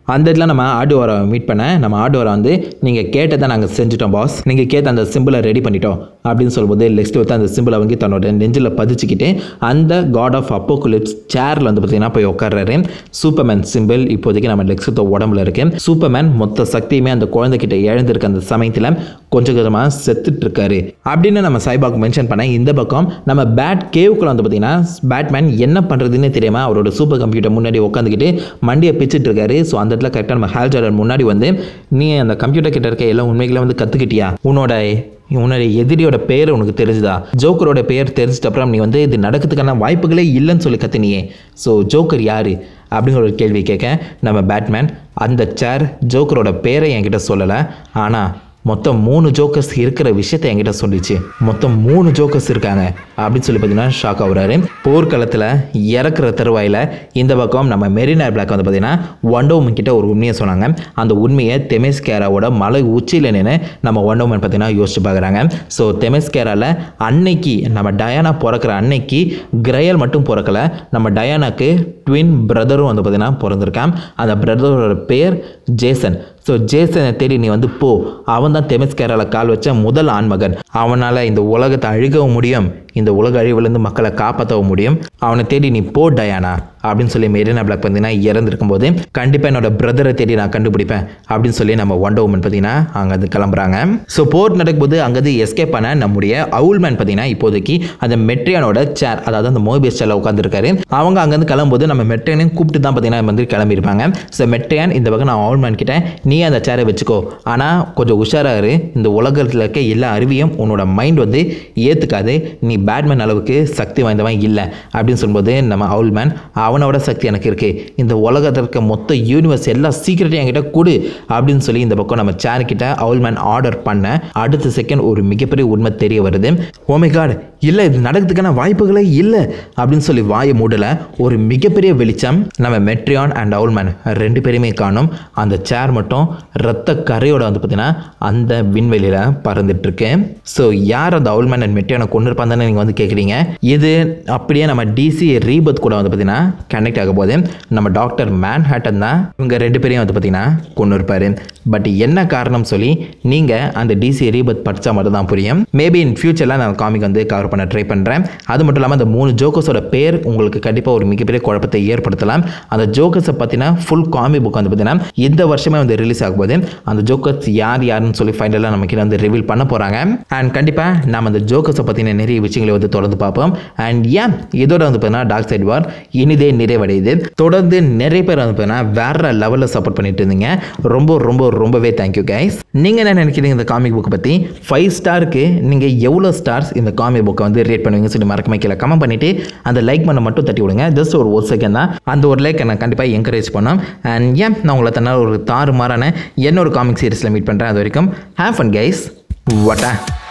அந்த இடத்துல நம்ம ஆடுவாரை மீட் பண்ண நம்ம ஆடுவாரை வந்து நீங்கள் கேட்டதை நாங்கள் செஞ்சுட்டோம் பாஸ் நீங்கள் கேட்ட அந்த சிம்பிளை ரெடி பண்ணிட்டோம் அப்படின்னு சொல்லும்போது லெக்ஸ்ட் வந்து அந்த சிம்பிளை வந்து தன்னோட நெஞ்சில் பதிச்சுக்கிட்டு அந்த காட் ஆஃப் அப்போகுலிப்ஸ் சேரில் வந்து பார்த்தீங்கன்னா போய் உட்கார்றாரு சூப்பர்மேன் சிம்பிள் இப்போதைக்கு நம்ம லெக்ஸத்தோ உடம்புல இருக்கு சூப்பர்மேன் மொத்த சக்தியுமே அந்த குழந்தைகிட்ட இழந்திருக்க அந்த சமயத்தில் கொஞ்சம் கொஞ்சமாக செத்துட்டு இருக்காரு அப்படின்னு நம்ம சைபாக் மென்ஷன் பண்ண இந்த பக்கம் நம்ம பேட் கேவுக்குள்ள வந்து பார்த்தீங்கன்னா பேட்மேன் என்ன பண்ணுறதுன்னு தெரியாமல் அவரோட சூப்பர் கம்ப்யூட்டர் முன்னாடி உட்காந்துக்கிட்டு மண்டியை பிச்சுட்டு இருக்காரு ஸோ அந்த இடத்துல கரெக்டாக நம்ம ஹேல் ஜார்டன் முன்னாடி வந்து நீ அந்த கம்ப்யூட்டர் கிட்ட இருக்க எல்லா உண்மைகளை வந்து கற்றுக்கிட்டியா உன்னோட உன்னுடைய எதிரியோட பேர் உனக்கு தெரிஞ்சுதா ஜோக்கரோட பேர் தெரிஞ்சிட்ட அப்புறம் நீ வந்து இது நடக்கிறதுக்கான வாய்ப்புகளே இல்லைன்னு சொல்லி கத்துனியே ஸோ ஜோக்கர் யார் அப்படிங்கிற ஒரு கேள்வி கேட்க நம்ம பேட்மேன் அந்த சேர் ஜோக்கரோட பேரை என்கிட்ட சொல்லலை ஆனால் மொத்தம் மூணு ஜோக்கர்ஸ் இருக்கிற விஷயத்தை என்கிட்ட சொல்லிச்சு மொத்தம் மூணு ஜோக்கர்ஸ் இருக்காங்க அப்படின்னு சொல்லி பார்த்தீங்கன்னா ஷாக் ஆகுறாரு போர்க்களத்தில் இறக்குற தருவாயில் இந்த பக்கம் நம்ம மெரினா பிளாக் வந்து பார்த்தீங்கன்னா ஒண்டோமன் கிட்ட ஒரு உண்மையை சொன்னாங்க அந்த உண்மையை தெமெஸ்கேராவோட மலை உச்சியில் நின்று நம்ம ஒண்டோமன் பார்த்தீங்கன்னா யோசிச்சு பார்க்குறாங்க ஸோ தெமெஸ்கேராவில் அன்னைக்கு நம்ம டயானா பிறக்கிற அன்னைக்கு கிரையல் மட்டும் பிறக்கல நம்ம டயானாக்கு ட்வின் பிரதரும் வந்து பார்த்தீங்கன்னா பிறந்திருக்கான் அந்த பிரதரோட பேர் ஜேசன் ஸோ ஜேசனை தேடி நீ வந்து போ அவன் தான் தெமெஸ்கேரால கால் வச்ச முதல் ஆண்மகன் அவனால் இந்த உலகத்தை அழுகவும் முடியும் இந்த உலக அழிவுலேருந்து மக்களை காப்பாற்றவும் முடியும் அவனை தேடி நீ போ டயானா அப்படின்னு சொல்லி மெரினா பிளாக் பார்த்தீங்கன்னா இறந்துருக்கும் போது கண்டிப்பாக என்னோட பிரதரை தேடி நான் கண்டுபிடிப்பேன் அப்படின்னு சொல்லி நம்ம ஒண்டர் உமன் பார்த்தீங்கன்னா அங்கேருந்து கிளம்புறாங்க ஸோ போர் நடக்கும்போது அங்கேருந்து எஸ்கேப் பண்ண நம்முடைய அவுல்மேன் பார்த்தீங்கன்னா இப்போதைக்கு அந்த மெட்ரியானோட சேர் அதாவது அந்த மோபியஸ் சேரில் உட்காந்துருக்காரு அவங்க அங்கேருந்து கிளம்பும்போது நம்ம மெட்ரியானையும் கூப்பிட்டு தான் பார்த்தீங்கன்னா வந்து கிளம்பியிருப்பாங்க ஸோ மெட்ரியான் இந்த பக்கம் நான் அவுல்மேன் கிட்ட நீ அந்த சேரை வச்சுக்கோ ஆனால் கொஞ்சம் உஷாராக இரு இந்த உலகத்தில் இருக்க எல்லா அறிவியும் உன்னோட மைண்ட் வந்து ஏற்றுக்காது நீ பேட்மேன் அளவுக்கு சக்தி வாய்ந்தவன் இல்லை அப்படின்னு சொல்லும்போது நம்ம அவுல்மேன் அவனோட சக்தி எனக்கு இருக்குது இந்த உலகத்தில் இருக்க மொத்த யூனிவர்ஸ் எல்லா சீக்கிரட்டையும் என்கிட்ட கொடு அப்படின்னு சொல்லி இந்த பக்கம் நம்ம சேர் கிட்ட அவுல்மேன் ஆர்டர் பண்ண அடுத்த செகண்ட் ஒரு மிகப்பெரிய உண்மை தெரிய வருது ஓமை காட் இல்லை இது நடக்கிறதுக்கான வாய்ப்புகளே இல்லை அப்படின்னு சொல்லி வாயை மூடல ஒரு மிகப்பெரிய வெளிச்சம் நம்ம மெட்ரியான் அண்ட் அவுல்மேன் ரெண்டு பேருமே காணும் அந்த சேர் மட்டும் ரத்த கரையோட வந்து பார்த்தீங்கன்னா அந்த விண்வெளியில் பறந்துட்டு இருக்கு ஸோ யார் அந்த அவுல்மேன் அண்ட் மெட்ரியானை கொண்டு இருப்பாங்கன்னு நீங்கள் வந்து கேட்குறீங்க இது அப்படியே நம்ம டிசி ரீபத் கூட வந்து பார்த்தீங்கன்னா கனெக்ட் ஆக போது நம்ம டாக்டர் மேன் ஹேட்டன் தான் இவங்க ரெண்டு பேரையும் வந்து பார்த்தீங்கன்னா கொண்டு இருப்பார் பட் என்ன காரணம் சொல்லி நீங்கள் அந்த டிசி ரீபத் படித்தா மட்டும் தான் புரியும் மேபி இன் ஃபியூச்சரில் நான் காமிக் வந்து கவர் பண்ண ட்ரை பண்ணுறேன் அது மட்டும் இல்லாமல் அந்த மூணு ஜோக்கர்ஸோட பேர் உங்களுக்கு கண்டிப்பாக ஒரு மிகப்பெரிய குழப்பத்தை ஏற்படுத்தலாம் அந்த ஜோக்கர்ஸை பற்றின ஃபுல் காமி புக் வந்து பார்த்தீங்கன்னா இந்த வருஷமே வந்து ரிலீஸ் ஆகும் போது அந்த ஜோக்கர்ஸ் யார் யாருன்னு சொல்லி ஃபைனலாக நம்ம கிட்ட வந்து ரிவீல் பண்ண போகிறாங்க அண்ட் கண்டிப்பாக நம்ம அந்த ஜோக்கர்ஸை பற்றின நிறைய விஷயங்களை வந்து தொடர்ந்து பார்ப்போம் அண்ட் ஏன் இதோட வந்து பார்த்தீங்கன்னா டார்க் சைட் வார் இனிதே நிறைவடையுது தொடர்ந்து நிறைய பேர் வந்து பார்த்தீங்கன்னா வேற லெவலில் சப்போர்ட் பண்ணிட்டு இருந்தீங்க ரொம்ப ரொம்ப ரொம்பவே தேங்க்யூ கைஸ் நீங்கள் என்ன நினைக்கிறீங்க இந்த காமிக் புக்கை பற்றி ஃபைவ் ஸ்டாருக்கு நீங்கள் எவ்வளோ ஸ்டார்ஸ் இந்த காமிக் புக்கை வந்து ரேட் பண்ணுவீங்கன்னு சொல்லி மறக்காம கீழே கமெண்ட் பண்ணிவிட்டு அந்த லைக் பண்ண மட்டும் தட்டி விடுங்க ஜஸ்ட் ஒரு ஒரு செகண்ட் தான் அந்த ஒரு லைக் நான் கண்டிப்பாக என்கரேஜ் பண்ணோம் அண்ட் ஏன் நான் உங்களை தன்னால் ஒரு தாறுமாறான என்ன ஒரு காமிக் சீரிஸில் மீட் பண்ணுறேன் அது வரைக்கும் ஹேவ் ஃபன் கைஸ் வட்டா